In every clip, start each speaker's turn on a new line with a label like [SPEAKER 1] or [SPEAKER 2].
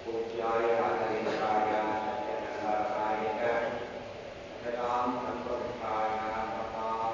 [SPEAKER 1] पूज्याय राघवेन्द्राय सत्यचन्द्राय च जटां कल्पवृक्षाय नमतां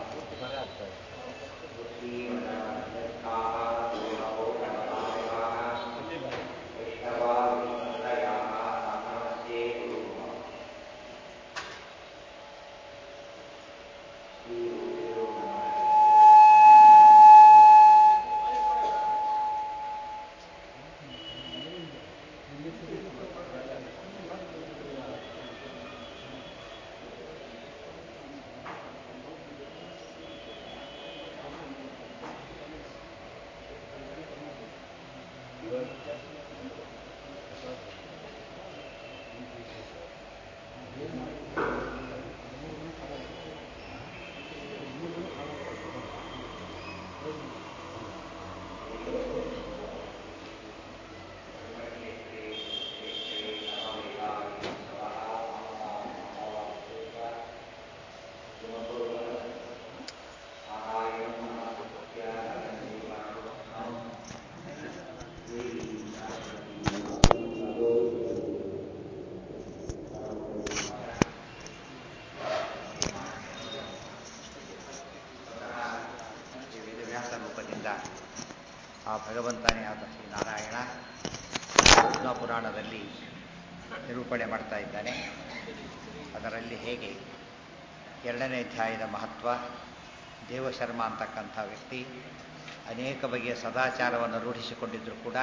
[SPEAKER 2] ಈ ವೇದವ್ಯಾಸ ರೂಪದಿಂದ ಆ ಭಗವಂತನೇ ಆದ ಶ್ರೀನಾರಾಯಣ ವಿಷ್ಣು ಪುರಾಣದಲ್ಲಿ ನಿರೂಪಣೆ ಮಾಡ್ತಾ ಇದ್ದಾನೆ ಅದರಲ್ಲಿ ಹೇಗೆ ಎರಡನೇ ಅಧ್ಯಾಯದ ಮಹತ್ವ ದೇವಶರ್ಮ ಅಂತಕ್ಕಂಥ ವ್ಯಕ್ತಿ ಅನೇಕ ಬಗೆಯ ಸದಾಚಾರವನ್ನು ರೂಢಿಸಿಕೊಂಡಿದ್ದರೂ ಕೂಡ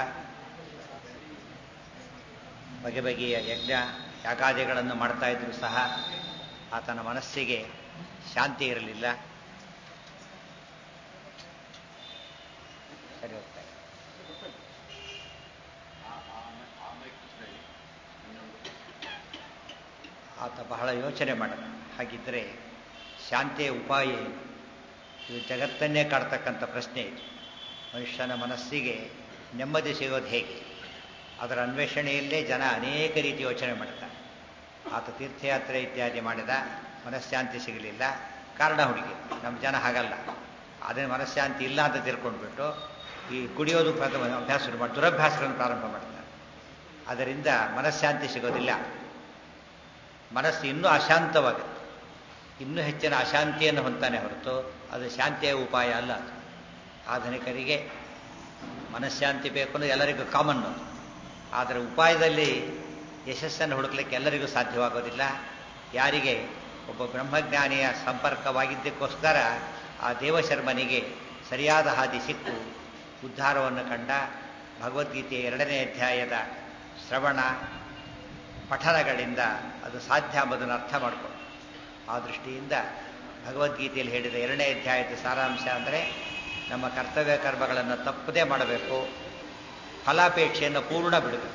[SPEAKER 2] ಬಗೆ ಬಗೆಯ ಯಜ್ಞ ಯಾಗಾದಿಗಳನ್ನು ಮಾಡ್ತಾ ಇದ್ರೂ ಸಹ ಆತನ ಮನಸ್ಸಿಗೆ ಶಾಂತಿ ಇರಲಿಲ್ಲ ಸರಿ ಹೋಗ್ತಾ ಇದೆ. ಆತ ಬಹಳ ಯೋಚನೆ ಮಾಡಿದ ಹಾಗಿದ್ದರೆ ಶಾಂತಿಯ ಉಪಾಯ ಏನು ಇದು ಜಗತ್ತನ್ನೇ ಕಾಡ್ತಕ್ಕಂಥ ಪ್ರಶ್ನೆ ಇದು ಮನುಷ್ಯನ ಮನಸ್ಸಿಗೆ ನೆಮ್ಮದಿ ಸಿಗೋದು ಹೇಗೆ ಅದರ ಅನ್ವೇಷಣೆಯಲ್ಲೇ ಜನ ಅನೇಕ ರೀತಿ ಯೋಚನೆ ಮಾಡ್ತಾರೆ ಆತ ತೀರ್ಥಯಾತ್ರೆ ಇತ್ಯಾದಿ ಮಾಡಿದ ಮನಃಶಾಂತಿ ಸಿಗಲಿಲ್ಲ ಕಾರಣ ಹುಡುಗಿ ನಮ್ಮ ಜನ ಹಾಗಲ್ಲ ಅದೇ ಮನಃಶಾಂತಿ ಇಲ್ಲ ಅಂತ ತಿಳ್ಕೊಂಡ್ಬಿಟ್ಟು ಈ ಕುಡಿಯೋದು ಪ್ರಥಮ ಅಭ್ಯಾಸ ಶುರು ಮಾಡಿ ದುರಭ್ಯಾಸಗಳನ್ನು ಪ್ರಾರಂಭ ಮಾಡ್ತಾರೆ ಅದರಿಂದ ಮನಃಶಾಂತಿ ಸಿಗೋದಿಲ್ಲ ಮನಸ್ಸು ಇನ್ನೂ ಅಶಾಂತವಾಗುತ್ತೆ ಇನ್ನೂ ಹೆಚ್ಚಿನ ಅಶಾಂತಿಯನ್ನು ಹೊಂತಾನೆ ಹೊರತು ಅದು ಶಾಂತಿಯ ಉಪಾಯ ಅಲ್ಲ ಅದು ಆಧುನಿಕರಿಗೆ ಮನಃಶಾಂತಿ ಬೇಕು ಅನ್ನೋದು ಎಲ್ಲರಿಗೂ ಕಾಮನ್ ಅದು ಆದರೆ ಉಪಾಯದಲ್ಲಿ ಯಶಸ್ಸನ್ನು ಹುಡುಕ್ಲಿಕ್ಕೆ ಎಲ್ಲರಿಗೂ ಸಾಧ್ಯವಾಗೋದಿಲ್ಲ ಯಾರಿಗೆ ಒಬ್ಬ ಬ್ರಹ್ಮಜ್ಞಾನಿಯ ಸಂಪರ್ಕವಾಗಿದ್ದಕ್ಕೋಸ್ಕರ ಆ ದೇವಶರ್ಮನಿಗೆ ಸರಿಯಾದ ಹಾದಿ ಸಿಕ್ಕು ಉದ್ಧಾರವನ್ನು ಕಂಡ ಭಗವದ್ಗೀತೆಯ ಎರಡನೇ ಅಧ್ಯಾಯದ ಶ್ರವಣ ಪಠನಗಳಿಂದ ಅದು ಸಾಧ್ಯ ಎಂಬುದನ್ನು ಅರ್ಥ ಮಾಡಿಕೊಂಡು ಆ ದೃಷ್ಟಿಯಿಂದ ಭಗವದ್ಗೀತೆಯಲ್ಲಿ ಹೇಳಿದ ಎರಡನೇ ಅಧ್ಯಾಯದ ಸಾರಾಂಶ ಅಂದರೆ ನಮ್ಮ ಕರ್ತವ್ಯ ಕರ್ಮಗಳನ್ನು ತಪ್ಪದೇ ಮಾಡಬೇಕು ಫಲಾಪೇಕ್ಷೆಯನ್ನು ಪೂರ್ಣ ಬಿಡಬೇಕು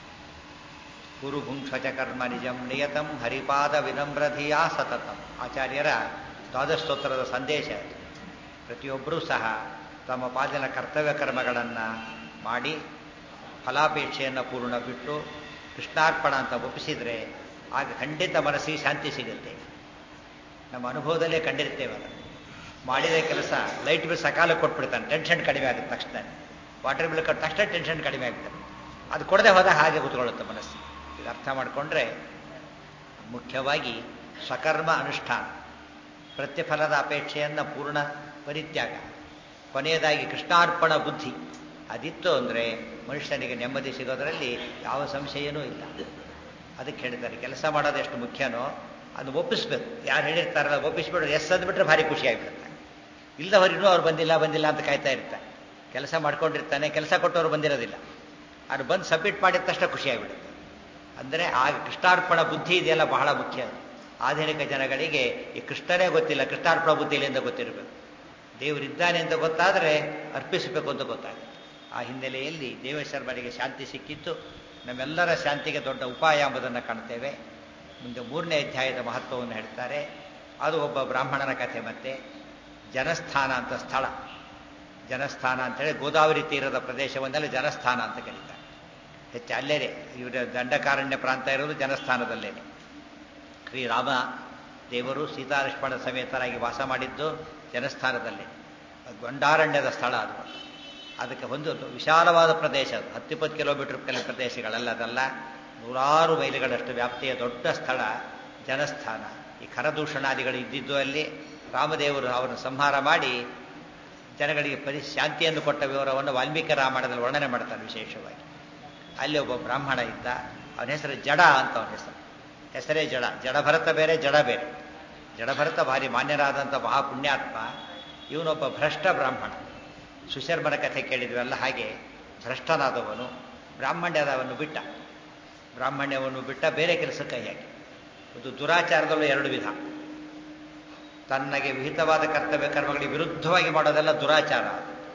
[SPEAKER 2] ಗುರುಭುಂಕ್ಷಚ ಕರ್ಮ ನಿಜಂ ನಿಯತಂ ಹರಿಪಾದ ವಿನಮ್ರಧಿಯಾ ಸತತಂ ಆಚಾರ್ಯರ ದ್ವಾದಶೋತ್ತರದ ಸಂದೇಶ ಅದು ಪ್ರತಿಯೊಬ್ಬರೂ ಸಹ ತಮ್ಮ ಪಾಲಿನ ಕರ್ತವ್ಯ ಕರ್ಮಗಳನ್ನು ಮಾಡಿ ಫಲಾಪೇಕ್ಷೆಯನ್ನು ಪೂರ್ಣ ಬಿಟ್ಟು ಕೃಷ್ಣಾರ್ಪಣ ಅಂತ ಒಪ್ಪಿಸಿದರೆ ಆಗ ಖಂಡಿತ ಮನಸ್ಸಿಗೆ ಶಾಂತಿ ಸಿಗುತ್ತೆ ನಮ್ಮ ಅನುಭವದಲ್ಲೇ ಕಂಡಿರ್ತೇವೆ ಅದನ್ನು ಮಾಡಿದ ಕೆಲಸ ಲೈಟ್ ಬಿಲ್ ಸಕಾಲ ಕೊಟ್ಬಿಡ್ತಾನೆ ಟೆನ್ಷನ್ ಕಡಿಮೆ ಆಗುತ್ತೆ ತಕ್ಷಣ ವಾಟರ್ ಬಿಲ್ ಕೊಟ್ಟ ತಕ್ಷಣ ಟೆನ್ಷನ್ ಕಡಿಮೆ ಆಗುತ್ತೆ ಅದು ಕೊಡದೆ ಹೋದ ಹಾಗೆ ಕೂತ್ಕೊಳ್ಳುತ್ತೆ ಮನಸ್ಸು ಇದು ಅರ್ಥ ಮಾಡಿಕೊಂಡ್ರೆ ಮುಖ್ಯವಾಗಿ ಸ್ವಕರ್ಮ ಅನುಷ್ಠಾನ ಪ್ರತಿಫಲದ ಅಪೇಕ್ಷೆಯನ್ನು ಪೂರ್ಣ ಪರಿತ್ಯಾಗ ಕೊನೆಯದಾಗಿ ಕೃಷ್ಣಾರ್ಪಣ ಬುದ್ಧಿ ಅದಿತ್ತು ಅಂದರೆ ಮನುಷ್ಯನಿಗೆ ನೆಮ್ಮದಿ ಸಿಗೋದರಲ್ಲಿ ಯಾವ ಸಂಶಯನೂ ಇಲ್ಲ ಅದಕ್ಕೆ ಹೇಳ್ತಾರೆ ಕೆಲಸ ಮಾಡೋದು ಎಷ್ಟು ಮುಖ್ಯನೋ ಅದು ಒಪ್ಪಿಸ್ಬೇಕು ಯಾರು ಹೇಳಿರ್ತಾರಲ್ಲ ಒಪ್ಪಿಸ್ಬಿಟ್ರೆ ಎಸ್ ಅಂದ್ಬಿಟ್ರೆ ಭಾರಿ ಖುಷಿ ಆಗಿಬಿಡುತ್ತೆ ಇಲ್ಲದವರು ಇನ್ನೂ ಅವ್ರು ಬಂದಿಲ್ಲ ಬಂದಿಲ್ಲ ಅಂತ ಕಾಯ್ತಾ ಇರ್ತಾರೆ ಕೆಲಸ ಮಾಡ್ಕೊಂಡಿರ್ತಾನೆ ಕೆಲಸ ಕೊಟ್ಟವ್ರು ಬಂದಿರೋದಿಲ್ಲ ಅದು ಬಂದು ಸಬ್ಮಿಟ್ ಮಾಡಿದ ತಕ್ಷಣ ಖುಷಿಯಾಗಿಬಿಡುತ್ತೆ ಅಂದರೆ ಆ ಕೃಷ್ಣಾರ್ಪಣ ಬುದ್ಧಿ ಇದೆಯಲ್ಲ ಬಹಳ ಮುಖ್ಯ ಆಧುನಿಕ ಜನಗಳಿಗೆ ಈ ಕೃಷ್ಣನೇ ಗೊತ್ತಿಲ್ಲ ಕೃಷ್ಣಾರ್ಪಣ ಬುದ್ಧಿ ಇಲ್ಲಿಂದ ಗೊತ್ತಿರಬೇಕು ದೇವರಿದ್ದಾನೆ ಅಂತ ಗೊತ್ತಾದರೆ ಅರ್ಪಿಸಬೇಕು ಅಂತ ಗೊತ್ತಾಗುತ್ತೆ ಆ ಹಿನ್ನೆಲೆಯಲ್ಲಿ ದೇವೇಶ್ವರನಿಗೆ ಶಾಂತಿ ಸಿಕ್ಕಿತ್ತು ನಮ್ಮೆಲ್ಲರ ಶಾಂತಿಗೆ ದೊಡ್ಡ ಉಪಾಯ ಎಂಬುದನ್ನು ಕಾಣ್ತೇವೆ ಮುಂದೆ ಮೂರನೇ ಅಧ್ಯಾಯದ ಮಹತ್ವವನ್ನು ಹೇಳ್ತಾರೆ ಅದು ಒಬ್ಬ ಬ್ರಾಹ್ಮಣನ ಕಥೆ ಮತ್ತೆ ಜನಸ್ಥಾನ ಅಂತ ಸ್ಥಳ ಜನಸ್ಥಾನ ಅಂತೇಳಿ ಗೋದಾವರಿ ತೀರದ ಪ್ರದೇಶವನ್ನೆಲ್ಲ ಜನಸ್ಥಾನ ಅಂತ ಕರೀತಾರೆ ಹೆಚ್ಚು ಅಲ್ಲೇನೆ ಇವರ ದಂಡಕಾರಣ್ಯ ಪ್ರಾಂತ ಇರೋದು ಜನಸ್ಥಾನದಲ್ಲೇನೆ ಶ್ರೀರಾಮ ದೇವರು ಸೀತಾಲಕ್ಷ್ಮಣ ಸಮೇತರಾಗಿ ವಾಸ ಮಾಡಿದ್ದು ಜನಸ್ಥಾನದಲ್ಲೇ ಗೊಂಡಾರಣ್ಯದ ಸ್ಥಳ ಅದು ಅದಕ್ಕೆ ಒಂದು ವಿಶಾಲವಾದ ಪ್ರದೇಶ ಅದು ಹತ್ತಿಪ್ಪತ್ತು ಕಿಲೋಮೀಟರ್ ಕೆಲ ಪ್ರದೇಶಗಳಲ್ಲ ಅದಲ್ಲ ನೂರಾರು ಮೈಲಿಗಳಷ್ಟು ವ್ಯಾಪ್ತಿಯ ದೊಡ್ಡ ಸ್ಥಳ ಜನಸ್ಥಾನ ಈ ಖರದೂಷಣಾದಿಗಳು ಇದ್ದಿದ್ದು ಅಲ್ಲಿ ರಾಮದೇವರು ಅವರನ್ನು ಸಂಹಾರ ಮಾಡಿ ಜನಗಳಿಗೆ ಪರಿ ಶಾಂತಿಯನ್ನು ಕೊಟ್ಟ ವಿವರವನ್ನು ವಾಲ್ಮೀಕಿ ರಾಮಾಯಣದಲ್ಲಿ ವರ್ಣನೆ ಮಾಡ್ತಾರೆ ವಿಶೇಷವಾಗಿ ಅಲ್ಲಿ ಒಬ್ಬ ಬ್ರಾಹ್ಮಣ ಇದ್ದ ಅವನ ಹೆಸರು ಜಡ ಅಂತ ಅವನ ಹೆಸರು ಹೆಸರೇ ಜಡ ಜಡಭರತ ಬೇರೆ ಜಡ ಬೇರೆ ಜಡಭರತ ಭಾರಿ ಮಾನ್ಯರಾದಂಥ ಮಹಾಪುಣ್ಯಾತ್ಮ ಇವನೊಬ್ಬ ಭ್ರಷ್ಟ ಬ್ರಾಹ್ಮಣ ಸುಶರ್ಮನ ಕಥೆ ಕೇಳಿದ್ವಲ್ಲ ಹಾಗೆ ಭ್ರಷ್ಟನಾದವನು ಬ್ರಾಹ್ಮಣ್ಯದವನ್ನು ಬಿಟ್ಟ ಬ್ರಾಹ್ಮಣ್ಯವನ್ನು ಬಿಟ್ಟ ಬೇರೆ ಕೆಲಸಕ್ಕೆ ಹಾಕಿ ಒಂದು ದುರಾಚಾರದಲ್ಲೂ ಎರಡು ವಿಧ ತನ್ನಗೆ ವಿಹಿತವಾದ ಕರ್ತವ್ಯ ಕರ್ಮಗಳಿಗೆ ವಿರುದ್ಧವಾಗಿ ಮಾಡೋದೆಲ್ಲ ದುರಾಚಾರ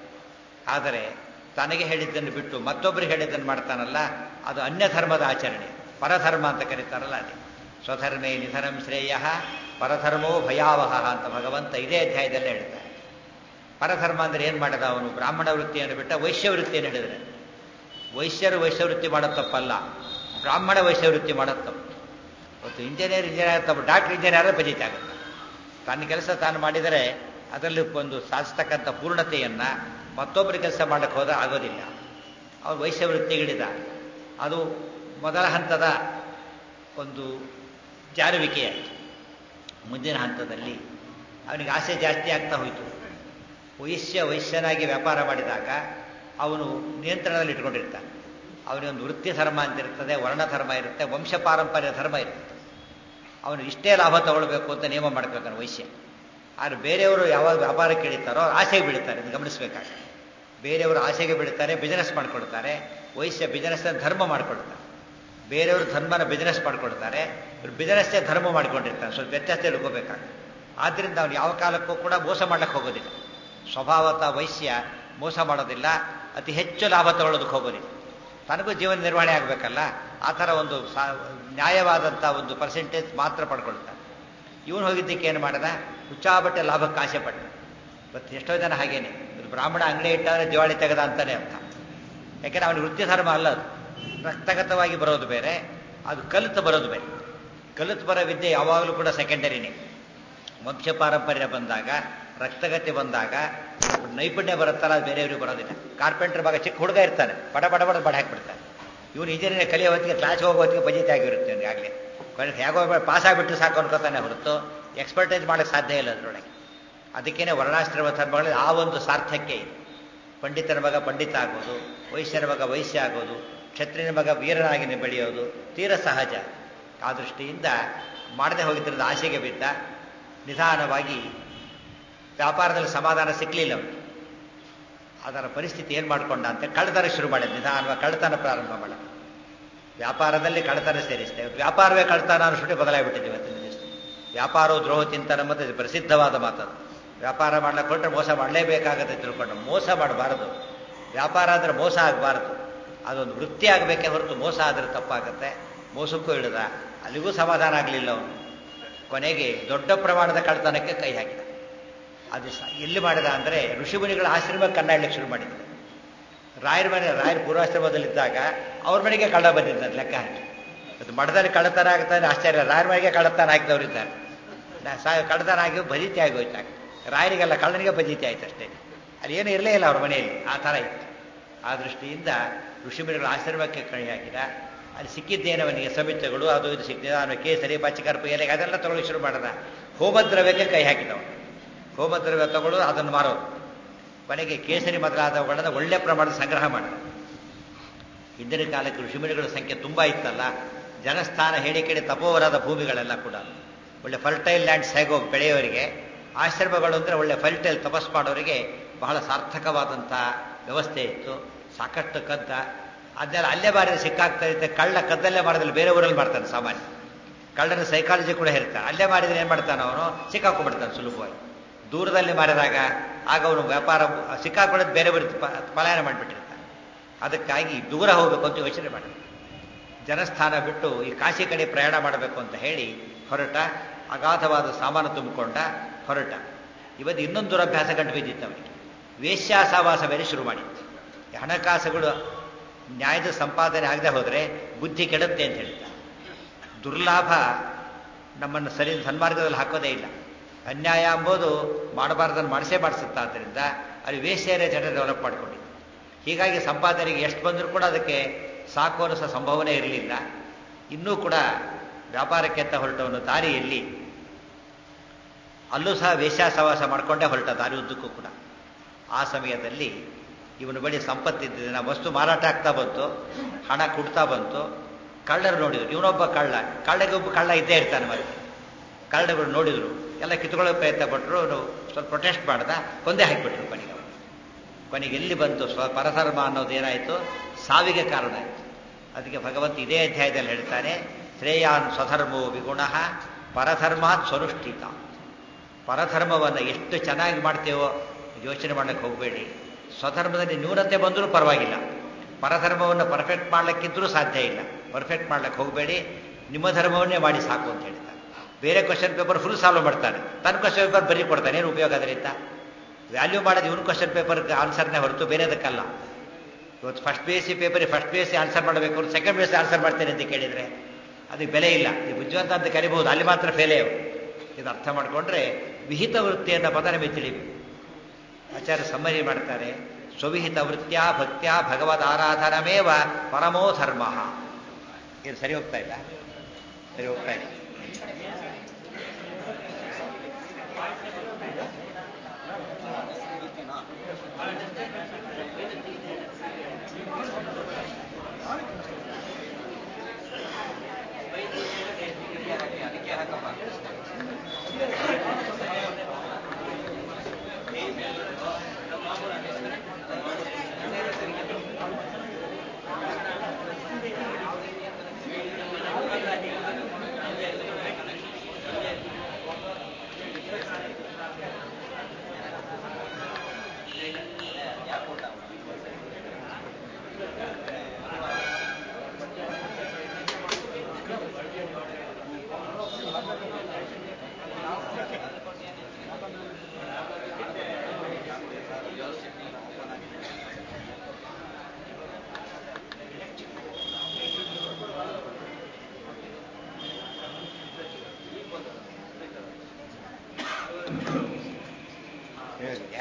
[SPEAKER 2] ಆದರೆ ತನಗೆ ಹೇಳಿದ್ದನ್ನು ಬಿಟ್ಟು ಮತ್ತೊಬ್ಬರಿಗೆ ಹೇಳಿದ್ದನ್ನು ಮಾಡ್ತಾನಲ್ಲ ಅದು ಅನ್ಯ ಧರ್ಮದ ಆಚರಣೆ ಪರಧರ್ಮ ಅಂತ ಕರೀತಾರಲ್ಲ ಅದೇ ಸ್ವಧರ್ಮೇ ನಿಧನಂ ಶ್ರೇಯ ಪರಧರ್ಮೋ ಭಯಾವಹ ಅಂತ ಭಗವಂತ ಇದೇ ಅಧ್ಯಾಯದಲ್ಲೇ ಹೇಳ್ತಾರೆ ಪರಧರ್ಮ ಅಂದ್ರೆ ಏನು ಮಾಡಿದ ಅವನು ಬ್ರಾಹ್ಮಣ ವೃತ್ತಿಯನ್ನು ಬಿಟ್ಟ ವೈಶ್ಯ ವೃತ್ತಿಯನ್ನು ಹೇಳಿದ್ರೆ ವೈಶ್ಯರು ವೈಶ್ಯವೃತ್ತಿ ಮಾಡೋದು ತಪ್ಪಲ್ಲ ಬ್ರಾಹ್ಮಣ ವೈಶ್ಯವೃತ್ತಿ ಮಾಡೋದು ತಪ್ಪು ಇವತ್ತು ಇಂಜಿನಿಯರ್ ಇಂಜಿನಿಯರ್ ತಪ್ಪು ಡಾಕ್ಟರ್ ಇಂಜಿನಿಯರ್ ಬಜೆಟ್ ಆಗುತ್ತೆ ತನ್ನ ಕೆಲಸ ತಾನು ಮಾಡಿದರೆ ಅದರಲ್ಲಿ ಒಂದು ಸಾಧಿಸ್ತಕ್ಕಂಥ ಪೂರ್ಣತೆಯನ್ನ ಮತ್ತೊಬ್ಬರ ಕೆಲಸ ಮಾಡಕ್ಕೆ ಹೋದ ಆಗೋದಿಲ್ಲ ಅವನು ವೈಶ್ಯವೃತ್ತಿಗಿಳಿದ ಅದು ಮೊದಲ ಹಂತದ ಒಂದು ಜಾರುವಿಕೆಯಾಯಿತು ಮುಂದಿನ ಹಂತದಲ್ಲಿ ಅವನಿಗೆ ಆಸೆ ಜಾಸ್ತಿ ಆಗ್ತಾ ಹೋಯಿತು ವೈಶ್ಯ ವೈಶ್ಯನಾಗಿ ವ್ಯಾಪಾರ ಮಾಡಿದಾಗ ಅವನು ನಿಯಂತ್ರಣದಲ್ಲಿ ಇಟ್ಕೊಂಡಿರ್ತಾನೆ ಅವನಿಗೊಂದು ವೃತ್ತಿ ಧರ್ಮ ಅಂತ ಇರ್ತದೆ ವರ್ಣ ಧರ್ಮ ಇರುತ್ತೆ ವಂಶ ಪಾರಂಪರ್ಯ ಧರ್ಮ ಇರುತ್ತೆ ಅವನು ಇಷ್ಟೇ ಲಾಭ ತಗೊಳ್ಬೇಕು ಅಂತ ನಿಯಮ ಮಾಡ್ಕೊಳ್ತಾನೆ ವೈಶ್ಯ ಆದರೆ ಬೇರೆಯವರು ಯಾವಾಗ ವ್ಯಾಪಾರಕ್ಕೆ ಇಳಿತಾರೋ ಆಸೆಗೆ ಬೀಳ್ತಾರೆ ಇದು ಗಮನಿಸಬೇಕಾಗ ಬೇರೆಯವರು ಆಸೆಗೆ ಬೀಳ್ತಾರೆ ಬಿಸ್ನೆಸ್ ಮಾಡ್ಕೊಳ್ತಾರೆ ವೈಶ್ಯ ಬಿಸ್ನೆಸ್ ಧರ್ಮ ಮಾಡ್ಕೊಳ್ತಾರೆ ಬೇರೆಯವರು ಧರ್ಮನ ಬಿಸ್ನೆಸ್ ಮಾಡ್ಕೊಳ್ತಾರೆ ಇವ್ರು ಬಿಸ್ನೆಸ್ಸೇ ಧರ್ಮ ಮಾಡ್ಕೊಂಡಿರ್ತಾರೆ ಸ್ವಲ್ಪ ವ್ಯತ್ಯಾಸ ತಿಳ್ಕೋಬೇಕಾಗ ಆದ್ದರಿಂದ ಅವನು ಯಾವ ಕಾಲಕ್ಕೂ ಕೂಡ ಮೋಸ ಮಾಡಕ್ಕೆ ಹೋಗೋದಿಲ್ಲ ಸ್ವಭಾವತ ವೈಶ್ಯ ಮೋಸ ಮಾಡೋದಿಲ್ಲ ಅತಿ ಹೆಚ್ಚು ಲಾಭ ತಗೊಳ್ಳೋದಕ್ಕೆ ಹೋಗೋದಿಲ್ಲ ತನಗೂ ಜೀವನ ನಿರ್ವಹಣೆ ಆಗಬೇಕಲ್ಲ ಆ ಥರ ಒಂದು ನ್ಯಾಯವಾದಂಥ ಒಂದು ಪರ್ಸೆಂಟೇಜ್ ಮಾತ್ರ ಪಡ್ಕೊಳ್ತಾನೆ ಇವನು ಹೋಗಿದ್ದಕ್ಕೆ ಏನು ಮಾಡಿದ ಹುಚ್ಚಾಬಟ್ಟೆ ಲಾಭಕ್ಕೆ ಆಸೆ ಪಟ್ಟ ಇವತ್ತು ಎಷ್ಟೋ ಜನ ಹಾಗೇನೆ ಇದು ಬ್ರಾಹ್ಮಣ ಅಂಗಡಿ ಇಟ್ಟಾದ್ರೆ ದಿವಾಳಿ ತೆಗೆದ ಅಂತಾನೆ ಅರ್ಥ ಯಾಕೆಂದ್ರೆ ಅವನಿಗೆ ವೃತ್ತಿ ಧರ್ಮ ಅಲ್ಲ ಅದು ರಕ್ತಗತವಾಗಿ ಬರೋದು ಬೇರೆ ಅದು ಕಲಿತು ಬರೋದು ಬೇರೆ ಕಲಿತು ಬರೋ ವಿದ್ಯೆ ಯಾವಾಗಲೂ ಕೂಡ ಸೆಕೆಂಡರಿನೇ ವಂಶ ಪಾರಂಪರ್ಯ ಬಂದಾಗ ರಕ್ತಗತಿ ಬಂದಾಗ ನೈಪುಣ್ಯ ಬರುತ್ತಲ್ಲ ಅದು ಬೇರೆಯವ್ರಿಗೆ ಬರೋದಿಲ್ಲ ಕಾರ್ಪೆಂಟರ್ ಭಾಗ ಚಿಕ್ಕ ಹುಡುಗ ಇರ್ತಾನೆ ಬಡ ಬಡ ಬಡ ಬಡ ಹಾಕ್ಬಿಡ್ತಾನೆ ಇವನು ಇಂಜಿನಿಯರ್ ಕಲಿಯೋ ಹೊತ್ತಿಗೆ ಕ್ಲಾಸ್ಗೆ ಹೋಗೋ ಹೊತ್ತಿಗೆ ಬಜಿತೆ ಆಗಿರುತ್ತೆ ಅವನಿಗೆ ಆಗಲಿ ಹೇಗೋ ಪಾಸ್ ಆಗಿಬಿಟ್ಟು ಸಾಕು ಅನ್ಕೋತಾನೆ ಹೊರತು ಎಕ್ಸ್ಪರ್ಟೈಸ್ ಮಾಡೋಕ್ಕೆ ಸಾಧ್ಯ ಇಲ್ಲ ಅದರೊಳಗೆ ಅದಕ್ಕೇನೆ ವರ್ಣಾಶ್ರಮ ಧರ್ಮಗಳಲ್ಲಿ ಆ ಒಂದು ಸಾರ್ಥಕ್ಯ ಇದೆ ಪಂಡಿತರ ಮಗ ಪಂಡಿತ ಆಗೋದು ವೈಶ್ಯರ ಮಗ ವೈಶ್ಯ ಆಗೋದು ಕ್ಷತ್ರಿಯನ ಮಗ ವೀರನಾಗಿ ಬೆಳೆಯೋದು ತೀರ ಸಹಜ ಆ ದೃಷ್ಟಿಯಿಂದ ಮಾಡದೆ ಹೋಗಿದ್ರದ ಆಸೆಗೆ ಬಿದ್ದ ನಿಧಾನವಾಗಿ ವ್ಯಾಪಾರದಲ್ಲಿ ಸಮಾಧಾನ ಸಿಕ್ಕಲಿಲ್ಲ ಅವನಿಗೆ ಅದರ ಪರಿಸ್ಥಿತಿ ಏನು ಮಾಡ್ಕೊಂಡ ಅಂತ ಕಳ್ಳತನ ಶುರು ಮಾಡಿದ ನಿಧಾನವಾಗಿ ಕಳ್ಳತನ ಪ್ರಾರಂಭ ಮಾಡ ವ್ಯಾಪಾರದಲ್ಲಿ ಕಳ್ಳತನ ಸೇರಿಸ್ತೇವೆ ವ್ಯಾಪಾರವೇ ಕಳ್ಳತನ ಅನ್ನೋಷ್ಟು ಬದಲಾಗಿಬಿಟ್ಟಿದೆ ಇವತ್ತಿನ ದಿವಸ ವ್ಯಾಪಾರ ದ್ರೋಹ ಚಿಂತನ ಮತ್ತು ಇದು ಪ್ರಸಿದ್ಧವಾದ ಮಾತದು ವ್ಯಾಪಾರ ಮಾಡ್ಲಿಕ್ಕೆ ಹೊರಟ್ರೆ ಮೋಸ ಮಾಡಲೇಬೇಕಾಗತ್ತೆ ತಿಳ್ಕೊಂಡು ಮೋಸ ಮಾಡಬಾರದು ವ್ಯಾಪಾರ ಅಂದರೆ ಮೋಸ ಆಗಬಾರದು ಅದೊಂದು ವೃತ್ತಿ ಆಗಬೇಕೇ ಹೊರತು ಮೋಸ ಆದರೆ ತಪ್ಪಾಗುತ್ತೆ ಮೋಸಕ್ಕೂ ಹಿಡಿದ ಅಲ್ಲಿಗೂ ಸಮಾಧಾನ ಆಗಲಿಲ್ಲ ಅವನು ಕೊನೆಗೆ ದೊಡ್ಡ ಪ್ರಮಾಣದ ಕಳ್ಳತನಕ್ಕೆ ಕೈ ಹಾಕಿದ ಅದು ಎಲ್ಲಿ ಮಾಡಿದ ಅಂದರೆ ಋಷಿಮುನಿಗಳ ಆಶ್ರಮಕ್ಕೆ ಕಣ್ಣಾಡ್ಲಿಕ್ಕೆ ಶುರು ಮಾಡಿದ್ರು ರಾಯರ ಮನೆ ರಾಯರ ಪೂರ್ವಾಶ್ರಮದಲ್ಲಿದ್ದಾಗ ಅವ್ರ ಮನೆಗೆ ಕಳ್ಳ ಬಂದಿದ್ದ ಲೆಕ್ಕ ಹಾಕಿ ಅದು ಮಠದಲ್ಲಿ ಕಳ್ಳತನ ಆಗ್ತಾನೆ ಆಶ್ಚರ್ಯ ರಾಯರ ಮನೆಗೆ ಕಳ್ಳತನ ಹಾಕಿದವರಿದ್ದಾರೆ ಕಳ್ಳತನ ಆಗಿ ಬಜಿತಿ ಆಗೋಯ್ತಾಗ ರಾಯರಿಗೆಲ್ಲ ಕಳ್ಳನಿಗೆ ಬಜಿತಿ ಆಯ್ತು ಅಷ್ಟೇ ಅಲ್ಲಿ ಏನೂ ಇರಲೇ ಇಲ್ಲ ಅವ್ರ ಮನೆಯಲ್ಲಿ ಆ ಥರ ಇತ್ತು ಆ ದೃಷ್ಟಿಯಿಂದ ಋಷಿಮುನಿಗಳ ಆಶ್ರಮಕ್ಕೆ ಕೈ ಹಾಕಿದ ಅಲ್ಲಿ ಸಿಕ್ಕಿದ್ದೇನವನಿಗೆ ಸಮಿತಿಗಳು ಅದು ಇದು ಸಿಕ್ಕಿದೆ ಅವನು ಕೇಸರಿ ಪಚ್ಚಕರ್ಪು ಎಲೆಗೆ ಅದೆಲ್ಲ ತಗೊಳ್ಳಿ ಶುರು ಮಾಡಿದ ಹೋಮದ್ರವ್ಯಕ್ಕೆ ಕೈ ಹಾಕಿದವನು ಹೋಮದ್ರವ್ಯ ತಗೊಳ್ಳೋದು ಅದನ್ನು ಮಾರೋದು ಕೊನೆಗೆ ಕೇಸರಿ ಮೊದಲಾದವುಗಳನ್ನು ಒಳ್ಳೆ ಪ್ರಮಾಣದ ಸಂಗ್ರಹ ಮಾಡಿದ ಹಿಂದಿನ ಕಾಲಕ್ಕೆ ಋಷಿಮುನಿಗಳ ಸಂಖ್ಯೆ ತುಂಬ ಇತ್ತಲ್ಲ ಜನಸ್ಥಾನ ಹೇಳಿ ಕೇಳಿ ತಪೋವರಾದ ಭೂಮಿಗಳೆಲ್ಲ ಕೂಡ ಒಳ್ಳೆ ಫರ್ಟೈಲ್ ಲ್ಯಾಂಡ್ಸ್ ಹೇಗೋ ಬೆಳೆಯೋರಿಗೆ ಆಶ್ರಮಗಳು ಅಂದರೆ ಒಳ್ಳೆ ಫರ್ಟೈಲ್ ತಪಸ್ ಮಾಡೋರಿಗೆ ಬಹಳ ಸಾರ್ಥಕವಾದಂಥ ವ್ಯವಸ್ಥೆ ಇತ್ತು ಸಾಕಷ್ಟು ಕದ್ದ ಅದನ್ನೆಲ್ಲ ಅಲ್ಲೇ ಬಾರಿದ್ರೆ ಸಿಕ್ಕಾಗ್ತಾ ಇರುತ್ತೆ ಕಳ್ಳ ಕದ್ದಲ್ಲೇ ಮಾರಿದ್ರೆ ಬೇರೆ ಊರಲ್ಲಿ ಮಾಡ್ತಾನೆ ಸಾಮಾನ್ಯ ಕಳ್ಳನ ಸೈಕಾಲಜಿ ಕೂಡ ಹೇಳ್ತಾನೆ ಅಲ್ಲೇ ಮಾರಿದ್ರೆ ಏನು ಮಾಡ್ತಾನೆ ಅವನು ಸಿಕ್ಕಾಕೊಂಡ್ಬಿಡ್ತಾನೆ ಸುಲಭವಾಗಿ ದೂರದಲ್ಲಿ ಮಾರಿದಾಗ ಆಗ ಅವನು ವ್ಯಾಪಾರ ಸಿಕ್ಕಾಕೊಳ್ಳೋದು ಬೇರೆ ಬೇರೆ ಪಲಾಯನ ಮಾಡಿಬಿಟ್ಟಿರ್ತಾನೆ ಅದಕ್ಕಾಗಿ ದೂರ ಹೋಗಬೇಕು ಅಂತ ಯೋಚನೆ ಮಾಡಿದ ಜನಸ್ಥಾನ ಬಿಟ್ಟು ಈ ಕಾಶಿ ಕಡೆ ಪ್ರಯಾಣ ಮಾಡಬೇಕು ಅಂತ ಹೇಳಿ ಹೊರಟ ಅಗಾಧವಾದ ಸಾಮಾನು ತುಂಬಿಕೊಂಡ ಹೊರಟ ಇವತ್ತು ಇನ್ನೊಂದು ದುರಭ್ಯಾಸ ಕಂಡು ಬಿದ್ದಿತ್ತು ಅವನಿಗೆ ವೇಶ್ಯಾಸಾವಾಸ ಬೇರೆ ಶುರು ಮಾಡಿತ್ತು ಹಣಕಾಸುಗಳು ನ್ಯಾಯದ ಸಂಪಾದನೆ ಆಗದೆ ಹೋದರೆ ಬುದ್ಧಿ ಕೆಡುತ್ತೆ ಅಂತ ಹೇಳ್ತಾರೆ ದುರ್ಲಾಭ ನಮ್ಮನ್ನು ಸರಿ ಸನ್ಮಾರ್ಗದಲ್ಲಿ ಹಾಕೋದೇ ಇಲ್ಲ ಅನ್ಯಾಯ ಎಂಬುದು ಮಾಡಬಾರ್ದನ್ನು ಮಾಡಿಸೇ ಮಾಡಿಸುತ್ತಾ ಆದ್ದರಿಂದ ಅಲ್ಲಿ ವೇಶ್ಯರೇ ಜನ ಡೆವಲಪ್ ಮಾಡ್ಕೊಂಡಿದ್ದು ಹೀಗಾಗಿ ಸಂಪಾದನೆಗೆ ಎಷ್ಟು ಬಂದರೂ ಕೂಡ ಅದಕ್ಕೆ ಸಾಕು ಅನ್ನಿಸೋ ಸಂಭವನೆ ಇರಲಿಲ್ಲ ಇನ್ನೂ ಕೂಡ ವ್ಯಾಪಾರಕ್ಕೆ ಅಂತ ಹೊರಟವನು ದಾರಿಯಲ್ಲಿ ಅಲ್ಲೂ ಸಹ ವೇಷಾಸವಾಸ ಮಾಡಿಕೊಂಡೇ ಹೊರಟ ದಾರಿ ಉದ್ದಕ್ಕೂ ಕೂಡ ಆ ಸಮಯದಲ್ಲಿ ಇವನು ಬಳಿ ಸಂಪತ್ತಿದ್ದ ವಸ್ತು ಮಾರಾಟ ಆಗ್ತಾ ಬಂತು ಹಣ ಕುಡ್ತಾ ಬಂತು ಕಳ್ಳರು ನೋಡಿದ್ರು ಇವನೊಬ್ಬ ಕಳ್ಳ ಕಳ್ಳಗೆ ಒಬ್ಬ ಕಳ್ಳ ಇದ್ದೇ ಇರ್ತಾನೆ ಮತ್ತೆ ಕಳ್ಳಗಳು ನೋಡಿದ್ರು ಎಲ್ಲ ಕಿತ್ಕೊಳ್ಳೋ ಪ್ರಯತ್ನ ಪಟ್ಟರು ಅವನು ಸ್ವಲ್ಪ ಪ್ರೊಟೆಸ್ಟ್ ಮಾಡ್ದ ಕೊಂದೇ ಹಾಕಿಬಿಟ್ರು ಕೊನೆಗೆ ಅವನು ಕೊನೆಗೆ ಎಲ್ಲಿ ಬಂತು ಸ್ವ ಪರಧರ್ಮ ಅನ್ನೋದು ಏನಾಯಿತು ಸಾವಿಗೆ ಕಾರಣ ಆಯಿತು ಅದಕ್ಕೆ ಭಗವಂತ ಇದೇ ಅಧ್ಯಾಯದಲ್ಲಿ ಹೇಳ್ತಾನೆ ಶ್ರೇಯಾನ್ ಸ್ವಧರ್ಮೋ ವಿಗುಣ ಪರಧರ್ಮಾತ್ ಸ್ವನುಷ್ಠಿತ ಪರಧರ್ಮವನ್ನು ಎಷ್ಟು ಚೆನ್ನಾಗಿ ಮಾಡ್ತೇವೋ ಯೋಚನೆ ಮಾಡಕ್ಕೆ ಹೋಗಬೇಡಿ ಸ್ವಧರ್ಮದಲ್ಲಿ ನ್ಯೂನತೆ ಬಂದರೂ ಪರವಾಗಿಲ್ಲ ಪರಧರ್ಮವನ್ನು ಪರ್ಫೆಕ್ಟ್ ಮಾಡ್ಲಿಕ್ಕಿದ್ರೂ ಸಾಧ್ಯ ಇಲ್ಲ ಪರ್ಫೆಕ್ಟ್ ಮಾಡ್ಲಿಕ್ಕೆ ಹೋಗಬೇಡಿ ನಿಮ್ಮ ಧರ್ಮವನ್ನೇ ಮಾಡಿ ಸಾಕು ಅಂತ ಹೇಳ್ತಾರೆ ಬೇರೆ ಕ್ವಶನ್ ಪೇಪರ್ ಫುಲ್ ಸಾಲ್ವ್ ಮಾಡ್ತಾನೆ ತನ್ನ ಕ್ವಶನ್ ಪೇಪರ್ ಬರೀ ಕೊಡ್ತಾನೆ ಏನು ಉಪಯೋಗ ಅದರಿಂದ ವ್ಯಾಲ್ಯೂ ಮಾಡೋದು ಇವನು ಕ್ವಶನ್ ಪೇಪರ್ಗೆ ಆನ್ಸರ್ನೇ ಹೊರತು ಬೇರೆದಕ್ಕಲ್ಲ ಇವತ್ತು ಫಸ್ಟ್ ಪಿ ಎಸ್ ಸಿ ಪೇಪರಿಗೆ first P S C answer ಮಾಡಬೇಕು ಅವ್ರು second P S C answer ಮಾಡ್ತೇನೆ ಅಂತ ಕೇಳಿದರೆ ಅದಕ್ಕೆ ಬೆಲೆ ಇಲ್ಲ ಈ ಬುದ್ಧಿವಂತ ಅಂತ ಕರಿಬಹುದು ಅಲ್ಲಿ ಮಾತ್ರ ಫೇಲೇ ಇದು ಅರ್ಥ ಮಾಡಿಕೊಂಡ್ರೆ ವಿಹಿತ ವೃತ್ತಿಯನ್ನು ಪದ ನಮಗೆ ತಿಳಿಬೇಕು ಆಚಾರ್ಯ ಸಮ್ಮರಿ ಮಾಡ್ತಾರೆ ಸ್ವವಿಹಿತ ವೃತ್ಯ ಭಕ್ತ್ಯ ಭಗವದ್ ಆರಾಧನಮೇವ ಪರಮೋ ಧರ್ಮ ಇದು ಸರಿ ಹೋಗ್ತಾ ಇಲ್ಲ ಸರಿ ಹೋಗ್ತಾ ಇಲ್ಲ ಹೇಳಿದ್ಯಾ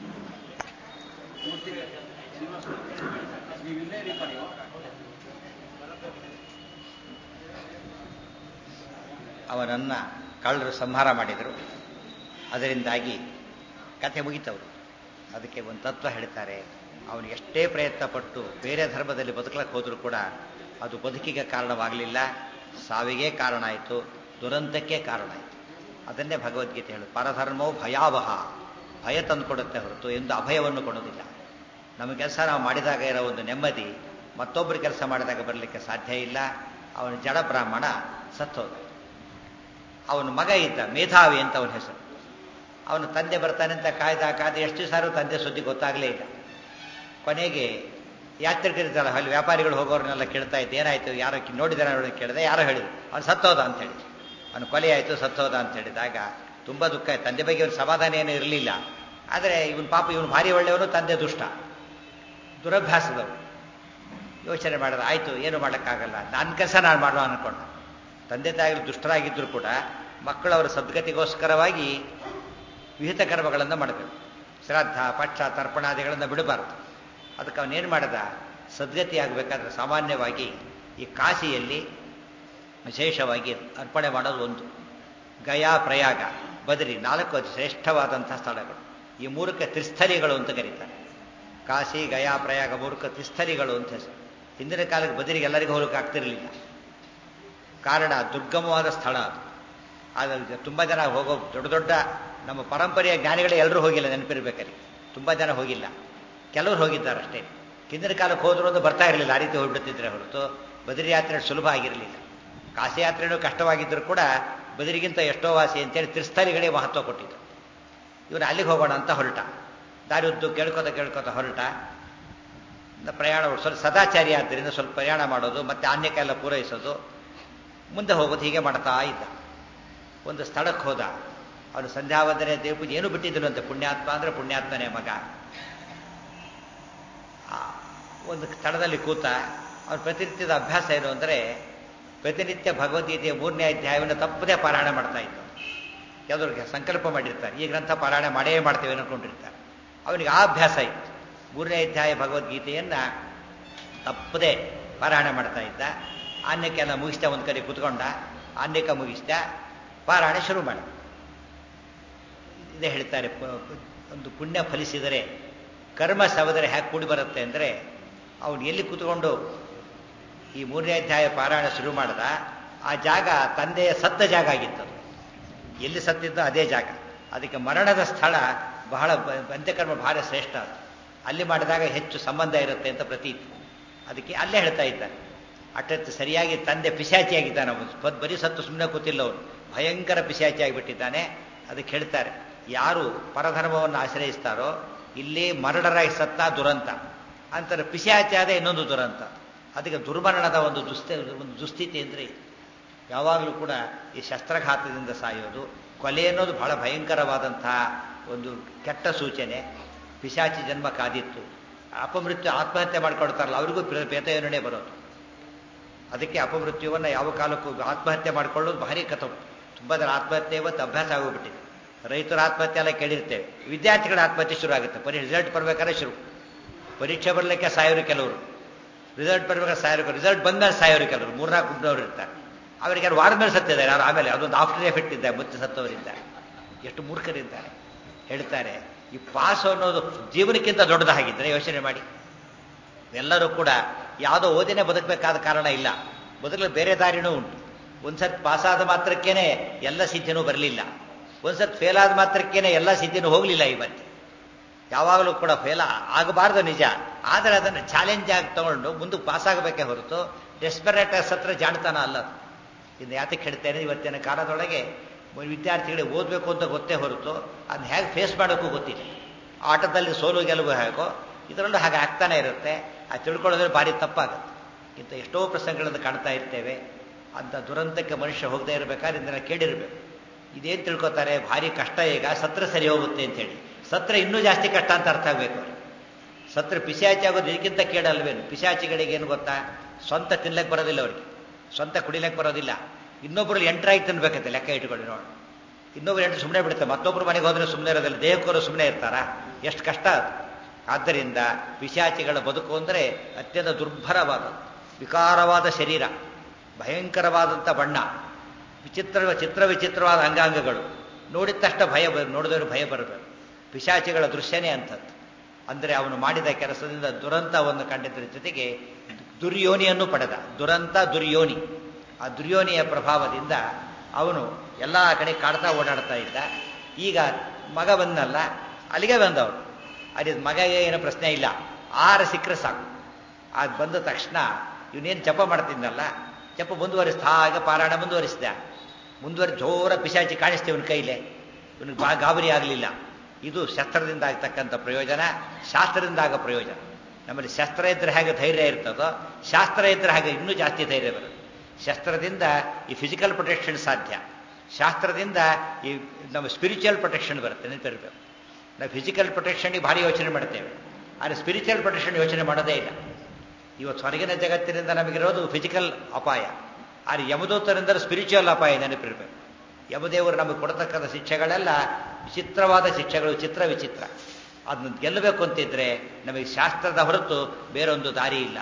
[SPEAKER 2] ಅವನನ್ನ ಕಳ್ಳರು ಸಂಹಾರ ಮಾಡಿದರು ಅದರಿಂದಾಗಿ ಕಥೆ ಮುಗಿತವರು ಅದಕ್ಕೆ ಒಂದು ತತ್ವ ಹೇಳ್ತಾರೆ ಅವನು ಎಷ್ಟೇ ಪ್ರಯತ್ನ ಪಟ್ಟು ಬೇರೆ ಧರ್ಮದಲ್ಲಿ ಬದುಕಲಕ್ಕೆ ಹೋದರೂ ಕೂಡ ಅದು ಬದುಕಿಗೆ ಕಾರಣವಾಗಲಿಲ್ಲ ಸಾವಿಗೆ ಕಾರಣ ಆಯಿತು ದುರಂತಕ್ಕೆ ಕಾರಣ ಆಯಿತು ಅದನ್ನೇ ಭಗವದ್ಗೀತೆ ಹೇಳು ಪರಧರ್ಮವು ಭಯಾವಹ ಭಯ ತಂದುಕೊಡುತ್ತೆ ಹೊರತು ಎಂದು ಅಭಯವನ್ನು ಕೊಡೋದಿಲ್ಲ ನಮ್ಮ ಕೆಲಸ ನಾವು ಮಾಡಿದಾಗ ಇರೋ ಒಂದು ನೆಮ್ಮದಿ ಮತ್ತೊಬ್ಬರು ಕೆಲಸ ಮಾಡಿದಾಗ ಬರಲಿಕ್ಕೆ ಸಾಧ್ಯ ಇಲ್ಲ ಅವನು ಜಡ ಬ್ರಾಹ್ಮಣ ಸತ್ತೋದ ಅವನ ಮಗ ಇದ್ದ ಮೇಧಾವಿ ಅಂತ ಅವನ ಹೆಸರು ಅವನು ತಂದೆ ಬರ್ತಾನೆ ಅಂತ ಕಾಯ್ದ ಕಾಯ್ದು ಎಷ್ಟು ಸಾರು ತಂದೆ ಸುದ್ದಿ ಗೊತ್ತಾಗಲೇ ಇಲ್ಲ ಕೊನೆಗೆ ಯಾತ್ರಿಕರಿದ್ದಾರ ಅಲ್ಲಿ ವ್ಯಾಪಾರಿಗಳು ಹೋಗೋರನ್ನೆಲ್ಲ ಕೇಳ್ತಾ ಇತ್ತು ಏನಾಯ್ತು ಯಾರೋ ನೋಡಿದಾರೆ ನೋಡಿ ಕೇಳಿದೆ ಯಾರೋ ಹೇಳಿದ್ರು ಅವನು ಸತ್ತೋದ ಅಂತೇಳಿ ಅವನು ಕೊಲೆ ಆಯಿತು ಸತ್ತೋದ ಅಂತ ಹೇಳಿದಾಗ ತುಂಬ ದುಃಖ ಆಯ್ತು ತಂದೆ ಬಗ್ಗೆ ಅವ್ರ ಸಮಾಧಾನ ಏನೂ ಇರಲಿಲ್ಲ ಆದರೆ ಇವನು ಪಾಪ ಇವನು ಭಾರಿ ಒಳ್ಳೆಯವನು ತಂದೆ ದುಷ್ಟ ದುರಭ್ಯಾಸದವರು ಯೋಚನೆ ಮಾಡಿದ ಆಯಿತು ಏನು ಮಾಡೋಕ್ಕಾಗಲ್ಲ ನನ್ನ ಕೆಲಸ ನಾನು ಮಾಡುವ ಅನ್ಕೊಂಡ ತಂದೆ ತಾಯಿಗಳು ದುಷ್ಟರಾಗಿದ್ದರೂ ಕೂಡ ಮಕ್ಕಳು ಅವರ ಸದ್ಗತಿಗೋಸ್ಕರವಾಗಿ ವಿಹಿತ ಕರ್ಮಗಳನ್ನು ಮಾಡಬೇಕು ಶ್ರಾದ್ದ ಪಕ್ಷ ತರ್ಪಣಾದಿಗಳನ್ನು ಬಿಡಬಾರ್ದು ಅದಕ್ಕೆ ಅವನೇನು ಮಾಡಿದ ಸದ್ಗತಿ ಆಗಬೇಕಾದ್ರೆ ಸಾಮಾನ್ಯವಾಗಿ ಈ ಕಾಶಿಯಲ್ಲಿ ವಿಶೇಷವಾಗಿ ಅರ್ಪಣೆ ಮಾಡೋದು ಒಂದು ಗಯಾ ಪ್ರಯಾಗ ಬದರಿ ನಾಲ್ಕು ಅತಿ ಶ್ರೇಷ್ಠವಾದಂಥ ಸ್ಥಳಗಳು ಈ ಮೂರಕ್ಕೆ ತ್ರಿಸ್ಥಲಿಗಳು ಅಂತ ಕರೀತಾರೆ ಕಾಶಿ ಗಯಾ ಪ್ರಯಾಗ ಮೂರಕ್ಕೆ ತ್ರಿಸ್ಥಲಿಗಳು ಅಂತ ಹೆಸರು ಹಿಂದಿನ ಕಾಲಕ್ಕೆ ಬದರಿಗೆ ಎಲ್ಲರಿಗೂ ಹೋಗಕ್ಕೆ ಆಗ್ತಿರಲಿಲ್ಲ ಕಾರಣ ದುರ್ಗಮವಾದ ಸ್ಥಳ ಅದು ಆದರೆ ತುಂಬ ಜನ ಹೋಗೋ ದೊಡ್ಡ ದೊಡ್ಡ ನಮ್ಮ ಪರಂಪರೆಯ ಜ್ಞಾನಿಗಳೇ ಎಲ್ಲರೂ ಹೋಗಿಲ್ಲ ನೆನಪಿರ್ಬೇಕಾದ್ರೆ ತುಂಬ ಜನ ಹೋಗಿಲ್ಲ ಕೆಲವರು ಹೋಗಿದ್ದಾರೆ ಅಷ್ಟೇ ಹಿಂದಿನ ಕಾಲಕ್ಕೆ ಹೋದ್ರು ಒಂದು ಬರ್ತಾ ಇರಲಿಲ್ಲ ಆ ರೀತಿ ಹೋಗ್ಬಿಡ್ತಿದ್ರೆ ಹೊರತು ಬದರಿ ಯಾತ್ರೆ ಸುಲಭ ಆಗಿರಲಿಲ್ಲ ಕಾಶಿ ಯಾತ್ರೆನೂ ಕಷ್ಟವಾಗಿದ್ದರೂ ಕೂಡ ಬದರಿಗಿಂತ ಎಷ್ಟೋ ವಾಸಿ ಅಂತೇಳಿ ತ್ರಿಸ್ಥಲಿಗಳೇ ಮಹತ್ವ ಕೊಟ್ಟಿದ್ದು ಇವನು ಅಲ್ಲಿಗೆ ಹೋಗೋಣ ಅಂತ ಹೊರಟ ದಾರಿ ಉದ್ದು ಕೇಳ್ಕೊತ ಕೇಳ್ಕೊತ ಹೊರಟ ಪ್ರಯಾಣ ಸ್ವಲ್ಪ ಸದಾಚಾರಿ ಆದ್ದರಿಂದ ಸ್ವಲ್ಪ ಪ್ರಯಾಣ ಮಾಡೋದು ಮತ್ತೆ ಆನ್ಯಕ್ಕೆಲ್ಲ ಪೂರೈಸೋದು ಮುಂದೆ ಹೋಗೋದು ಹೀಗೆ ಮಾಡ್ತಾ ಇದ್ದ ಒಂದು ಸ್ಥಳಕ್ಕೆ ಹೋದ ಅವನು ಸಂಧ್ಯಾವಂದನೆ ದೇವಪೂಜೆ ಏನು ಬಿಟ್ಟಿದ್ರು ಅಂತ ಪುಣ್ಯಾತ್ಮ ಅಂದ್ರೆ ಪುಣ್ಯಾತ್ಮನೇ ಮಗ ಒಂದು ಸ್ಥಳದಲ್ಲಿ ಕೂತ ಅವನ ಪ್ರತಿನಿತ್ಯದ ಅಭ್ಯಾಸ ಏನು ಅಂದರೆ ಪ್ರತಿನಿತ್ಯ ಭಗವದ್ಗೀತೆಯ ಮೂರನೇ ಅಧ್ಯಾಯವನ್ನು ತಪ್ಪದೇ ಪಾರಾಯಣ ಮಾಡ್ತಾ ಇದ್ದ ಕೆಲವ್ರಿಗೆ ಸಂಕಲ್ಪ ಮಾಡಿರ್ತಾರೆ ಈ ಗ್ರಂಥ ಪಾರಾಯಣ ಮಾಡೇ ಮಾಡ್ತೇವೆ ಅನ್ಕೊಂಡಿರ್ತಾರೆ ಅವನಿಗೆ ಆ ಅಭ್ಯಾಸ ಇತ್ತು ಮೂರನೇ ಅಧ್ಯಾಯ ಭಗವದ್ಗೀತೆಯನ್ನು ತಪ್ಪದೆ ಪಾರಾಯಣ ಮಾಡ್ತಾ ಇದ್ದ ಆನ್ಯಕ್ಕೆಲ್ಲ ಮುಗಿಸ್ತಾ ಒಂದು ಕಡೆ ಕುತ್ಕೊಂಡ ಆನ್ಯಕ ಮುಗಿಸ್ದ ಪಾರಾಯಣ ಶುರು ಮಾಡ ಇದೇ ಹೇಳ್ತಾರೆ ಪ- ಒಂದು ಪುಣ್ಯ ಫಲಿಸಿದರೆ ಕರ್ಮ ಸವದರೆ ಹ್ಯಾಕೆ ಕೂಡಿ ಬರುತ್ತೆ ಅಂದರೆ ಅವನು ಎಲ್ಲಿ ಕೂತ್ಕೊಂಡು ಈ ಮೂರನೇ ಅಧ್ಯಾಯ ಪಾರಾಯಣ ಶುರು ಮಾಡ್ದ ಆ ಜಾಗ ತಂದೆಯ ಸತ್ತ ಜಾಗ ಆಗಿತ್ತು ಎಲ್ಲಿ ಸತ್ತಿದ್ದೋ ಅದೇ ಜಾಗ ಅದಕ್ಕೆ ಮರಣದ ಸ್ಥಳ ಬಹಳ ಬ- ಅಂತ್ಯಕರ್ಮ ಬಹಳ ಶ್ರೇಷ್ಠ ಅದು ಅಲ್ಲಿ ಮಾಡಿದಾಗ ಹೆಚ್ಚು ಸಂಬಂಧ ಇರುತ್ತೆ ಅಂತ ಪ್ರತೀತಿ ಅದಕ್ಕೆ ಅಲ್ಲೇ ಹೇಳ್ತಾ ಇದ್ದಾನೆ ಅಟ್ಟತ್ತು ಸರಿಯಾಗಿ ತಂದೆ ಪಿಶಾಚಿಯಾಗಿದ್ದಾನೆ ಅವನು ಬ- ಬರೀ ಸತ್ತು ಸುಮ್ಮನೆ ಕೂತಿಲ್ಲ ಅವನು ಭಯಂಕರ ಪಿಶಾಚಿ ಆಗಿಬಿಟ್ಟಿದ್ದಾನೆ ಅದಕ್ಕೆ ಹೇಳ್ತಾರೆ ಯಾರು ಪರಧರ್ಮವನ್ನು ಆಶ್ರಯಿಸ್ತಾರೋ ಇಲ್ಲಿ ಮರಡರಾಗಿ ಸತ್ತ ದುರಂತ ಅಂತಾರೆ ಪಿಶಾಚಿ ಆದ ಇನ್ನೊಂದು ದುರಂತ ಅದಕ್ಕೆ ದುರ್ಮರಣದ ಒಂದು ದುಸ್ತಿ ಒಂದು ದುಸ್ಥಿತಿ ಅಂದರೆ ಯಾವಾಗಲೂ ಕೂಡ ಈ ಶಸ್ತ್ರಘಾತದಿಂದ ಸಾಯೋದು ಕೊಲೆ ಅನ್ನೋದು ಬಹಳ ಭಯಂಕರವಾದಂತಹ ಒಂದು ಕೆಟ್ಟ ಸೂಚನೆ ಪಿಶಾಚಿ ಜನ್ಮ ಕಾದಿತ್ತು ಅಪಮೃತ್ಯು ಆತ್ಮಹತ್ಯೆ ಮಾಡ್ಕೊಳ್ತಾರಲ್ಲ ಅವರಿಗೂ ಪ್ರೇತಯೋನೇ ಬರೋದು ಅದಕ್ಕೆ ಅಪಮೃತ್ಯುವನ್ನು ಯಾವ ಕಾಲಕ್ಕೂ ಆತ್ಮಹತ್ಯೆ ಮಾಡ್ಕೊಳ್ಳೋದು ಭಾರಿ ಕಥ ತುಂಬ ಜನ ಆತ್ಮಹತ್ಯೆ ಇವತ್ತು ಅಭ್ಯಾಸ ಆಗೋಗ್ಬಿಟ್ಟಿದೆ ರೈತರ ಆತ್ಮಹತ್ಯೆ ಎಲ್ಲ ಕೇಳಿರ್ತೇವೆ ವಿದ್ಯಾರ್ಥಿಗಳ ಆತ್ಮಹತ್ಯೆ ಶುರು ಆಗುತ್ತೆ ಪರಿ ರಿಸಲ್ಟ್ ಬರ್ಬೇಕಾದ್ರೆ ಶುರು ಪರೀಕ್ಷೆ ಬರಲಿಕ್ಕೆ ಸಾಯೋರು ಕೆಲವರು ರಿಸಲ್ಟ್ ಬರ್ಬೇಕಾದ್ರೆ ಸಾಯೋರು ರಿಸಲ್ಟ್ ಬಂದಾಗ ಸಾಯೋರು ಕೆಲವರು ಮೂರ್ನಾಲ್ಕು ಗುಂಪನವರು ಇರ್ತಾರೆ ಅವರಿಗೆ ಯಾರು ವಾರದ ಮೇಲೆ ಸತ್ತಿದ್ದಾರೆ ಯಾರು ಆಮೇಲೆ ಅದೊಂದು ಆಫ್ಟರ್ ಎಫೆಕ್ಟ್ ಇದ್ದಾರೆ ಮುಚ್ಚಿ ಸತ್ತವರಿದ್ದಾರೆ ಎಷ್ಟು ಮೂರ್ಖರಿದ್ದಾರೆ ಹೇಳ್ತಾರೆ ಈ ಪಾಸ್ ಅನ್ನೋದು ಜೀವನಕ್ಕಿಂತ ದೊಡ್ಡದಾಗಿದ್ದರೆ ಯೋಚನೆ ಮಾಡಿ ಎಲ್ಲರೂ ಕೂಡ ಯಾವುದೋ ಓದಿನೇ ಬದುಕಬೇಕಾದ ಕಾರಣ ಇಲ್ಲ ಬದುಕಲು ಬೇರೆ ದಾರಿನೂ ಉಂಟು ಒಂದ್ಸತ್ ಪಾಸಾದ ಮಾತ್ರಕ್ಕೇನೆ ಎಲ್ಲ ಸಿದ್ಧಿನೂ ಬರಲಿಲ್ಲ ಒಂದ್ಸತ್ ಫೇಲ್ ಆದ ಮಾತ್ರಕ್ಕೇನೆ ಎಲ್ಲ ಸಿದ್ಧಿನೂ ಹೋಗಲಿಲ್ಲ ಇವತ್ತು ಯಾವಾಗಲೂ ಕೂಡ ಫೇಲ್ ಆಗಬಾರ್ದು ನಿಜ ಆದರೆ ಅದನ್ನು ಚಾಲೆಂಜ್ ಆಗಿ ತಗೊಂಡು ಮುಂದಕ್ಕೆ ಪಾಸ್ ಆಗಬೇಕೇ ಹೊರತು ಡೆಸ್ಪರೇಟರ್ಸ್ ಹತ್ರ ಜಾಣತನ ಅಲ್ಲ ಅದು. ಇನ್ನು ಯಾತಕ್ಕೆ ಹೇಳ್ತೇನೆ ಇವತ್ತಿನ ಕಾಲದೊಳಗೆ ವಿದ್ಯಾರ್ಥಿಗಳಿಗೆ ಓದಬೇಕು ಅಂತ ಗೊತ್ತೇ ಹೊರತು ಅದನ್ನ ಹೇಗೆ ಫೇಸ್ ಮಾಡೋಕ್ಕೂ ಗೊತ್ತಿಲ್ಲ ಆಟದಲ್ಲಿ ಸೋಲು ಗೆಲುವು ಹೇಗೋ ಇದರಲ್ಲೂ ಹಾಗೆ ಆಗ್ತಾನೆ ಇರುತ್ತೆ ಅದು ತಿಳ್ಕೊಳ್ಳೋದ್ರೆ ಭಾರಿ ತಪ್ಪಾಗುತ್ತೆ ಇಂಥ ಎಷ್ಟೋ ಪ್ರಸಂಗಗಳನ್ನು ಕಾಣ್ತಾ ಇರ್ತೇವೆ ಅಂಥ ದುರಂತಕ್ಕೆ ಮನುಷ್ಯ ಹೋಗದೇ ಇರಬೇಕಾದ್ರೆ ಇದನ್ನ ಕೇಳಿರಬೇಕು ಇದೇನು ತಿಳ್ಕೊತಾರೆ ಭಾರಿ ಕಷ್ಟ ಈಗ ಸತ್ರ ಸರಿ ಹೋಗುತ್ತೆ ಅಂತೇಳಿ ಸತ್ರ ಇನ್ನೂ ಜಾಸ್ತಿ ಕಷ್ಟ ಅಂತ ಅರ್ಥ ಆಗಬೇಕು ಅವ್ರಿಗೆ ಸತ್ರ ಪಿಶಾಚಿ ಆಗೋದು ಇದಕ್ಕಿಂತ ಕೇಳಲ್ವೇನು ಪಿಶಾಚಿಗಳಿಗೆ ಏನು ಗೊತ್ತಾ ಸ್ವಂತ ತಿನ್ಲಕ್ಕೆ ಬರೋದಿಲ್ಲ ಅವ್ರಿಗೆ ಸ್ವಂತ ಕುಡಿಲಕ್ಕೆ ಬರೋದಿಲ್ಲ ಇನ್ನೊಬ್ಬರು ಎಂಟ್ರಾಗಿ ತಿನ್ಬೇಕಂತೆ ಲೆಕ್ಕ ಇಟ್ಕೊಳ್ಳಿ ನೋಡಿ ಇನ್ನೊಬ್ರು ಎಂಟ್ರು ಸುಮ್ಮನೆ ಬಿಡುತ್ತೆ ಮತ್ತೊಬ್ರು ಮನೆಗೆ ಹೋದ್ರೆ ಸುಮ್ಮನೆ ಇರೋದಿಲ್ಲ ದೇಹಕ್ಕೋರು ಸುಮ್ಮನೆ ಇರ್ತಾರ ಎಷ್ಟು ಕಷ್ಟ ಅದು ಆದ್ದರಿಂದ ಪಿಶಾಚಿಗಳ ಬದುಕು ಅಂದರೆ ಅತ್ಯಂತ ದುರ್ಭರವಾದ ವಿಕಾರವಾದ ಶರೀರ ಭಯಂಕರವಾದಂಥ ಬಣ್ಣ ವಿಚಿತ್ರ ಚಿತ್ರ ವಿಚಿತ್ರವಾದ ಅಂಗಾಂಗಗಳು ನೋಡಿದ ತಕ್ಷಣ ಭಯ ಬ- ನೋಡಿದವರು ಭಯ ಬರಬೇಕು ಪಿಶಾಚಿಗಳ ದೃಶ್ಯನೇ ಅಂಥದ್ದು ಅಂದರೆ ಅವನು ಮಾಡಿದ ಕೆಲಸದಿಂದ ದುರಂತವನ್ನು ಕಂಡಿದ್ದರ ಜೊತೆಗೆ ದುರ್ಯೋನಿಯನ್ನು ಪಡೆದ ದುರಂತ ದುರ್ಯೋನಿ ಆ ದುರ್ಯೋನಿಯ ಪ್ರಭಾವದಿಂದ ಅವನು ಎಲ್ಲ ಕಡೆ ಕಾಡ್ತಾ ಓಡಾಡ್ತಾ ಇದ್ದ ಈಗ ಮಗ ಬಂದಲ್ಲ ಅಲ್ಲಿಗೆ ಬಂದವನು ಅಲ್ಲಿ ಮಗಗೆ ಏನೋ ಪ್ರಶ್ನೆ ಇಲ್ಲ ಆಹಾರ ಸಿಕ್ಕರೆ ಸಾಕು ಅದು ಬಂದ ತಕ್ಷಣ ಇವನೇನು ಜಪ ಮಾಡ್ತಿದ್ನಲ್ಲ ಜಪ ಮುಂದುವರಿಸ್ತಾ ಹಾಗೆ ಪಾರಾಯಣ ಮುಂದುವರಿಸಿದ ಮುಂದುವರಿ ಜೋರ ಪಿಶಾಚಿ ಕಾಣಿಸ್ತೀವಿ ಇವನ ಕೈಲೇ ಇವನಿಗೆ ಬಾ ಗಾಬರಿ ಆಗಲಿಲ್ಲ ಇದು ಶಸ್ತ್ರದಿಂದ ಆಗ್ತಕ್ಕಂಥ ಪ್ರಯೋಜನ ಶಾಸ್ತ್ರದಿಂದ ಆಗೋ ಪ್ರಯೋಜನ ನಮ್ಮಲ್ಲಿ ಶಸ್ತ್ರ ಇದ್ರೆ ಹೇಗೆ ಧೈರ್ಯ ಇರ್ತದೋ ಶಾಸ್ತ್ರ ಇದ್ರೆ ಹಾಗೆ ಇನ್ನೂ ಜಾಸ್ತಿ ಧೈರ್ಯ ಬರುತ್ತೆ ಶಸ್ತ್ರದಿಂದ ಈ ಫಿಸಿಕಲ್ ಪ್ರೊಟೆಕ್ಷನ್ ಸಾಧ್ಯ ಶಾಸ್ತ್ರದಿಂದ ಈ ನಮ್ಮ ಸ್ಪಿರಿಚುವಲ್ ಪ್ರೊಟೆಕ್ಷನ್ ಬರುತ್ತೆ ನೆನಪಿರಬೇಕು ನಾವು ಫಿಸಿಕಲ್ ಪ್ರೊಟೆಕ್ಷನ್ಗೆ ಭಾರಿ ಯೋಚನೆ ಮಾಡ್ತೇವೆ ಆದರೆ ಸ್ಪಿರಿಚುವಲ್ ಪ್ರೊಟೆಕ್ಷನ್ ಯೋಚನೆ ಮಾಡೋದೇ ಇಲ್ಲ ಇವತ್ತು ಹೊರಗಿನ ಜಗತ್ತಿನಿಂದ ನಮಗಿರೋದು ಫಿಸಿಕಲ್ ಅಪಾಯ ಆದರೆ ಯಮದೂತರಿಂದ ಸ್ಪಿರಿಚುವಲ್ ಅಪಾಯ ನೆನಪಿರಬೇಕು ಯಮದೇವರು ನಮಗೆ ಕೊಡತಕ್ಕಂಥ ಶಿಕ್ಷೆಗಳೆಲ್ಲ ವಿಚಿತ್ರವಾದ ಶಿಕ್ಷೆಗಳು ಚಿತ್ರ ವಿಚಿತ್ರ ಅದನ್ನ ಗೆಲ್ಲಬೇಕು ಅಂತಿದ್ರೆ ನಮಗೆ ಶಾಸ್ತ್ರದ ಹೊರತು ಬೇರೊಂದು ದಾರಿ ಇಲ್ಲ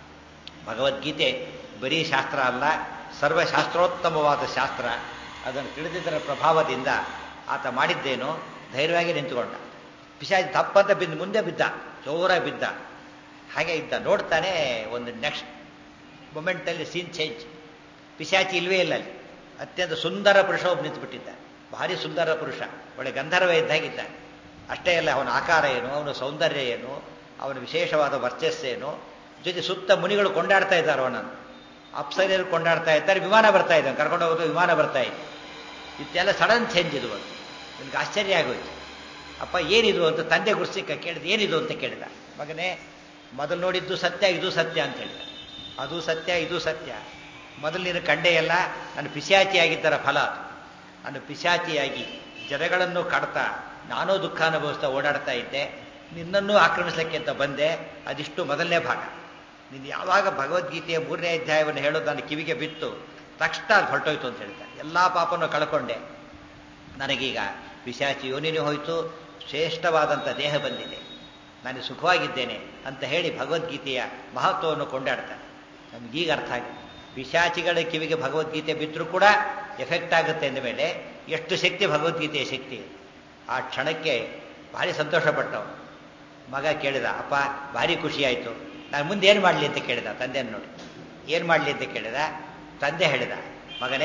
[SPEAKER 2] ಭಗವದ್ಗೀತೆ ಬರೀ ಶಾಸ್ತ್ರ ಅಲ್ಲ ಸರ್ವಶಾಸ್ತ್ರೋತ್ತಮವಾದ ಶಾಸ್ತ್ರ ಅದನ್ನು ತಿಳಿದಿದ್ದರ ಪ್ರಭಾವದಿಂದ ಆತ ಮಾಡಿದ್ದೇನು ಧೈರ್ಯವಾಗಿ ನಿಂತುಕೊಂಡ ಪಿಶಾಚಿ ತಪ್ಪಂತ ಬಿದ್ದು ಮುಂದೆ ಬಿದ್ದ ಜೋರಾಗಿ ಬಿದ್ದ ಹಾಗೆ ಇದ್ದ ನೋಡ್ತಾನೆ ಒಂದು ನೆಕ್ಸ್ಟ್ ಮೊಮೆಂಟಲ್ಲಿ ಸೀನ್ ಚೇಂಜ್ ಪಿಶಾಚಿ ಇಲ್ವೇ ಇಲ್ಲ ಅಲ್ಲಿ ಅತ್ಯಂತ ಸುಂದರ ಪುರುಷ ಒಬ್ಬ ನಿಂತುಬಿಟ್ಟಿದ್ದ ಭಾರಿ ಸುಂದರ ಪುರುಷ ಒಳ್ಳೆ ಗಂಧರ್ವ ಇದ್ದಾಗಿದ್ದ ಅಷ್ಟೇ ಅಲ್ಲ ಅವನ ಆಕಾರ ಏನು ಅವನ ಸೌಂದರ್ಯ ಏನು ಅವನ ವಿಶೇಷವಾದ ವರ್ಚಸ್ಸೇನು ಜೊತೆ ಸುತ್ತ ಮುನಿಗಳು ಕೊಂಡಾಡ್ತಾ ಇದ್ದಾರೆ ಅವನನ್ನು ಅಪ್ಸರಿಯರು ಕೊಂಡಾಡ್ತಾ ಇದ್ದಾರೆ ವಿಮಾನ ಬರ್ತಾ ಇದ್ದಾನೆ ಕರ್ಕೊಂಡು ಹೋಗೋದು ವಿಮಾನ ಬರ್ತಾ ಇದೆ ಇದೆಲ್ಲ ಸಡನ್ ಚೇಂಜ್ ಇದು ಅದು ನನಗೆ ಆಶ್ಚರ್ಯ ಆಗೋಯ್ತು ಅಪ್ಪ ಏನಿದು ಅಂತ ತಂದೆ ಗುರ್ಸಿಕ ಕೇಳಿದ ಏನಿದು ಅಂತ ಕೇಳಿದ ಮಗನೇ ಮೊದಲು ನೋಡಿದ್ದು ಸತ್ಯ ಇದು ಸತ್ಯ ಅಂತ ಹೇಳಿದ ಅದು ಸತ್ಯ ಇದು ಸತ್ಯ ಮೊದಲು ನೀನು ಕಂಡೇ ಎಲ್ಲ ನಾನು ಪಿಶಾಚಿಯಾಗಿದ್ದರ ಫಲ ಅದು ನಾನು ಪಿಶಾಚಿಯಾಗಿ ಜನಗಳನ್ನು ಕಾಡ್ತಾ ನಾನೂ ದುಃಖ ಅನುಭವಿಸ್ತಾ ಓಡಾಡ್ತಾ ಇದ್ದೆ ನಿನ್ನನ್ನೂ ಆಕ್ರಮಿಸಲಿಕ್ಕೆ ಅಂತ ಬಂದೆ ಅದಿಷ್ಟು ಮೊದಲನೇ ಭಾಗ ನೀನು ಯಾವಾಗ ಭಗವದ್ಗೀತೆಯ ಮೂರನೇ ಅಧ್ಯಾಯವನ್ನು ಹೇಳೋದು ನನ್ನ ಕಿವಿಗೆ ಬಿತ್ತು ತಕ್ಷಣ ಅದು ಹೊರಟೋಯ್ತು ಅಂತ ಹೇಳ್ತಾರೆ ಎಲ್ಲ ಪಾಪನ್ನು ಕಳ್ಕೊಂಡೆ ನನಗೀಗ ಪಿಶಾಚಿ ಯೋನಿನೂ ಹೋಯಿತು ಶ್ರೇಷ್ಠವಾದಂಥ ದೇಹ ಬಂದಿದೆ ನಾನು ಸುಖವಾಗಿದ್ದೇನೆ ಅಂತ ಹೇಳಿ ಭಗವದ್ಗೀತೆಯ ಮಹತ್ವವನ್ನು ಕೊಂಡಾಡ್ತಾನೆ ನಮಗೀಗ ಅರ್ಥ ಆಗಿದೆ ಪಿಶಾಚಿಗಳ ಕಿವಿಗೆ ಭಗವದ್ಗೀತೆ ಬಿದ್ದರೂ ಕೂಡ ಎಫೆಕ್ಟ್ ಆಗುತ್ತೆ ಅಂದ ಮೇಲೆ ಎಷ್ಟು ಶಕ್ತಿ ಭಗವದ್ಗೀತೆಯ ಶಕ್ತಿ ಆ ಕ್ಷಣಕ್ಕೆ ಭಾರಿ ಸಂತೋಷಪಟ್ಟವು ಮಗ ಕೇಳಿದ ಅಪ್ಪ ಭಾರಿ ಖುಷಿಯಾಯಿತು ನಾನು ಮುಂದೆ ಏನು ಮಾಡಲಿ ಅಂತ ಕೇಳಿದ ತಂದೆಯನ್ನು ನೋಡಿ ಏನು ಮಾಡಲಿ ಅಂತ ಕೇಳಿದ ತಂದೆ ಹೇಳಿದ ಮಗನೇ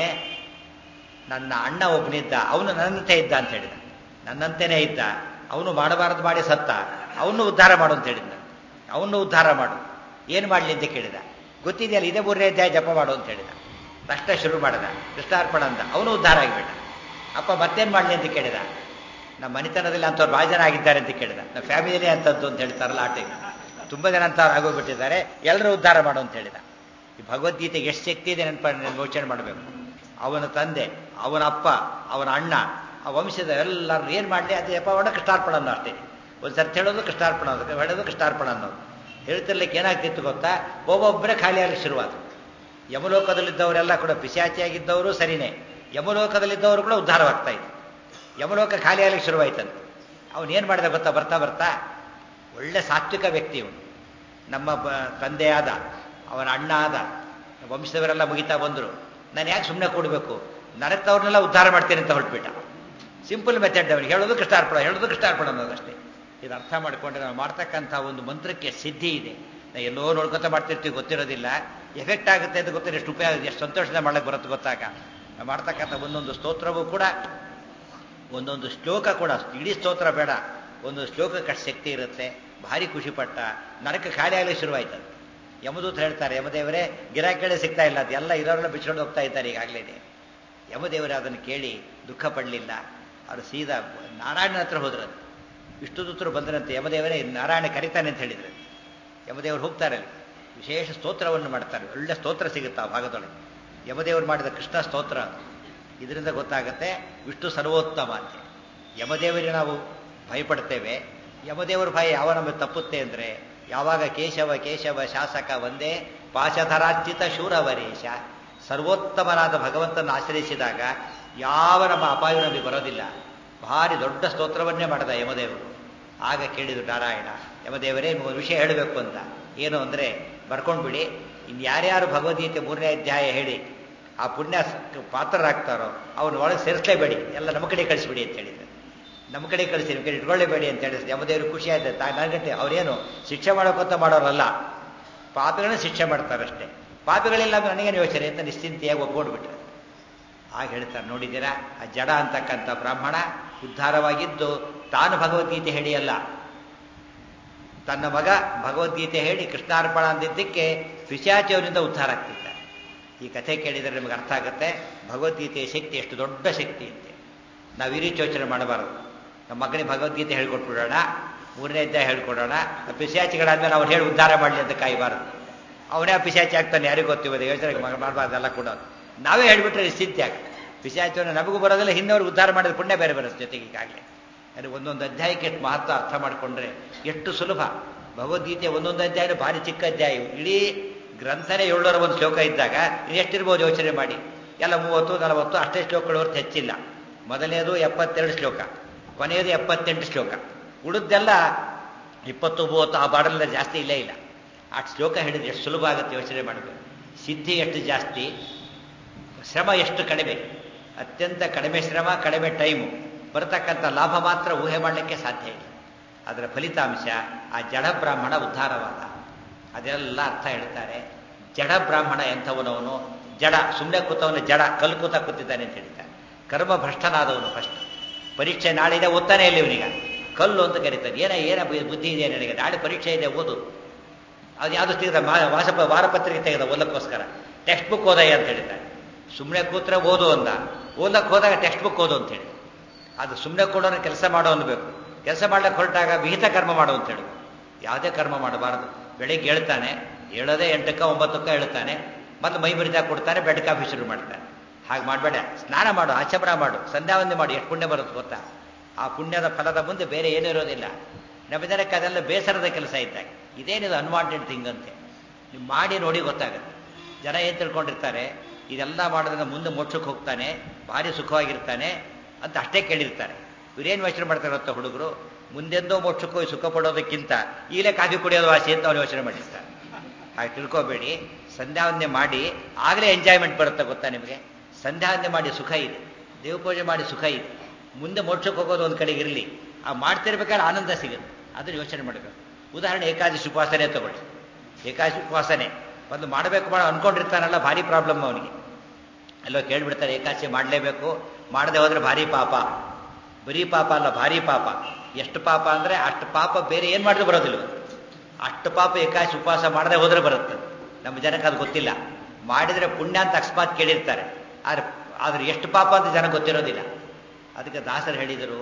[SPEAKER 2] ನನ್ನ ಅಣ್ಣ ಒಬ್ಬನಿದ್ದ ಅವನು ನನ್ನಂತೆ ಇದ್ದ ಅಂತ ಹೇಳಿದ ನನ್ನಂತೆಯೇ ಇದ್ದ ಅವನು ಮಾಡಬಾರದು ಮಾಡಿ ಸತ್ತ ಅವನು ಉದ್ಧಾರ ಮಾಡು ಅಂತ ಹೇಳಿದ ಅವನು ಉದ್ಧಾರ ಮಾಡು ಏನು ಮಾಡಲಿ ಅಂತ ಕೇಳಿದ ಗೊತ್ತಿದೆಯಲ್ಲ ಇದೇ ಮೂರನೇ ಅಧ್ಯಾಯ ಜಪ ಮಾಡು ಅಂತ ಹೇಳಿದ ತಕ್ಷಣ ಶುರು ಮಾಡಿದ ಕೃಷ್ಣಾರ್ಪಣ ಅಂದ ಅವನು ಉದ್ಧಾರ ಆಗಿಬಿಟ್ಟ ಅಪ್ಪ ಮತ್ತೇನು ಮಾಡಲಿ ಅಂತ ಕೇಳಿದ ನಮ್ಮ ಮನೆತನದಲ್ಲಿ ಅಂಥವ್ರು ಭಾಳ ಜನ ಆಗಿದ್ದಾರೆ ಅಂತ ಕೇಳಿದ ನಮ್ಮ ಫ್ಯಾಮಿಲಿನೇ ಅಂತದ್ದು ಅಂತ ಹೇಳ್ತಾರಲ್ಲ ಆ ಟೈಮ್ ತುಂಬ ಜನ ಅಂಥವ್ರು ಆಗೋಗ್ಬಿಟ್ಟಿದ್ದಾರೆ ಎಲ್ಲರೂ ಉದ್ಧಾರ ಮಾಡು ಅಂತ ಹೇಳಿದ ಈ ಭಗವದ್ಗೀತೆಗೆ ಎಷ್ಟು ಶಕ್ತಿ ಇದೆ ನೆನಪ ಯೋಚನೆ ಮಾಡಬೇಕು ಅವನ ತಂದೆ ಅವನ ಅಪ್ಪ ಅವನ ಅಣ್ಣ ಆ ವಂಶದ ಎಲ್ಲರೂ ಏನು ಮಾಡಲಿ ಅದು ಯಪ್ಪ ಒಣ ಕೃಷ್ಣಾರ್ಪಣ ಅನ್ನೋ ಅಷ್ಟೇ ಒಂದು ಸರ್ತಿ ಹೇಳೋದು ಕೃಷ್ಣಾರ್ಪಣ ಅನ್ನೋದು ಹೇಳೋದು ಕೃಷ್ಣಾರ್ಪಣ ಅನ್ನೋದು ಹೇಳ್ತಿರ್ಲಿಕ್ಕೆ ಏನಾಗ್ತಿತ್ತು ಗೊತ್ತಾ ಒಬ್ಬೊಬ್ಬರೇ ಖಾಲಿಯಾಗಲಿಕ್ಕೆ ಶುರುವಾದ ಯಮಲೋಕದಲ್ಲಿದ್ದವರೆಲ್ಲ ಕೂಡ ಪಿಶಾಚಿಯಾಗಿದ್ದವರು ಸರಿನೇ ಯಮಲೋಕದಲ್ಲಿದ್ದವರು ಕೂಡ ಉದ್ಧಾರವಾಗ್ತಾ ಇತ್ತು ಯಮಲೋಕ ಖಾಲಿಯಾಗಲಿಕ್ಕೆ ಶುರುವಾಯ್ತಂತೆ ಅವನು ಏನು ಮಾಡಿದ ಗೊತ್ತಾ ಬರ್ತಾ ಬರ್ತಾ ಒಳ್ಳೆ ಸಾತ್ವಿಕ ವ್ಯಕ್ತಿ ಇವನು ನಮ್ಮ ಬ ತಂದೆ ಆದ ಅವನ ಅಣ್ಣ ಆದ ವಂಶದವರೆಲ್ಲ ಮುಗಿತಾ ಬಂದರು ನಾನು ಯಾಕೆ ಸುಮ್ಮನೆ ಕೊಡಬೇಕು ನರಕ್ತವ್ರನ್ನೆಲ್ಲ ಉದ್ಧಾರ ಮಾಡ್ತೇನೆ ಅಂತ ಹೊರಟ್ಬಿಟ್ಟ ಸಿಂಪಲ್ ಮೆಥಡ್ ಅವನಿಗೆ ಹೇಳೋದು ಕೃಷ್ಣಾರ್ಪಣ ಹೇಳೋದು ಕೃಷ್ಣಾರ್ಪಣ ಅನ್ನೋದಷ್ಟೇ ಇದು ಅರ್ಥ ಮಾಡಿಕೊಂಡ್ರೆ ನಾವು ಮಾಡ್ತಕ್ಕಂಥ ಒಂದು ಮಂತ್ರಕ್ಕೆ ಸಿದ್ಧಿ ಇದೆ ನಾವು ಎಲ್ಲೋ ನೋಡ್ಕೊತ ಮಾಡ್ತಿರ್ತೀವಿ ಗೊತ್ತಿರೋದಿಲ್ಲ ಎಫೆಕ್ಟ್ ಆಗುತ್ತೆ ಅಂತ ಗೊತ್ತಿರೋ ಎಷ್ಟು ಉಪಯೋಗ ಎಷ್ಟು ಸಂತೋಷದಿಂದ ಮಾಡಕ್ಕೆ ಬರುತ್ತೆ ಗೊತ್ತಾಗ ನಾವು ಮಾಡ್ತಕ್ಕಂಥ ಒಂದೊಂದು ಸ್ತೋತ್ರವೂ ಕೂಡ ಒಂದೊಂದು ಶ್ಲೋಕ ಕೂಡ ಇಡೀ ಸ್ತೋತ್ರ ಬೇಡ ಒಂದು ಶ್ಲೋಕಕ್ಕೆ ಅಷ್ಟು ಶಕ್ತಿ ಇರುತ್ತೆ ಭಾರಿ ಖುಷಿಪಟ್ಟ ನರಕ ಖಾಲಿ ಆಗಲಿ ಶುರುವಾಯ್ತದೆ ಯಮದೂತ್ ಹೇಳ್ತಾರೆ ಯಮದೇವರೇ ಗಿರಾಕಿಗಳೇ ಸಿಗ್ತಾ ಇಲ್ಲ ಅದು ಎಲ್ಲ ಇರೋರೆಲ್ಲ ಬಿಚ್ಕೊಂಡು ಹೋಗ್ತಾ ಇದ್ದಾರೆ ಈಗಾಗಲೇ ಯಮದೇವರೇ ಅದನ್ನು ಕೇಳಿ ದುಃಖ ಪಡಲಿಲ್ಲ ಅವರು ಸೀದಾ ನಾರಾಯಣನ ಹತ್ರ ಹೋದ್ರಂತೆ ವಿಷ್ಣು ದೂತರು ಬಂದ್ರಂತೆ ಯಮದೇವರೇ ನಾರಾಯಣ ಕರಿತಾನೆ ಅಂತ ಹೇಳಿದ್ರು ಯಮದೇವರು ಹೋಗ್ತಾರೆ ಅಲ್ಲಿ ವಿಶೇಷ ಸ್ತೋತ್ರವನ್ನು ಮಾಡ್ತಾರೆ ಒಳ್ಳೆ ಸ್ತೋತ್ರ ಸಿಗುತ್ತೆ ಆ ಭಾಗದೊಳಗೆ ಯಮದೇವರು ಮಾಡಿದ ಕೃಷ್ಣ ಸ್ತೋತ್ರ ಇದರಿಂದ ಗೊತ್ತಾಗುತ್ತೆ ವಿಷ್ಣು ಸರ್ವೋತ್ತಮ ಅಂತ ಯಮದೇವರಿಗೆ ನಾವು ಭಯಪಡ್ತೇವೆ ಯಮದೇವರ ಭಯ ಯಾವ ನಮಗೆ ತಪ್ಪುತ್ತೆ ಅಂದರೆ ಯಾವಾಗ ಕೇಶವ ಕೇಶವ ಶಾಸಕ ಒಂದೇ ಪಾಶಧರಾರ್ಚಿತ ಶೂರವರೇಶ ಸರ್ವೋತ್ತಮನಾದ ಭಗವಂತನ ಆಶ್ರಯಿಸಿದಾಗ ಯಾವ ನಮ್ಮ ಅಪಾಯ ನಮಗೆ ಬರೋದಿಲ್ಲ ಭಾರಿ ದೊಡ್ಡ ಸ್ತೋತ್ರವನ್ನೇ ಮಾಡಿದ ಯಮದೇವರು ಆಗ ಕೇಳಿದ್ರು ನಾರಾಯಣ ಯಮದೇವರೇ ನಿಮಗೊಂದು ವಿಷಯ ಹೇಳಬೇಕು ಅಂತ ಏನು ಅಂದರೆ ಬರ್ಕೊಂಡ್ಬಿಡಿ ಇನ್ನು ಯಾರ್ಯಾರು ಭಗವದ್ಗೀತೆ ಮೂರನೇ ಅಧ್ಯಾಯ ಹೇಳಿ ಆ ಪುಣ್ಯ ಪಾತ್ರರಾಗ್ತಾರೋ ಅವ್ರನ್ನ ಒಳಗೆ ಸೇರಿಸಲೇಬೇಡಿ ಎಲ್ಲ ನಮ್ಮ ಕಡೆ ಕಳಿಸ್ಬಿಡಿ ಅಂತ ಹೇಳಿದ್ರು ನಮ್ಮ ಕಡೆ ಕಳಿಸಿ ನಿಮ್ಮ ಕಡೆ ಇಟ್ಕೊಳ್ಳೇಬೇಡಿ ಅಂತ ಹೇಳಿದ್ರೆ ಯಮದೇವರು ಖುಷಿ ಆಯ್ತು ನನಗಂಟೆ ಅವರೇನು ಶಿಕ್ಷೆ ಮಾಡೋಕ್ಕಂತ ಮಾಡೋರಲ್ಲ ಪಾಪಿಗಳನ್ನ ಶಿಕ್ಷೆ ಮಾಡ್ತಾರಷ್ಟೇ ಪಾಪಿಗಳಿಲ್ಲ ನನಗೇನು ಯೋಚನೆ ಅಂತ ನಿಶ್ಚಿಂತೆಯಾಗಿ ಒಪ್ಕೊಂಡ್ಬಿಟ್ರೆ ಆಗ ಹೇಳ್ತಾರೆ ನೋಡಿದ್ದೀರಾ ಆ ಜಡ ಅಂತಕ್ಕಂಥ ಬ್ರಾಹ್ಮಣ ಉದ್ಧಾರವಾಗಿದ್ದು ತಾನು ಭಗವದ್ಗೀತೆ ಹೇಳಿ ಅಲ್ಲ ತನ್ನ ಮಗ ಭಗವದ್ಗೀತೆ ಹೇಳಿ ಕೃಷ್ಣಾರ್ಪಣ ಅಂದಿದ್ದಕ್ಕೆ ಪಿಶಾಚಿಯವರಿಂದ ಉದ್ಧಾರ ಆಗ್ತಿದ್ದಾರೆ ಈ ಕಥೆ ಕೇಳಿದರೆ ನಿಮಗೆ ಅರ್ಥ ಆಗುತ್ತೆ ಭಗವದ್ಗೀತೆಯ ಶಕ್ತಿ ಎಷ್ಟು ದೊಡ್ಡ ಶಕ್ತಿ ಅಂತೆ ನಾವು ಈ ರೀತಿ ಯೋಚನೆ ಮಾಡಬಾರದು ನಮ್ಮ ಮಗನಿಗೆ ಭಗವದ್ಗೀತೆ ಹೇಳ್ಕೊಟ್ಬಿಡೋಣ ಮೂರನೇ ಅಧ್ಯಾಯ ಹೇಳ್ಕೊಡೋಣ ಪಿಶಾಚಿಗಳಾದ್ಮೇಲೆ ಅವ್ರು ಹೇಳಿ ಉದ್ಧಾರ ಮಾಡಲಿ ಅಂತ ಕಾಯಬಾರದು ಅವನೇ ಪಿಶಾಚಿ ಆಗ್ತಾನೆ ಯಾರಿಗೂ ಗೊತ್ತಿರೋದು ಯೋಚನೆ ಮಾಡಬಾರ್ದೆಲ್ಲ ಕೂಡ ನಾವೇ ಹೇಳಿಬಿಟ್ರೆ ನಿಶ್ಚಿಂತೆ ಆಗ ಪಿಶಾಚಿಯನ್ನು ನಮಗೂ ಬರೋದಿಲ್ಲ ಹಿಂದವ್ರಿಗೆ ಉದ್ಧಾರ ಮಾಡಿದ ಪುಣ್ಯ ಬೇರೆ ಬರುತ್ತೆ ಜೊತೆಗೆ ಈಗಾಗಲೇ ಅಂದರೆ ಒಂದೊಂದು ಅಧ್ಯಾಯಕ್ಕೆ ಎಷ್ಟು ಮಹತ್ವ ಅರ್ಥ ಮಾಡಿಕೊಂಡ್ರೆ ಎಷ್ಟು ಸುಲಭ ಭಗವದ್ಗೀತೆ ಒಂದೊಂದು ಅಧ್ಯಾಯ ಭಾರಿ ಚಿಕ್ಕ ಅಧ್ಯಾಯ ಇಡೀ ಗ್ರಂಥನೇ ಏಳ್ನೂರ ಒಂದು ಶ್ಲೋಕ ಇದ್ದಾಗ ಎಷ್ಟಿರ್ಬೋದು ಯೋಚನೆ ಮಾಡಿ ಎಲ್ಲ ಮೂವತ್ತು ನಲವತ್ತು ಅಷ್ಟೇ ಶ್ಲೋಕಗಳು ಹೊರತು ಹೆಚ್ಚಿಲ್ಲ ಮೊದಲನೇದು ಎಪ್ಪತ್ತೆರಡು ಶ್ಲೋಕ ಕೊನೆಯದು ಎಪ್ಪತ್ತೆಂಟು ಶ್ಲೋಕ ಉಳಿದೆಲ್ಲ ಇಪ್ಪತ್ತು ಮೂವತ್ತು ಆ ಬಾರ್ಡರ್ಲ ಜಾಸ್ತಿ ಇಲ್ಲೇ ಇಲ್ಲ ಆ ಶ್ಲೋಕ ಹೇಳಿದ್ರೆ ಎಷ್ಟು ಸುಲಭ ಆಗುತ್ತೆ ಯೋಚನೆ ಮಾಡಬೇಕು ಸಿದ್ಧಿ ಎಷ್ಟು ಜಾಸ್ತಿ ಶ್ರಮ ಎಷ್ಟು ಕಡಿಮೆ ಅತ್ಯಂತ ಕಡಿಮೆ ಶ್ರಮ ಕಡಿಮೆ ಟೈಮು ಬರತಕ್ಕಂಥ ಲಾಭ ಮಾತ್ರ ಊಹೆ ಮಾಡಲಿಕ್ಕೆ ಸಾಧ್ಯ ಇಲ್ಲ ಅದರ ಫಲಿತಾಂಶ ಆ ಜಡ ಬ್ರಾಹ್ಮಣ ಉದ್ಧಾರವಾದ ಅದೆಲ್ಲ ಅರ್ಥ ಹೇಳ್ತಾರೆ ಜಡ ಬ್ರಾಹ್ಮಣ ಎಂಥವನವನು ಜಡ ಸುಮ್ಮನೆ ಕೂತವನು ಜಡ ಕಲ್ಲು ಕೂತ ಕೂತಿದ್ದಾನೆ ಅಂತ ಹೇಳ್ತಾರೆ ಕರ್ಮ ಭ್ರಷ್ಟನಾದವನು ಫಸ್ಟ್ ಪರೀಕ್ಷೆ ನಾಳೆ ಇದೆ ಓದ್ತಾನೆ ಇಲ್ಲ ಇವನೀಗ ಕಲ್ಲು ಅಂತ ಕರೀತಾನೆ ಏನ ಏನ ಬುದ್ಧಿ ಇದೆ ನನಗೆ ನಾಳೆ ಪರೀಕ್ಷೆ ಇದೆ ಓದು ಅದು ಯಾವುದು ತೆಗೆದ ವಾಸ ವಾರಪತ್ರಿಕೆ ತೆಗೆದ ಓದಕ್ಕೋಸ್ಕರ ಟೆಕ್ಸ್ಟ್ ಬುಕ್ ಓದಯ್ಯ ಅಂತ ಹೇಳಿದ್ದಾರೆ ಸುಮ್ಮನೆ ಕೂತ್ರೆ ಓದು ಅಂದ ಓದಕ್ಕೆ ಹೋದಾಗ ಟೆಕ್ಸ್ಟ್ ಬುಕ್ ಓದು ಅಂತ ಹೇಳಿ ಅದು ಸುಮ್ಮನೆ ಕೊಡೋನು ಕೆಲಸ ಮಾಡೋ ಅನ್ಬೇಕು ಕೆಲಸ ಮಾಡ್ಲಿಕ್ಕೆ ಹೊರಟಾಗ ವಿಹಿತ ಕರ್ಮ ಮಾಡು ಅಂತ ಹೇಳಿ ಯಾವುದೇ ಕರ್ಮ ಮಾಡಬಾರದು ಬೆಳಿಗ್ಗೆ ಹೇಳ್ತಾನೆ ಹೇಳೋದೇ ಎಂಟಕ್ಕ ಒಂಬತ್ತಕ್ಕ ಹೇಳ್ತಾನೆ ಮೊದಲು ಮೈ ಮುರಿದಾಗ ಕೊಡ್ತಾನೆ ಬೆಡ್ ಕಾಫಿ ಶುರು ಮಾಡ್ತಾನೆ ಹಾಗೆ ಮಾಡಬೇಡ ಸ್ನಾನ ಮಾಡು ಆಚಮನ ಮಾಡು ಸಂಧ್ಯಾವಂದನೆ ಮಾಡು ಎಷ್ಟು ಪುಣ್ಯ ಬರುತ್ತೆ ಗೊತ್ತಾ ಆ ಪುಣ್ಯದ ಫಲದ ಮುಂದೆ ಬೇರೆ ಏನೂ ಇರೋದಿಲ್ಲ ನಮ್ಮ ಜನಕ್ಕೆ ಅದೆಲ್ಲ ಬೇಸರದ ಕೆಲಸ ಇದ್ದಾಗ ಇದೇನಿದು ಅನ್ವಾಂಟೆಡ್ ಥಿಂಗ್ ಅಂತೆ ನೀವು ಮಾಡಿ ನೋಡಿ ಗೊತ್ತಾಗುತ್ತೆ ಜನ ಏನು ತಿಳ್ಕೊಂಡಿರ್ತಾರೆ ಇದೆಲ್ಲ ಮಾಡೋದ್ರಿಂದ ಮುಂದೆ ಮೋಕ್ಷಕ್ಕೆ ಹೋಗ್ತಾನೆ ಭಾರಿ ಸುಖವಾಗಿರ್ತಾನೆ ಅಂತ ಅಷ್ಟೇ ಕೇಳಿರ್ತಾರೆ ಇವ್ರೇನು ಯೋಚನೆ ಮಾಡ್ತಾರೆ ಗೊತ್ತಾ ಹುಡುಗರು ಮುಂದೆಂದೋ ಮೋಕ್ಷಕ್ಕೆ ಹೋಗಿ ಸುಖ ಪಡೋದಕ್ಕಿಂತ ಈಗಲೇ ಕಾಫಿ ಕುಡಿಯೋದು ವಾಸಿ ಅಂತ ಅವ್ರು ಯೋಚನೆ ಮಾಡಿರ್ತಾರೆ ಹಾಗೆ ತಿಳ್ಕೊಬೇಡಿ ಸಂಧ್ಯಾವಂದನೆ ಮಾಡಿ ಆಗಲೇ ಎಂಜಾಯ್ಮೆಂಟ್ ಬರುತ್ತೆ ಗೊತ್ತಾ ನಿಮಗೆ ಸಂಧ್ಯಾವಂದನೆ ಮಾಡಿ ಸುಖ ಇದೆ ದೇವಪೂಜೆ ಮಾಡಿ ಸುಖ ಇದೆ ಮುಂದೆ ಮೋಕ್ಷಕ್ಕೆ ಹೋಗೋದು ಒಂದು ಕಡೆಗೆ ಇರಲಿ ಆ ಮಾಡ್ತಿರ್ಬೇಕಾದ್ರೆ ಆನಂದ ಸಿಗುತ್ತೆ ಅದನ್ನು ಯೋಚನೆ ಮಾಡಬೇಕು ಉದಾಹರಣೆ ಏಕಾದಶಿ ಉಪವಾಸನೆ ತಗೊಳ್ಳಿ ಏಕಾದಶಿ ಉಪವಾಸನೆ ಒಂದು ಮಾಡಬೇಕು ಮಾಡೋ ಅನ್ಕೊಂಡಿರ್ತಾನಲ್ಲ ಭಾರಿ ಪ್ರಾಬ್ಲಮ್ ಅವನಿಗೆ ಎಲ್ಲೋ ಕೇಳ್ಬಿಡ್ತಾರೆ ಏಕಾದಶಿ ಮಾಡಲೇಬೇಕು ಮಾಡದೆ ಹೋದ್ರೆ ಭಾರಿ ಪಾಪ ಬರೀ ಪಾಪ ಅಲ್ಲ ಭಾರಿ ಪಾಪ ಎಷ್ಟು ಪಾಪ ಅಂದರೆ ಅಷ್ಟು ಪಾಪ ಬೇರೆ ಏನು ಮಾಡಿದ್ರು ಬರೋದಿಲ್ಲ ಅಷ್ಟು ಪಾಪ ಏಕಾದಶಿ ಉಪವಾಸ ಮಾಡದೆ ಹೋದ್ರೆ ಬರುತ್ತೆ ನಮ್ಮ ಜನಕ್ಕೆ ಅದು ಗೊತ್ತಿಲ್ಲ ಮಾಡಿದರೆ ಪುಣ್ಯ ಅಂತ ಅಕಸ್ಮಾತ್ ಕೇಳಿರ್ತಾರೆ ಆದ್ರೆ ಆದ್ರೆ ಎಷ್ಟು ಪಾಪ ಅಂತ ಜನ ಗೊತ್ತಿರೋದಿಲ್ಲ ಅದಕ್ಕೆ ದಾಸರು ಹೇಳಿದರು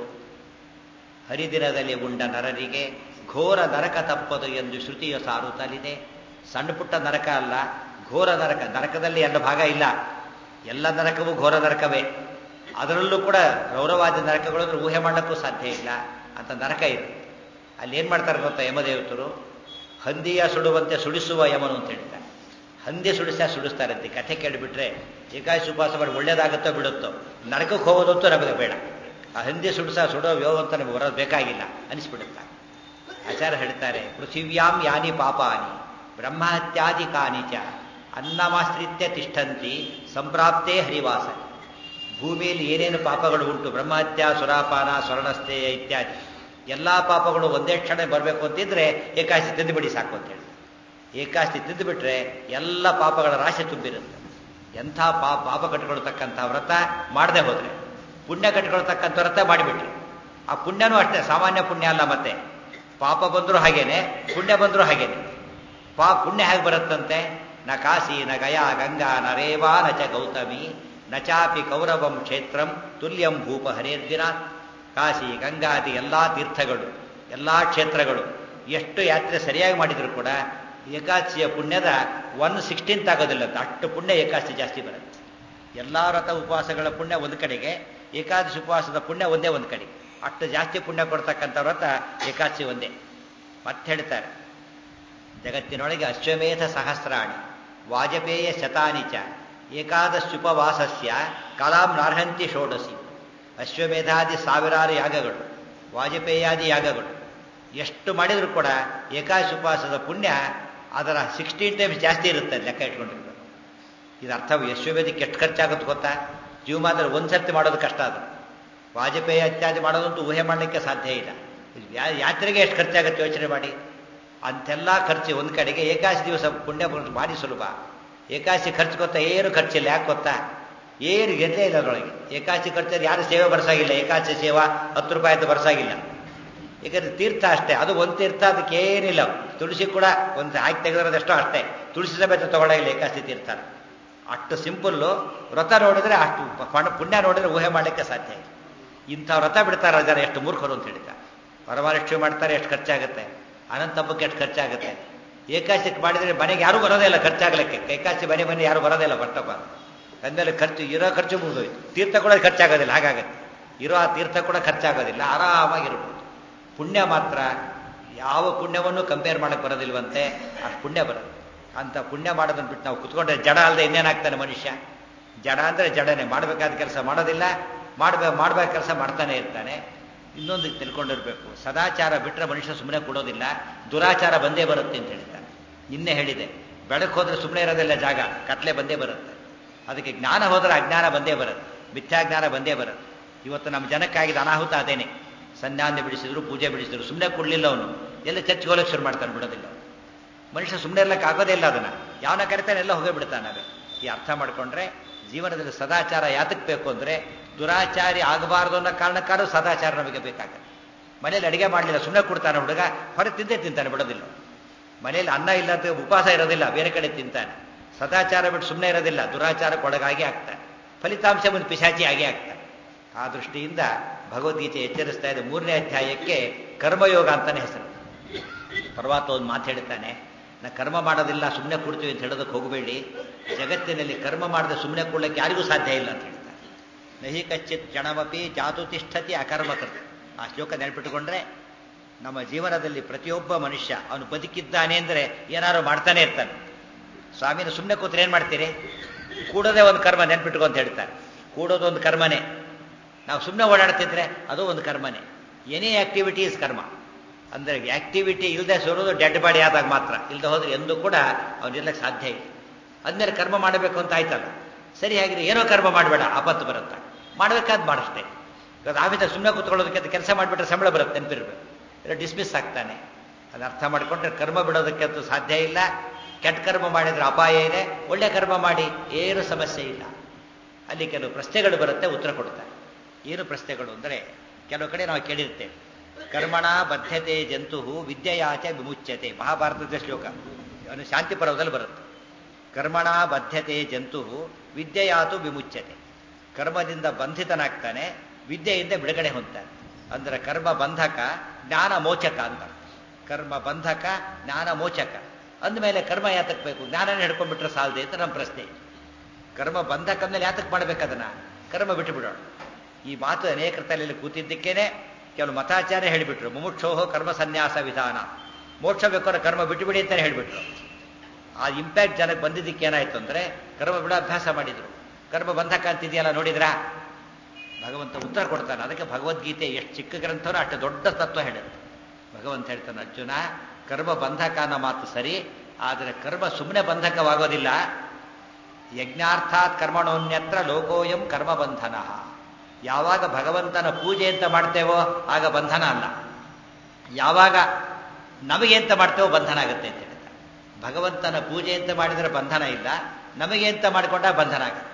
[SPEAKER 2] ಹರಿದಿನದಲ್ಲಿ ಉಂಡ ನರರಿಗೆ ಘೋರ ನರಕ ತಪ್ಪದು ಎಂದು ಶ್ರುತಿಯ ಸಾರುತ್ತಲಿದೆ ಸಣ್ಣ ಪುಟ್ಟ ನರಕ ಅಲ್ಲ ಘೋರ ನರಕ ನರಕದಲ್ಲಿ ಎರಡು ಭಾಗ ಇಲ್ಲ ಎಲ್ಲ ನರಕವೂ ಘೋರ ನರಕವೇ ಅದರಲ್ಲೂ ಕೂಡ ಗೌರವಾದ ನರಕಗಳು ಅಂದ್ರೆ ಊಹೆ ಮಾಡಲಿಕ್ಕೂ ಸಾಧ್ಯ ಇಲ್ಲ ಅಂತ ನರಕ ಇದೆ ಅಲ್ಲಿ ಏನು ಮಾಡ್ತಾರೆ ಗೊತ್ತಾ ಯಮದೇವತರು ಹಂದಿಯ ಸುಡುವಂತೆ ಸುಡಿಸುವ ಯಮನು ಅಂತ ಹೇಳ್ತಾರೆ ಹಂದಿ ಸುಡಿಸ ಸುಡಿಸ್ತಾರಂತೆ ಕಥೆ ಕೇಳಿಬಿಟ್ರೆ ಏಕಾದಶಿ ಉಪವಾಸ ಮಾಡಿ ಒಳ್ಳೇದಾಗುತ್ತೋ ಬಿಡುತ್ತೋ ನರಕಕ್ಕೆ ಹೋಗೋದಂತೂ ನಮಗೆ ಬೇಡ ಆ ಹಂದಿ ಸುಡಿಸ ಸುಡೋ ವ್ಯೋ ಅಂತ ನಮಗೆ ಬರೋದು ಬೇಕಾಗಿಲ್ಲ ಅನಿಸ್ಬಿಡುತ್ತಾರೆ ಆಚಾರ್ಯ ಹೇಳ್ತಾರೆ ಪೃಥಿವ್ಯಾಂ ಯಾನಿ ಪಾಪಾನಿ ಬ್ರಹ್ಮಹತ್ಯಾದಿ ಕಾನಿಚ ಅನ್ನಮಾಶ್ರಿತ್ಯ ತಿಷ್ಠಂತಿ ಸಂಪ್ರಾಪ್ತೇ ಹರಿವಾಸ ಭೂಮಿಯಲ್ಲಿ ಏನೇನು ಪಾಪಗಳು ಉಂಟು ಬ್ರಹ್ಮಹತ್ಯ ಸುರಾಪಾನ ಸ್ವರ್ಣಸ್ಥೆ ಇತ್ಯಾದಿ ಎಲ್ಲ ಪಾಪಗಳು ಒಂದೇ ಕ್ಷಣ ಬರಬೇಕು ಅಂತಿದ್ರೆ ಏಕಾಶಿ ತಿಂದುಬಿಡಿ ಸಾಕು ಅಂತ ಹೇಳಿ ಏಕಾಶಿ ತಿಂದುಬಿಟ್ರೆ ಎಲ್ಲ ಪಾಪಗಳ ರಾಶಿ ತುಂಬಿರುತ್ತೆ ಎಂಥ ಪಾ ಪಾಪ ಕಟ್ಕೊಳ್ತಕ್ಕಂಥ ವ್ರತ ಮಾಡದೆ ಹೋದ್ರೆ ಪುಣ್ಯ ಕಟ್ಕೊಳ್ತಕ್ಕಂಥ ವ್ರತ ಮಾಡಿಬಿಟ್ರಿ ಆ ಪುಣ್ಯನೂ ಅಷ್ಟೇ ಸಾಮಾನ್ಯ ಪುಣ್ಯ ಅಲ್ಲ ಮತ್ತೆ ಪಾಪ ಬಂದರೂ ಹಾಗೇನೆ ಪುಣ್ಯ ಬಂದರೂ ಹಾಗೇನೆ ಪಾ ಪುಣ್ಯ ಹೇಗೆ ಬರುತ್ತಂತೆ ನ ಕಾಶಿ ನ ಗಯಾ ಗಂಗಾ ನ ರೇವಾ ನ ಚ ಗೌತಮಿ ನ ಚಾಪಿ ಕೌರವಂ ಕ್ಷೇತ್ರಂ ತುಲ್ಯಂ ಭೂಪ ಹರೇರ್ದಿನಾಥ್ ಕಾಶಿ ಗಂಗಾದಿ ಎಲ್ಲ ತೀರ್ಥಗಳು ಎಲ್ಲ ಕ್ಷೇತ್ರಗಳು ಎಷ್ಟು ಯಾತ್ರೆ ಸರಿಯಾಗಿ ಮಾಡಿದ್ರು ಕೂಡ ಏಕಾದಶಿಯ ಪುಣ್ಯದ ಒನ್ ಸಿಕ್ಸ್ಟೀನ್ತ್ ಆಗೋದಿಲ್ಲ ಅಂತ ಅಷ್ಟು ಪುಣ್ಯ ಏಕಾದಶಿ ಜಾಸ್ತಿ ಬರುತ್ತೆ ಎಲ್ಲ ವ್ರತ ಉಪವಾಸಗಳ ಪುಣ್ಯ ಒಂದು ಕಡೆಗೆ ಏಕಾದಶಿ ಉಪವಾಸದ ಪುಣ್ಯ ಒಂದೇ ಒಂದು ಕಡೆ ಅಷ್ಟು ಜಾಸ್ತಿ ಪುಣ್ಯ ಕೊಡ್ತಕ್ಕಂಥ ವ್ರತ ಏಕಾದಶಿ ಒಂದೇ ಮತ್ತೆ ಹೇಳ್ತಾರೆ ಜಗತ್ತಿನೊಳಗೆ ಅಶ್ವಮೇಧ ಸಹಸ್ರಾಣಿ ವಾಜಪೇಯ ಶತಾನಿ ಚ ಏಕಾದಶುಪವಾಸಸ್ಯ ಕಲಾಂ ನಾರ್ಹಂತಿ ಷೋಡಸಿ ಅಶ್ವಮೇಧಾದಿ ಸಾವಿರಾರು ಯಾಗಗಳು ವಾಜಪೇಯಾದಿ ಯಾಗಗಳು ಎಷ್ಟು ಮಾಡಿದರೂ ಕೂಡ ಏಕಾದಶಿ ಉಪವಾಸದ ಪುಣ್ಯ ಅದರ ಸಿಕ್ಸ್ಟೀನ್ ಟೈಮ್ಸ್ ಜಾಸ್ತಿ ಇರುತ್ತೆ ಲೆಕ್ಕ ಇಟ್ಕೊಂಡಿರ್ಬೇಕು ಇದು ಅರ್ಥ ಅಶ್ವಮೇಧಕ್ಕೆ ಎಷ್ಟು ಖರ್ಚಾಗುತ್ತೆ ಗೊತ್ತಾ ಜೀವಮಾತ್ರ ಒಂದು ಸರ್ತಿ ಮಾಡೋದು ಕಷ್ಟ ಅದು ವಾಜಪೇಯಿ ಇತ್ಯಾದಿ ಮಾಡೋದಂತೂ ಊಹೆ ಮಾಡಲಿಕ್ಕೆ ಸಾಧ್ಯ ಇಲ್ಲ ಯಾತ್ರೆಗೆ ಎಷ್ಟು ಖರ್ಚಾಗುತ್ತೆ ಯೋಚನೆ ಮಾಡಿ ಅಂತೆಲ್ಲ ಖರ್ಚು ಒಂದು ಕಡೆಗೆ ಏಕಾದಶಿ ದಿವಸ ಪುಣ್ಯ ಭಾರಿ ಸುಲಭ ಏಕಾದಶಿ ಖರ್ಚು ಗೊತ್ತಾ ಏನು ಖರ್ಚಿಲ್ಲ ಯಾಕೆ ಗೊತ್ತಾ ಏನು ಗೆದ್ದೇ ಇಲ್ಲ ಅದರೊಳಗೆ ಏಕಾದಶಿ ಖರ್ಚಲ್ಲಿ ಯಾರು ಸೇವೆ ಬರ್ಸಾಗಿಲ್ಲ ಏಕಾದಶಿ ಸೇವಾ ಹತ್ತು ರೂಪಾಯಿ ಅಂತ ಬರ್ಸಾಗಿಲ್ಲ ಯಾಕಂದ್ರೆ ತೀರ್ಥ ಅಷ್ಟೇ ಅದು ಒಂದು ತೀರ್ಥ ಅದಕ್ಕೆ ಏನಿಲ್ಲ ತುಳಸಿ ಕೂಡ ಒಂದು ಹಾಕಿ ತೆಗೆದಿರೋದಷ್ಟೋ ಅಷ್ಟೇ ತುಳಸಿ ಸಮೇತ ತಗೊಳ್ಳೋಗಿಲ್ಲ ಏಕಾದಶಿ ತೀರ್ಥ ಅಷ್ಟು ಸಿಂಪಲ್ಲು ವ್ರತ ನೋಡಿದ್ರೆ ಅಷ್ಟು ಪುಣ್ಯ ನೋಡಿದ್ರೆ ಊಹೆ ಮಾಡಲಿಕ್ಕೆ ಸಾಧ್ಯ ಇಲ್ಲ ಇಂಥ ವ್ರತ ಬಿಡ್ತಾರೆ ಜನ ಎಷ್ಟು ಮೂರ್ಖರು ಅಂತ ಹೇಳ್ತಾರೆ ವರಮಹಾಲಕ್ಷ್ಮಿ ಮಾಡ್ತಾರೆ ಎಷ್ಟು ಖರ್ಚಾಗುತ್ತೆ ಅನಂತ ಹಬ್ಬಕ್ಕೆ ಎಷ್ಟು ಖರ್ಚಾಗುತ್ತೆ ಏಕಾದಶಿ ಮಾಡಿದರೆ ಮನೆಗೆ ಯಾರೂ ಬರೋದೇ ಇಲ್ಲ ಖರ್ಚಾಗಲಿಕ್ಕೆ ಏಕಾದಶಿ ಮನೆ ಮನೆ ಯಾರು ಬರೋದೇ ಇಲ್ಲ ಬರ್ತಪ್ಪ ಅಂದಮೇಲೆ ಖರ್ಚು ಇರೋ ಖರ್ಚು ಮುಗಿದೋಯ್ತು ತೀರ್ಥ ಕೂಡ ಖರ್ಚಾಗೋದಿಲ್ಲ ಹಾಗಾಗತ್ತೆ ಇರೋ ಆ ತೀರ್ಥ ಕೂಡ ಖರ್ಚಾಗೋದಿಲ್ಲ ಆರಾಮಾಗಿರ್ಬೋದು ಪುಣ್ಯ ಮಾತ್ರ ಯಾವ ಪುಣ್ಯವನ್ನು ಕಂಪೇರ್ ಮಾಡಕ್ಕೆ ಬರೋದಿಲ್ವಂತೆ ಅಷ್ಟು ಪುಣ್ಯ ಬರೋದು ಅಂತ ಪುಣ್ಯ ಮಾಡೋದನ್ನು ಬಿಟ್ಟು ನಾವು ಕುತ್ಕೊಂಡ್ರೆ ಜಡ ಅಲ್ಲದೆ ಇನ್ನೇನಾಗ್ತಾನೆ ಮನುಷ್ಯ ಜಡ ಅಂದರೆ ಜಡನೆ ಮಾಡಬೇಕಾದ ಕೆಲಸ ಮಾಡೋದಿಲ್ಲ ಮಾಡ್ಬೇಕು ಮಾಡ್ಬೇಕು ಕೆಲಸ ಮಾಡ್ತಾನೆ ಇರ್ತಾನೆ ಇನ್ನೊಂದು ತಿಳ್ಕೊಂಡಿರ್ಬೇಕು ಸದಾಚಾರ ಬಿಟ್ಟರೆ ಮನುಷ್ಯ ಸುಮ್ಮನೆ ಕೊಡೋದಿಲ್ಲ ದುರಾಚಾರ ಬಂದೇ ಬರುತ್ತೆ ಅಂತ ಹೇಳ್ತಾನೆ ನಿನ್ನೆ ಹೇಳಿದೆ ಬೆಳಕು ಹೋದ್ರೆ ಸುಮ್ಮನೆ ಇರೋದಿಲ್ಲ ಜಾಗ ಕತ್ಲೆ ಬಂದೇ ಬರುತ್ತೆ ಅದಕ್ಕೆ ಜ್ಞಾನ ಹೋದ್ರೆ ಅಜ್ಞಾನ ಬಂದೇ ಬರುತ್ತೆ ಮಿಥ್ಯಾಜ್ಞಾನ ಬಂದೇ ಬರುತ್ತೆ ಇವತ್ತು ನಮ್ಮ ಜನಕ್ಕಾಗಿದ್ದ ಅನಾಹುತ ಅದೇನೆ ಸಂಧ್ಯಾನ್ಯ ಬಿಡಿಸಿದ್ರು ಪೂಜೆ ಬಿಡಿಸಿದ್ರು ಸುಮ್ಮನೆ ಕೊಡಲಿಲ್ಲ ಅವನು ಎಲ್ಲ ಚರ್ಚ್ ಹೋಲಕ್ಕೆ ಶುರು ಮಾಡ್ತಾನೆ ಬಿಡೋದಿಲ್ಲ ಮನುಷ್ಯ ಸುಮ್ಮನೆ ಇರ್ಲಕ್ಕೆ ಆಗೋದೇ ಇಲ್ಲ ಅದನ್ನ ಯಾವನ ಕರಿತಾನೆ ಎಲ್ಲ ಹೋಗೇ ಬಿಡ್ತಾನೆ ಅದೇ ಈ ಅರ್ಥ ಮಾಡ್ಕೊಂಡ್ರೆ ಜೀವನದಲ್ಲಿ ಸದಾಚಾರ ಯಾತಕ್ಕೆ ಬೇಕು ಅಂದರೆ ದುರಾಚಾರಿ ಆಗಬಾರ್ದು ಅನ್ನೋ ಕಾರಣಕ್ಕಾದ್ರೂ ಸದಾಚಾರ ನಮಗೆ ಬೇಕಾಗುತ್ತೆ ಮನೇಲಿ ಅಡಿಗೆ ಮಾಡಲಿಲ್ಲ ಸುಮ್ಮನೆ ಕೊಡ್ತಾನೆ ಹುಡುಗ ಹೊರಗೆ ತಿಂದೇ ತಿಂತಾನೆ ಬಿಡೋದಿಲ್ಲ ಮನೇಲಿ ಅನ್ನ ಇಲ್ಲ ಅಂತ ಉಪವಾಸ ಇರೋದಿಲ್ಲ ಬೇರೆ ಕಡೆ ತಿಂತಾನೆ ಸದಾಚಾರ ಬಿಟ್ಟು ಸುಮ್ಮನೆ ಇರೋದಿಲ್ಲ ದುರಾಚಾರಕ್ಕೆ ಒಳಗಾಗಿ ಆಗ್ತಾನೆ ಫಲಿತಾಂಶ ಒಂದು ಪಿಶಾಚಿ ಆಗೇ ಆಗ್ತಾನೆ ಆ ದೃಷ್ಟಿಯಿಂದ ಭಗವದ್ಗೀತೆ ಎಚ್ಚರಿಸ್ತಾ ಇದೆ ಮೂರನೇ ಅಧ್ಯಾಯಕ್ಕೆ ಕರ್ಮಯೋಗ ಅಂತಾನೆ ಹೆಸರು ಪರ್ವತ ಒಂದು ಮಾತು ಹೇಳ್ತಾನೆ ನಾ ಕರ್ಮ ಮಾಡೋದಿಲ್ಲ ಸುಮ್ಮನೆ ಕೊಡ್ತೀವಿ ಅಂತ ಹೇಳೋದಕ್ಕೆ ಹೋಗಬೇಡಿ ಜಗತ್ತಿನಲ್ಲಿ ಕರ್ಮ ಮಾಡದೆ ಸುಮ್ಮನೆ ಕೊಡ್ಲಿಕ್ಕೆ ಯಾರಿಗೂ ಸಾಧ್ಯ ಇಲ್ಲ ಅಂತ ಹೇಳ್ತಾರೆ ನಹಿ ಕಚ್ಚಿತ್ ಕ್ಷಣಮಪಿ ಜಾತು ತಿಷ್ಠತಿ ಅಕರ್ಮಕೃತ ಆ ಶ್ಲೋಕ ನೆನಪಿಟ್ಟುಕೊಂಡ್ರೆ ನಮ್ಮ ಜೀವನದಲ್ಲಿ ಪ್ರತಿಯೊಬ್ಬ ಮನುಷ್ಯ ಅವನು ಬದುಕಿದ್ದಾನೆ ಅಂದರೆ ಏನಾದ್ರು ಮಾಡ್ತಾನೆ ಇರ್ತಾನೆ ಸ್ವಾಮಿನ ಸುಮ್ಮನೆ ಕೂತ್ರೆ ಏನು ಮಾಡ್ತೀರಿ ಕೂಡೋದೇ ಒಂದು ಕರ್ಮ ನೆನ್ಪಿಟ್ಕೊ ಅಂತ ಹೇಳ್ತಾರೆ ಕೂಡೋದು ಒಂದು ಕರ್ಮನೇ ನಾವು ಸುಮ್ಮನೆ ಓಡಾಡ್ತಿದ್ರೆ ಅದು ಒಂದು ಕರ್ಮನೇ ಎನಿ ಆಕ್ಟಿವಿಟಿ ಇಸ್ ಕರ್ಮ ಅಂದರೆ ಆಕ್ಟಿವಿಟಿ ಇಲ್ಲದೆ ಸೋರೋದು ಡೆಡ್ ಬಾಡಿ ಆದಾಗ ಮಾತ್ರ ಇಲ್ಲದೆ ಹೋದ್ರೆ ಎಂದೂ ಕೂಡ ಅವನಿರ್ಲಕ್ಕೆ ಸಾಧ್ಯ ಇಲ್ಲ ಅದ್ಮೇಲೆ ಕರ್ಮ ಮಾಡಬೇಕು ಅಂತ ಆಯ್ತಲ್ಲ ಸರಿ ಹಾಗಿದೆ ಏನೋ ಕರ್ಮ ಮಾಡಬೇಡ ಆಪತ್ತು ಬರುತ್ತೆ ಮಾಡಬೇಕಾದ್ ಮಾಡಷ್ಟೇ ಇವತ್ತು ಆಫೀಸಾಗ ಸುಮ್ಮನೆ ಕೂತ್ಕೊಳ್ಳೋದಕ್ಕೆ ಕೆಲಸ ಮಾಡಿಬಿಟ್ರೆ ಸಂಬಳ ಬರುತ್ತೆ ನೆನಪಿರ್ಬೇಕು ಇಲ್ಲ ಡಿಸ್ಮಿಸ್ ಆಗ್ತಾನೆ ಅದು ಅರ್ಥ ಮಾಡಿಕೊಂಡ್ರೆ ಕರ್ಮ ಬಿಡೋದಕ್ಕೆ ಅಂತೂ ಸಾಧ್ಯ ಇಲ್ಲ ಕೆಟ್ಟ ಕರ್ಮ ಮಾಡಿದ್ರೆ ಅಪಾಯ ಇದೆ ಒಳ್ಳೆ ಕರ್ಮ ಮಾಡಿ ಏನು ಸಮಸ್ಯೆ ಇಲ್ಲ ಅಲ್ಲಿ ಕೆಲವು ಪ್ರಶ್ನೆಗಳು ಬರುತ್ತೆ ಉತ್ತರ ಕೊಡ್ತಾರೆ ಏನು ಪ್ರಶ್ನೆಗಳು ಅಂದರೆ ಕೆಲವು ಕಡೆ ನಾವು ಕೇಳಿರ್ತೇವೆ ಕರ್ಮಣ ಬದ್ಧತೆ ಜಂತು ವಿದ್ಯೆಯಾಚ ವಿಮುಚ್ಯತೆ ಮಹಾಭಾರತದ ಶ್ಲೋಕ ಅವನು ಶಾಂತಿ ಪರ್ವದಲ್ಲಿ ಬರುತ್ತೆ ಕರ್ಮಣ ಬದ್ಧತೆ ಜಂತು ವಿದ್ಯೆಯಾತು ವಿಮುಚ್ಯತೆ ಕರ್ಮದಿಂದ ಬಂಧಿತನಾಗ್ತಾನೆ ವಿದ್ಯೆಯಿಂದ ಬಿಡುಗಡೆ ಹೊಂದ್ತಾನೆ ಅಂದ್ರೆ ಕರ್ಮ ಬಂಧಕ ಜ್ಞಾನ ಮೋಚಕ ಅಂತ ಕರ್ಮ ಬಂಧಕ ಜ್ಞಾನ ಮೋಚಕ ಅಂದಮೇಲೆ ಕರ್ಮ ಯಾತಕ್ ಬೇಕು ಜ್ಞಾನನ ಹಿಡ್ಕೊಂಡ್ಬಿಟ್ರೆ ಸಾಲದೆ ಅಂತ ನಮ್ಮ ಪ್ರಶ್ನೆ ಕರ್ಮ ಬಂಧಕ ಅಂದಮೇಲೆ ಯಾತಕ್ ಮಾಡ್ಬೇಕದನ್ನ ಕರ್ಮ ಬಿಟ್ಟು ಬಿಡೋಣ ಈ ಮಾತು ಅನೇಕ ತಲೆಯಲ್ಲಿ ಕೂತಿದ್ದಕ್ಕೇನೆ ಕೆಲವು ಮತಾಚಾರ್ಯ ಹೇಳಿಬಿಟ್ರು ಮುಮುಕ್ಷೋಹ ಕರ್ಮ ಸನ್ಯಾಸ ವಿಧಾನ ಮೋಕ್ಷ ಬೇಕಾದ್ರೆ ಕರ್ಮ ಬಿಟ್ಟುಬಿಡಿ ಅಂತಾನೆ ಹೇಳಿಬಿಟ್ರು ಆ ಇಂಪ್ಯಾಕ್ಟ್ ಜನಕ್ಕೆ ಬಂದಿದ್ದಕ್ಕೆ ಏನಾಯ್ತು ಅಂದ್ರೆ ಕರ್ಮ ಬಿಡೋ ಅಭ್ಯಾಸ ಮಾಡಿದ್ರು ಕರ್ಮ ಬಂಧಕ ಅಂತಿದೆಯಲ್ಲ ನೋಡಿದ್ರಾ ಭಗವಂತ ಉತ್ತರ ಕೊಡ್ತಾನೆ ಅದಕ್ಕೆ ಭಗವದ್ಗೀತೆ ಎಷ್ಟು ಚಿಕ್ಕ ಗ್ರಂಥವೋ ಅಷ್ಟು ದೊಡ್ಡ ತತ್ವ ಹೇಳುತ್ತೆ ಭಗವಂತ ಹೇಳ್ತಾನೆ ಅರ್ಜುನ ಕರ್ಮ ಬಂಧಕ ಅನ್ನೋ ಮಾತು ಸರಿ ಆದರೆ ಕರ್ಮ ಸುಮ್ಮನೆ ಬಂಧಕವಾಗೋದಿಲ್ಲ ಯಜ್ಞಾರ್ಥಾತ್ ಕರ್ಮಣೋನ್ಯತ್ರ ಲೋಕೋಯಂ ಕರ್ಮ ಬಂಧನ ಯಾವಾಗ ಭಗವಂತನ ಪೂಜೆ ಅಂತ ಮಾಡ್ತೇವೋ ಆಗ ಬಂಧನ ಅಲ್ಲ ಯಾವಾಗ ನಮಗೆ ಅಂತ ಮಾಡ್ತೇವೋ ಬಂಧನ ಆಗುತ್ತೆ ಅಂತ ಹೇಳ್ತಾರೆ ಭಗವಂತನ ಪೂಜೆ ಅಂತ ಮಾಡಿದರೆ ಬಂಧನ ಇಲ್ಲ ನಮಗೆ ಅಂತ ಮಾಡಿಕೊಂಡಾಗ ಬಂಧನ ಆಗುತ್ತೆ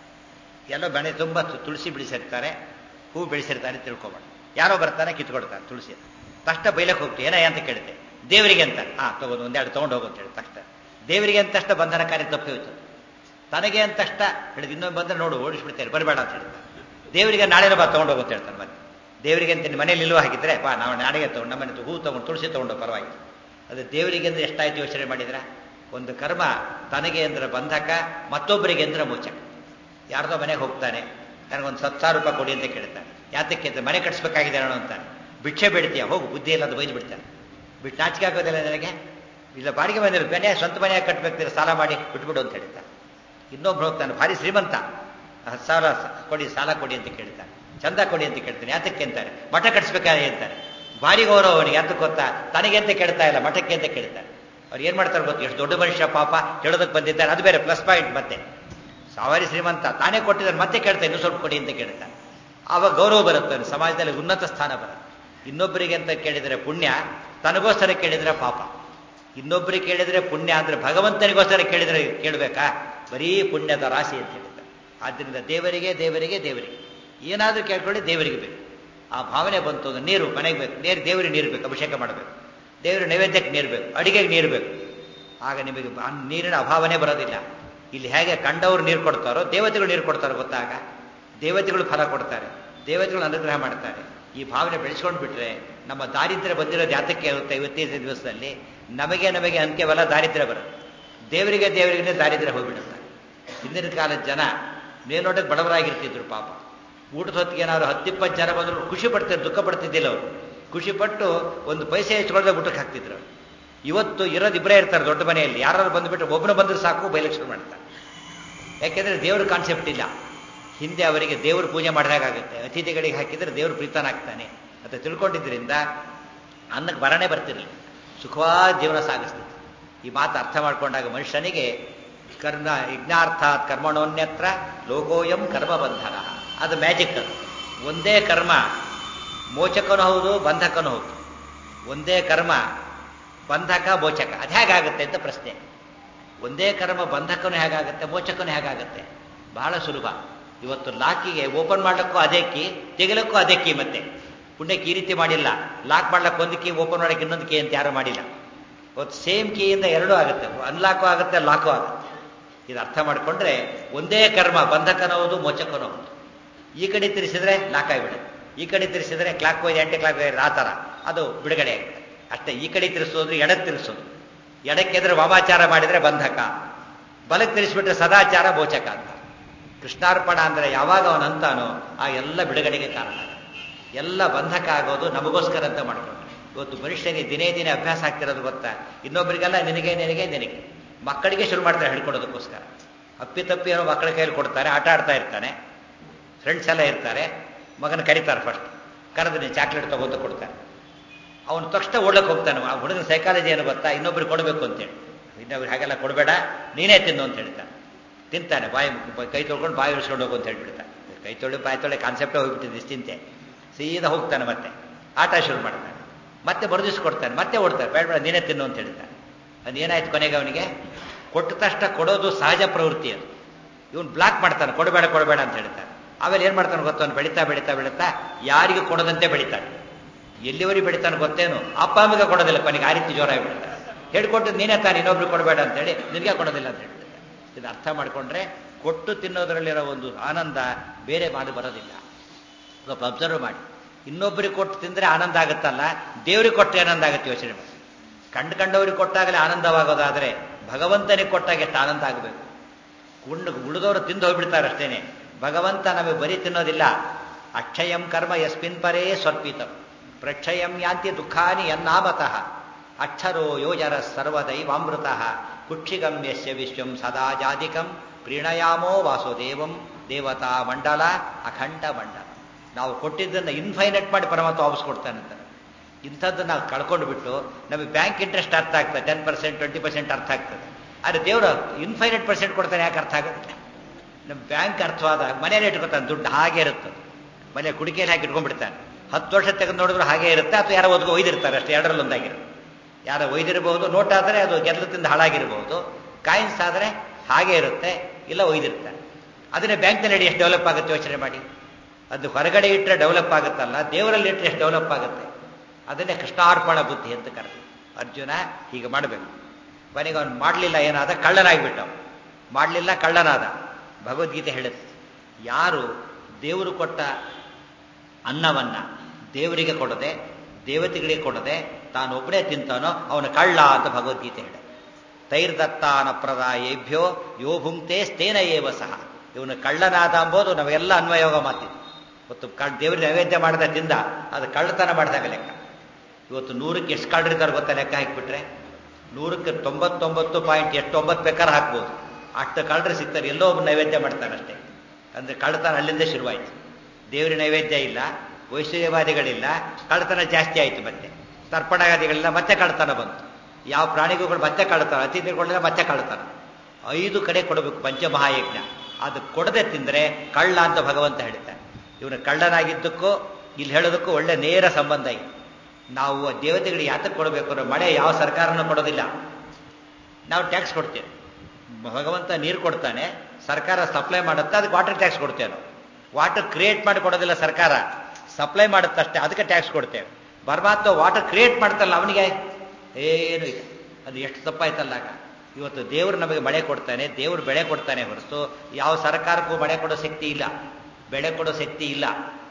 [SPEAKER 2] ಎಲ್ಲೋ ಮನೆ ತುಂಬ ತುಳಸಿ ಬಿಡಿಸಿರ್ತಾರೆ ಹೂ ಬೆಳೆಸಿರ್ತಾರೆ ತಿಳ್ಕೊಬೇಡ ಯಾರೋ ಬರ್ತಾನೆ ಕಿತ್ಕೊಡ್ತಾರೆ ತುಳಸಿ ತಕ್ಷಣ ಬೈಲಕ್ಕೆ ಹೋಗ್ತೀವಿ ಏನಯ್ಯ ಅಂತ ಕೇಳುತ್ತೆ ದೇವರಿಗೆ ಅಂತ ಹಾ ತಗೊಂಡು ಒಂದೆರಡು ತೊಗೊಂಡು ಹೋಗು ಅಂತ ಹೇಳಿ ತಕ್ಷಣ ದೇವರಿಗೆ ಅಂತಷ್ಟ ಬಂಧನಕಾರಿ ತಪ್ಪಿ ಹೋಯ್ತು ತನಗೆ ಅಂತಷ್ಟ ಹೇಳಿದ್ ಇನ್ನೊಂದು ಬಂದ್ರೆ ನೋಡು ಓಡಿಸ್ಬಿಡ್ತಾರೆ ಬರಬೇಡ ಅಂತ ಹೇಳ್ತಾರೆ ದೇವರಿಗೆ ನಾಳೆನೂ ಬಾ ತೊಗೊಂಡು ಹೋಗು ಅಂತ ಹೇಳ್ತಾನೆ ಮತ್ತೆ ದೇವರಿಗೆ ಅಂತ ಮನೇಲಿ ನಿಲ್ಲುವ ಹಾಕಿದ್ರೆ ಬಾ ನಾವು ನಾಳೆಗೆ ತೊಗೊಂಡು ನಮ್ಮನೆ ಹೂ ತೊಗೊಂಡು ತುಳಸಿ ತೊಗೊಂಡು ಪರವಾಗಿಲ್ಲ ಅದು ದೇವರಿಗೆ ಅಂದ್ರೆ ಎಷ್ಟಾಯ್ತು ಯೋಚನೆ ಮಾಡಿದ್ರ ಒಂದು ಕರ್ಮ ತನಗೆ ಅಂದ್ರೆ ಬಂಧಕ ಮತ್ತೊಬ್ಬರಿಗೆ ಅಂದ್ರೆ ಮೋಚಕ ಯಾರ್ದೋ ಮನೆಗೆ ಹೋಗ್ತಾನೆ ನನಗೊಂದು ಹತ್ತು ಸಾವಿರ ರೂಪಾಯಿ ಕೊಡಿ ಅಂತ ಕೇಳ್ತಾನೆ ಯಾತಕ್ಕೆ ಅಂತ ಮನೆ ಕಟ್ಸ್ಬೇಕಾಗಿದೆ ಅನ್ನೋ ಅಂತ ಭಿಕ್ಷೆ ಬೇಡ್ತೀಯ ಹೋಗು ಬುದ್ಧಿ ಇಲ್ಲ ಅದು ಬೈದು ಬಿಡ್ತಾನೆ ಬಿಟ್ಟು ನಾಚಿಕೆ ಆಗೋದಿಲ್ಲ ನನಗೆ ಇಲ್ಲ ಬಾಡಿಗೆ ಬಂದಿರೋ ಮನೆ ಸ್ವಂತ ಮನೆಯಾಗಿ ಕಟ್ಟಬೇಕು ಸಾಲ ಮಾಡಿ ಬಿಟ್ಬಿಡು ಅಂತ ಹೇಳ್ತಾನೆ ಇನ್ನೊಬ್ರು ಹೋಗ್ತಾನೆ ಭಾರಿ ಶ್ರೀಮಂತ ಹತ್ತು ಸಾವಿರ ಕೊಡಿ ಸಾಲ ಕೊಡಿ ಅಂತ ಕೇಳ್ತಾನೆ ಚಂದ ಕೊಡಿ ಅಂತ ಕೇಳ್ತಾನೆ ಯಾತಕ್ಕೆ ಅಂತಾರೆ ಮಠ ಕಟ್ಸ್ಬೇಕಾದ್ರೆ ಅಂತಾರೆ ಭಾರಿ ಗೌರವ ಅವನಿಗೆ ಯಾತಕ್ಕೆ ಗೊತ್ತಾ ತನಗೆ ಅಂತ ಕೇಳ್ತಾ ಇಲ್ಲ ಮಠಕ್ಕೆ ಅಂತ ಕೇಳ್ತಾರೆ ಅವ್ರು ಏನ್ ಮಾಡ್ತಾರೆ ಗೊತ್ತು ಎಷ್ಟು ದೊಡ್ಡ ಮನುಷ್ಯ ಪಾಪ ಹೇಳೋದಕ್ಕೆ ಬಂದಿದ್ದಾರೆ ಅದು ಬೇರೆ ಪ್ಲಸ್ ಪಾಯಿಂಟ್ ಮತ್ತೆ ಸಾವಾರಿ ಶ್ರೀಮಂತ ತಾನೇ ಕೊಟ್ಟಿದ್ದಾರೆ ಮತ್ತೆ ಕೇಳ್ತಾ ಇನ್ನೂ ಸ್ವಲ್ಪ ಕೊಡಿ ಅಂತ ಕೇಳ್ತಾನೆ ಆವಾಗ ಗೌರವ ಬರುತ್ತೆ ಸಮಾಜದಲ್ಲಿ ಉನ್ನತ ಸ್ಥಾನ ಬರುತ್ತೆ ಇನ್ನೊಬ್ಬರಿಗೆ ಅಂತ ಕೇಳಿದರೆ ಪುಣ್ಯ ತನಗೋಸ್ಕರ ಕೇಳಿದರೆ ಪಾಪ ಇನ್ನೊಬ್ಬರಿಗೆ ಕೇಳಿದರೆ ಪುಣ್ಯ ಅಂದ್ರೆ ಭಗವಂತನಿಗೋಸ್ಕರ ಕೇಳಿದರೆ ಕೇಳಬೇಕಾ ಬರೀ ಪುಣ್ಯದ ರಾಶಿ ಅಂತ ಹೇಳ್ತಾರೆ ಆದ್ದರಿಂದ ದೇವರಿಗೆ ದೇವರಿಗೆ ದೇವರಿಗೆ ಏನಾದರೂ ಕೇಳ್ಕೊಳ್ಳಿ ದೇವರಿಗೆ ಬೇಕು ಆ ಭಾವನೆ ಬಂತು ಅಂದ್ರೆ ನೀರು ಮನೆಗೆ ಬೇಕು ನೀರು ದೇವರಿಗೆ ನೀರು ಬೇಕು ಅಭಿಷೇಕ ಮಾಡಬೇಕು ದೇವರ ನೈವೇದ್ಯಕ್ಕೆ ನೀರು ಬೇಕು ಅಡಿಗೆಗೆ ನೀರು ಬೇಕು ಆಗ ನಿಮಗೆ ನೀರಿನ ಅಭಾವನೆ ಬರೋದಿಲ್ಲ ಇಲ್ಲಿ ಹೇಗೆ ಕಂಡವರು ನೀರು ಕೊಡ್ತಾರೋ ದೇವತೆಗಳು ನೀರು ಕೊಡ್ತಾರೋ ಗೊತ್ತಾಗ ದೇವತೆಗಳು ಫಲ ಕೊಡ್ತಾರೆ ದೇವತೆಗಳು ಅನುಗ್ರಹ ಮಾಡ್ತಾರೆ ಈ ಭಾವನೆ ಬೆಳೆಸ್ಕೊಂಡು ಬಿಟ್ರೆ ನಮ್ಮ ದಾರಿದ್ರ್ಯ ಬಂದಿರೋದು ಯಾತಕ್ಕೆ ಆಗುತ್ತೆ ಇವತ್ತಿನ ದಿವಸದಲ್ಲಿ ನಮಗೆ ನಮಗೆ ಅಂತ್ಯವಲ್ಲ ದಾರಿದ್ರ್ಯ ಬರುತ್ತೆ ದೇವರಿಗೆ ದೇವರಿಗೆ ದಾರಿದ್ರ್ಯ ಹೋಗ್ಬಿಡುತ್ತೆ ಹಿಂದಿನ ಕಾಲದ ಜನ ಮೇಲ್ನೋಟಕ್ಕೆ ಬಡವರಾಗಿರ್ತಿದ್ರು ಪಾಪ ಊಟದ ಹೊತ್ತಿಗೆ ಏನಾದ್ರು ಹತ್ತಿಪ್ಪತ್ತು ಜನ ಬಂದ್ರು ಖುಷಿ ಪಡ್ತಿದ್ರು ದುಃಖ ಪಡ್ತಿದ್ದಿಲ್ಲ ಅವರು ಖುಷಿ ಪಟ್ಟು ಒಂದು ಪೈಸೆ ಹೆಚ್ಚಿಕೊಳ್ಳದೆ ಊಟಕ್ಕೆ ಹಾಕ್ತಿದ್ರು ಇವತ್ತು ಇರೋದು ಇಬ್ಬರೇ ಇರ್ತಾರೆ ದೊಡ್ಡ ಮನೆಯಲ್ಲಿ ಯಾರು ಬಂದುಬಿಟ್ಟು ಒಬ್ಬನು ಬಂದ್ರೆ ಸಾಕು ಬೈಲಕ್ಷಣ ಮಾಡ್ತಾರೆ ಯಾಕೆಂದ್ರೆ ದೇವ್ರ ಕಾನ್ಸೆಪ್ಟ್ ಇಲ್ಲ ಹಿಂದೆ ಅವರಿಗೆ ದೇವ್ರ ಪೂಜೆ ಮಾಡಿದಾಗುತ್ತೆ ಅತಿಥಿಗಳಿಗೆ ಹಾಕಿದರೆ ದೇವ್ರ ಪ್ರೀತನಾಗ್ತಾನೆ ಅಂತ ತಿಳ್ಕೊಂಡಿದ್ರಿಂದ ಅನ್ನಕ್ಕೆ ಬರನೇ ಬರ್ತಿರಲಿಲ್ಲ ಸುಖವಾದ ಜೀವನ ಸಾಗಿಸ್ತಿತ್ತು ಈ ಮಾತು ಅರ್ಥ ಮಾಡ್ಕೊಂಡಾಗ ಮನುಷ್ಯನಿಗೆ ಕರ್ಮ ಯಜ್ಞಾರ್ಥಾತ್ ಕರ್ಮಣೋನ್ಯತ್ರ ಲೋಕೋಯಂ ಕರ್ಮ ಬಂಧನ ಅದು ಮ್ಯಾಜಿಕ್ ಅದು ಒಂದೇ ಕರ್ಮ ಮೋಚಕನೂ ಹೌದು ಬಂಧಕನೂ ಹೌದು ಒಂದೇ ಕರ್ಮ ಬಂಧಕ ಮೋಚಕ ಅದು ಹೇಗಾಗುತ್ತೆ ಅಂತ ಪ್ರಶ್ನೆ ಒಂದೇ ಕರ್ಮ ಬಂಧಕನೂ ಹೇಗಾಗುತ್ತೆ ಮೋಚಕನೂ ಹೇಗಾಗುತ್ತೆ ಬಹಳ ಸುಲಭ ಇವತ್ತು ಲಾಕಿಗೆ ಓಪನ್ ಮಾಡಲಿಕ್ಕೂ ಅದೇ ಕೀ ತೆಗಿಲಕ್ಕೂ ಅದೇ ಕೀ ಮತ್ತೆ ಪುಣ್ಯಕ್ಕೆ ಈ ರೀತಿ ಮಾಡಿಲ್ಲ ಲಾಕ್ ಮಾಡ್ಲಿಕ್ಕೆ ಒಂದು ಕೀ ಓಪನ್ ಮಾಡಕ್ಕೆ ಇನ್ನೊಂದು ಕೀ ಅಂತ ಯಾರು ಮಾಡಿಲ್ಲ ಇವತ್ತು ಸೇಮ್ ಕೀಯಿಂದ ಎರಡೂ ಆಗುತ್ತೆ ಅನ್ಲಾಕು ಆಗುತ್ತೆ ಲಾಕು ಆಗುತ್ತೆ ಇದು ಅರ್ಥ ಮಾಡಿಕೊಂಡ್ರೆ ಒಂದೇ ಕರ್ಮ ಬಂಧಕನೂ ಹೌದು ಮೋಚಕನೂ ಹೌದು ಈ ಕಡೆ ತಿರ್ಸಿದ್ರೆ ಲಾಕ್ ಆಗಿಬಿಡುತ್ತೆ ಈ ಕಡೆ ತಿರ್ಸಿದ್ರೆ ಕ್ಲಾಕ್ ವೈಸ್ ಎಂಟು ಕ್ಲಾಕ್ ವೈಸ್ ಆ ಥರ ಅದು ಬಿಡುಗಡೆ ಆಗುತ್ತೆ ಅಷ್ಟೇ ಈ ಕಡೆ ತಿರ್ಸೋದ್ರೆ ಎಡಕ್ಕೆ ತಿರ್ಸೋದು ಎಡಕ್ಕೆ ಎದ್ರೆ ವಾಮಾಚಾರ ಮಾಡಿದರೆ ಬಂಧಕ ಬಲಕ್ಕೆ ತಿರ್ಸಿಬಿಟ್ರೆ ಸದಾಚಾರ ಮೋಚಕ ಅಂತ ಕೃಷ್ಣಾರ್ಪಣ ಅಂದರೆ ಯಾವಾಗ ಅವನು ಅಂತಾನೋ ಆ ಎಲ್ಲ ಬಿಡುಗಡೆಗೆ ಕಾರಣ ಎಲ್ಲ ಬಂಧಕ ಆಗೋದು ನಮಗೋಸ್ಕರ ಅಂತ ಮಾಡ್ಕೊಂಡು ಇವತ್ತು ಮನುಷ್ಯನಿಗೆ ದಿನೇ ದಿನೇ ಅಭ್ಯಾಸ ಆಗ್ತಿರೋದು ಗೊತ್ತಾ ಇನ್ನೊಬ್ಬರಿಗೆಲ್ಲ ನಿನಗೆ ನಿನಗೆ ನಿನಗೆ ಮಕ್ಕಳಿಗೆ ಶುರು ಮಾಡ್ತಾರೆ ಹೇಳ್ಕೊಡೋದಕ್ಕೋಸ್ಕರ ಅಪ್ಪಿ ತಪ್ಪಿ ಏನೋ ಮಕ್ಕಳ ಕೈಯಲ್ಲಿ ಕೊಡ್ತಾರೆ ಆಟ ಆಡ್ತಾ ಇರ್ತಾನೆ ಫ್ರೆಂಡ್ಸ್ ಎಲ್ಲ ಇರ್ತಾರೆ ಮಗನ ಕರೀತಾರೆ ಫಸ್ಟ್ ಕರೆದು ನೀನು ಚಾಕ್ಲೇಟ್ ತಗೋತ ಕೊಡ್ತಾನೆ ಅವನು ತಕ್ಷಣ ಓಡಕ್ಕೆ ಹೋಗ್ತಾನೆ ಆ ಹುಡುಗನ ಸೈಕಾಲಜಿ ಏನು ಗೊತ್ತಾ ಇನ್ನೊಬ್ರಿಗೆ ಕೊಡಬೇಕು ಅಂತೇಳಿ ಇನ್ನೊಬ್ರಿಗೆ ಹಾಗೆಲ್ಲ ಕೊಡಬೇಡ ನೀನೇ ತಿನ್ನು ಅಂತ ಹೇಳ್ತಾನೆ ತಿಂತಾನೆ ಬಾಯಿ ಕೈ ತೊಳ್ಕೊಂಡು ಬಾಯಿ ಉಳಿಸ್ಕೊಂಡು ಹೋಗು ಅಂತ ಹೇಳ್ಬಿಡ್ತಾನೆ ಕೈ ತೊಳೆ ಬಾಯಿ ತೊಳೆ ಕಾನ್ಸೆಪ್ಟೇ ಹೋಗ್ಬಿಟ್ಟಿದೆ ನಿಶ್ಚಿಂತೆ ಸೀದಾ ಹೋಗ್ತಾನೆ ಮತ್ತೆ ಆಟ ಶುರು ಮಾಡ್ತಾನೆ ಮತ್ತೆ ಮರುದಿವ್ಸ ಕೊಡ್ತಾನೆ ಮತ್ತೆ ಓಡ್ತಾನೆ ಬೇಡ ಬೇಡ ನೀನೇ ತಿನ್ನು ಅಂತ ಹೇಳ್ತಾನೆ ಅದೇನಾಯ್ತು ಕೊನೆಗೆ ಅವನಿಗೆ ಕೊಟ್ಟ ತಕ್ಷಣ ಕೊಡೋದು ಸಹಜ ಪ್ರವೃತ್ತಿ ಅದು ಇವನು ಬ್ಲಾಕ್ ಮಾಡ್ತಾನೆ ಕೊಡಬೇಡ ಕೊಡಬೇಡ ಅಂತ ಹೇಳ್ತಾನೆ ಆಮೇಲೆ ಏನು ಮಾಡ್ತಾನೆ ಗೊತ್ತು ಅವ್ನು ಬೆಳೀತಾ ಬೆಳೀತಾ ಬೆಳೀತಾ ಯಾರಿಗೂ ಕೊಡದಂತೆ ಬೆಳೀತಾನೆ ಎಲ್ಲಿವರೆಗೆ ಬೆಳಿತಾನೆ ಗೊತ್ತೇನು ಅಪ್ಪ ಅಮ್ಮಗೆ ಕೊಡೋದಿಲ್ಲ ಕೊನೆಗೆ ಆ ರೀತಿ ಜೋರಾಗಿ ಬಿಡ್ತಾನೆ ಹೇಳ್ಕೊಟ್ಟು ನೀನೇ ತಾನು ಇನ್ನೊಬ್ರು ಕೊಡಬೇಡ ಅಂತೇಳಿ ನಿನಗೆ ಕೊಡೋದಿಲ್ಲ ಅಂತ ಹೇಳ್ಬಿಡ್ತಾನೆ ಇದು ಅರ್ಥ ಮಾಡ್ಕೊಂಡ್ರೆ ಕೊಟ್ಟು ತಿನ್ನೋದ್ರಲ್ಲಿರೋ ಒಂದು ಆನಂದ ಬೇರೆ ಮಾಡಿ ಬರೋದಿಲ್ಲ ಸ್ವಲ್ಪ ಅಬ್ಸರ್ವ್ ಮಾಡಿ ಇನ್ನೊಬ್ಬರಿಗೆ ಕೊಟ್ಟು ತಿಂದರೆ ಆನಂದ ಆಗುತ್ತಲ್ಲ ದೇವ್ರಿಗೆ ಕೊಟ್ಟರೆ ಆನಂದ ಆಗುತ್ತೆ ಯೋಚನೆ ಮಾಡಿ ಕಂಡು ಕಂಡವ್ರಿಗೆ ಕೊಟ್ಟಾಗಲೇ ಆನಂದವಾಗೋದಾದರೆ ಭಗವಂತನಿಗೆ ಕೊಟ್ಟಾಗ ಎಷ್ಟು ಆನಂದ ಆಗಬೇಕು ಉಂಡು ಉಳಿದವರು ತಿಂದು ಹೋಗ್ಬಿಡ್ತಾರೆ ಅಷ್ಟೇನೆ ಭಗವಂತ ನಮಗೆ ಬರೀ ತಿನ್ನೋದಿಲ್ಲ ಅಕ್ಷಯಂ ಕರ್ಮ ಯಸ್ಮಿನ್ ಪರೇ ಸ್ವರ್ಪಿತಂ ಪ್ರಕ್ಷಯಂ ಯಾಂತಿ ದುಃಖಾನಿ ಯನ್ನಾಮತಃ ಅಕ್ಷರೋ ಯೋಜರ ಸರ್ವದೈವಾಮೃತ ಕುಕ್ಷಿಗಂ ಯಸ್ಯ ವಿಶ್ವಂ ಸದಾ ಜಾತಿಕಂ ಪ್ರೀಣಯಾಮೋ ವಾಸುದೇವಂ ದೇವತಾ ಮಂಡಲ ಅಖಂಡ ಮಂಡಲ ನಾವು ಕೊಟ್ಟಿದ್ದನ್ನು ಇನ್ಫೈನೈಟ್ ಮಾಡಿ ಪರಮಾತ್ಮ ವಾಪಸ್ ಕೊಡ್ತಾನಂತ ಇಂಥದ್ದು ನಾವು ಕಳ್ಕೊಂಡು ಬಿಟ್ಟು ನಮಗೆ ಬ್ಯಾಂಕ್ ಇಂಟ್ರೆಸ್ಟ್ ಅರ್ಥ ಆಗ್ತದೆ ಟೆನ್ ಪರ್ಸೆಂಟ್ ಟ್ವೆಂಟಿ ಪರ್ಸೆಂಟ್ ಅರ್ಥ ಆಗ್ತದೆ ಆದರೆ ದೇವರು ಇನ್ಫೈನೈಟ್ ಪರ್ಸೆಂಟ್ ಕೊಡ್ತಾನೆ ಯಾಕೆ ಅರ್ಥ ಆಗೋದಿಲ್ಲ ನಮ್ಮ ಬ್ಯಾಂಕ್ ಅರ್ಥವಾದ ಮನೇಲಿ ಇಟ್ಕೊತಾನೆ ದುಡ್ಡು ಹಾಗೆ ಇರುತ್ತೆ ಮನೆ ಕುಡಿಕೆಯಲ್ಲಿ ಹಾಕಿ ಇಟ್ಕೊಂಡ್ಬಿಡ್ತಾನೆ ಹತ್ತು ವರ್ಷ ತೆಗೆದು ನೋಡಿದ್ರು ಹಾಗೆ ಇರುತ್ತೆ ಅಥವಾ ಯಾರೋ ಒದ್ಗೋ ಒಯ್ದಿರ್ತಾರೆ ಅಷ್ಟೇ ಎರಡರಲ್ಲಿ ಒಂದಾಗಿರುತ್ತೆ ಯಾರೋ ಒಯ್ದಿರಬಹುದು ನೋಟ್ ಆದರೆ ಅದು ಗೆಲ್ಲದಿಂದ ಹಾಳಾಗಿರಬಹುದು ಕಾಯಿನ್ಸ್ ಆದರೆ ಹಾಗೆ ಇರುತ್ತೆ ಇಲ್ಲ ಒಯ್ದಿರ್ತಾರೆ ಅದನ್ನೇ ಬ್ಯಾಂಕ್ನಲ್ಲಿ ಎಷ್ಟು ಡೆವಲಪ್ ಆಗುತ್ತೆ ಯೋಚನೆ ಮಾಡಿ ಅದು ಹೊರಗಡೆ ಇಟ್ಟರೆ ಡೆವಲಪ್ ಆಗುತ್ತಲ್ಲ ದೇವರಲ್ಲಿ ಇಟ್ಟರೆ ಎಷ್ಟು ಡೆವಲಪ್ ಆಗುತ್ತೆ ಅದನ್ನೇ ಕೃಷ್ಣಾರ್ಪಣ ಬುದ್ಧಿ ಅಂತ ಕರೆದು ಅರ್ಜುನ ಹೀಗೆ ಮಾಡಬೇಕು ಕೊನೆಗೆ ಅವನು ಮಾಡಲಿಲ್ಲ ಏನಾದ ಕಳ್ಳನಾಗಿಬಿಟ್ಟ ಮಾಡಲಿಲ್ಲ ಕಳ್ಳನಾದ ಭಗವದ್ಗೀತೆ ಹೇಳುತ್ತೆ ಯಾರು ದೇವರು ಕೊಟ್ಟ ಅನ್ನವನ್ನ ದೇವರಿಗೆ ಕೊಡದೆ ದೇವತೆಗಳಿಗೆ ಕೊಡದೆ ತಾನೊಬ್ಬನೇ ತಿಂತಾನೋ ಅವನು ಕಳ್ಳ ಅಂತ ಭಗವದ್ಗೀತೆ ಹೇಳ ತೈರ್ದತ್ತಾನ ಪ್ರದಾಯೇಭ್ಯೋ ಯೋ ಭುಂಕ್ತೆ ಸ್ಥೇನ ಏವ ಸಹ ಇವನು ಕಳ್ಳನಾದ ಅಂಬೋದು ನಾವೆಲ್ಲ ಅನ್ವಯೋಗ ಮಾತಿದ್ದು ಇವತ್ತು ಕಳ್ ದೇವರಿಗೆ ನೈವೇದ್ಯ ಮಾಡಿದ ತಿಂದ ಅದು ಕಳ್ಳತನ ಮಾಡಿದಾಗ ಲೆಕ್ಕ ಇವತ್ತು ನೂರಕ್ಕೆ ಎಷ್ಟು ಕಳ್ಳರಿದ್ದಾರೆ ಗೊತ್ತಾ ಲೆಕ್ಕ ಹಾಕಿಬಿಟ್ರೆ ನೂರಕ್ಕೆ ತೊಂಬತ್ತೊಂಬತ್ತು ಪಾಯಿಂಟ್ ಎಷ್ಟು ಒಂಬತ್ತು ಬೇಕಾದ್ರೆ ಹಾಕ್ಬೋದು ಅಷ್ಟು ಕಳ್ಳರು ಸಿಗ್ತಾರೆ ಎಲ್ಲೋ ಒಬ್ಬ ನೈವೇದ್ಯ ಮಾಡ್ತಾರೆ ಅಷ್ಟೇ ಅಂದರೆ ಕಳ್ಳತನ ಅಲ್ಲಿಂದ ಶುರುವಾಯಿತು ದೇವರ ನೈವೇದ್ಯ ಇಲ್ಲ ವೈಶ್ವರ್ಯವಾದಿಗಳಿಲ್ಲ ಕಳ್ಳತನ ಜಾಸ್ತಿ ಆಯಿತು ಮತ್ತೆ ತರ್ಪಣಾದಿಗಳಿಲ್ಲ ಮತ್ತೆ ಕಳ್ಳತನ ಬಂತು ಯಾವ ಪ್ರಾಣಿಗಳು ಮತ್ತೆ ಕಳ್ಳತನ ಅತಿಥಿಗಳಿಲ್ಲ ಮತ್ತೆ ಕಳ್ಳತನ ಐದು ಕಡೆ ಕೊಡಬೇಕು ಪಂಚಮಹಾಯಜ್ಞ ಅದು ಕೊಡದೆ ತಿಂದರೆ ಕಳ್ಳ ಅಂತ ಭಗವಂತ ಹೇಳ್ತಾನೆ ಇವನು ಕಳ್ಳನಾಗಿದ್ದಕ್ಕೂ ಇಲ್ಲಿ ಹೇಳೋದಕ್ಕೂ ಒಳ್ಳೆ ನೇರ ಸಂಬಂಧ ಇದೆ ನಾವು ದೇವತೆಗಳಿಗೆ ಯಾತಕ್ಕೆ ಕೊಡಬೇಕು ಅಂದ್ರೆ ಮಳೆ ಯಾವ ಸರ್ಕಾರನೂ ಕೊಡೋದಿಲ್ಲ ನಾವು ಟ್ಯಾಕ್ಸ್ ಕೊಡ್ತೇವೆ ಭಗವಂತ ನೀರು ಕೊಡ್ತಾನೆ ಸರ್ಕಾರ ಸಪ್ಲೈ ಮಾಡುತ್ತೆ ಅದಕ್ಕೆ ವಾಟರ್ ಟ್ಯಾಕ್ಸ್ ಕೊಡ್ತೇವೆ ನಾವು ವಾಟರ್ ಕ್ರಿಯೇಟ್ ಮಾಡಿ ಕೊಡೋದಿಲ್ಲ ಸರ್ಕಾರ ಸಪ್ಲೈ ಮಾಡುತ್ತಷ್ಟೇ ಅದಕ್ಕೆ ಟ್ಯಾಕ್ಸ್ ಕೊಡ್ತೇವೆ ಪರಮಾತ್ಮ ವಾಟರ್ ಕ್ರಿಯೇಟ್ ಮಾಡ್ತಲ್ಲ ಅವನಿಗೆ ಏನು ಇಲ್ಲ ಅದು ಎಷ್ಟು ತಪ್ಪಾಯ್ತಲ್ಲ ಆಗ ಇವತ್ತು ದೇವರು ನಮಗೆ ಮಳೆ ಕೊಡ್ತಾನೆ ದೇವರು ಬೆಳೆ ಕೊಡ್ತಾನೆ ಹೊರತು ಯಾವ ಸರ್ಕಾರಕ್ಕೂ ಮಳೆ ಕೊಡೋ ಶಕ್ತಿ ಇಲ್ಲ ಬೆಳೆ ಕೊಡೋ ಶಕ್ತಿ ಇಲ್ಲ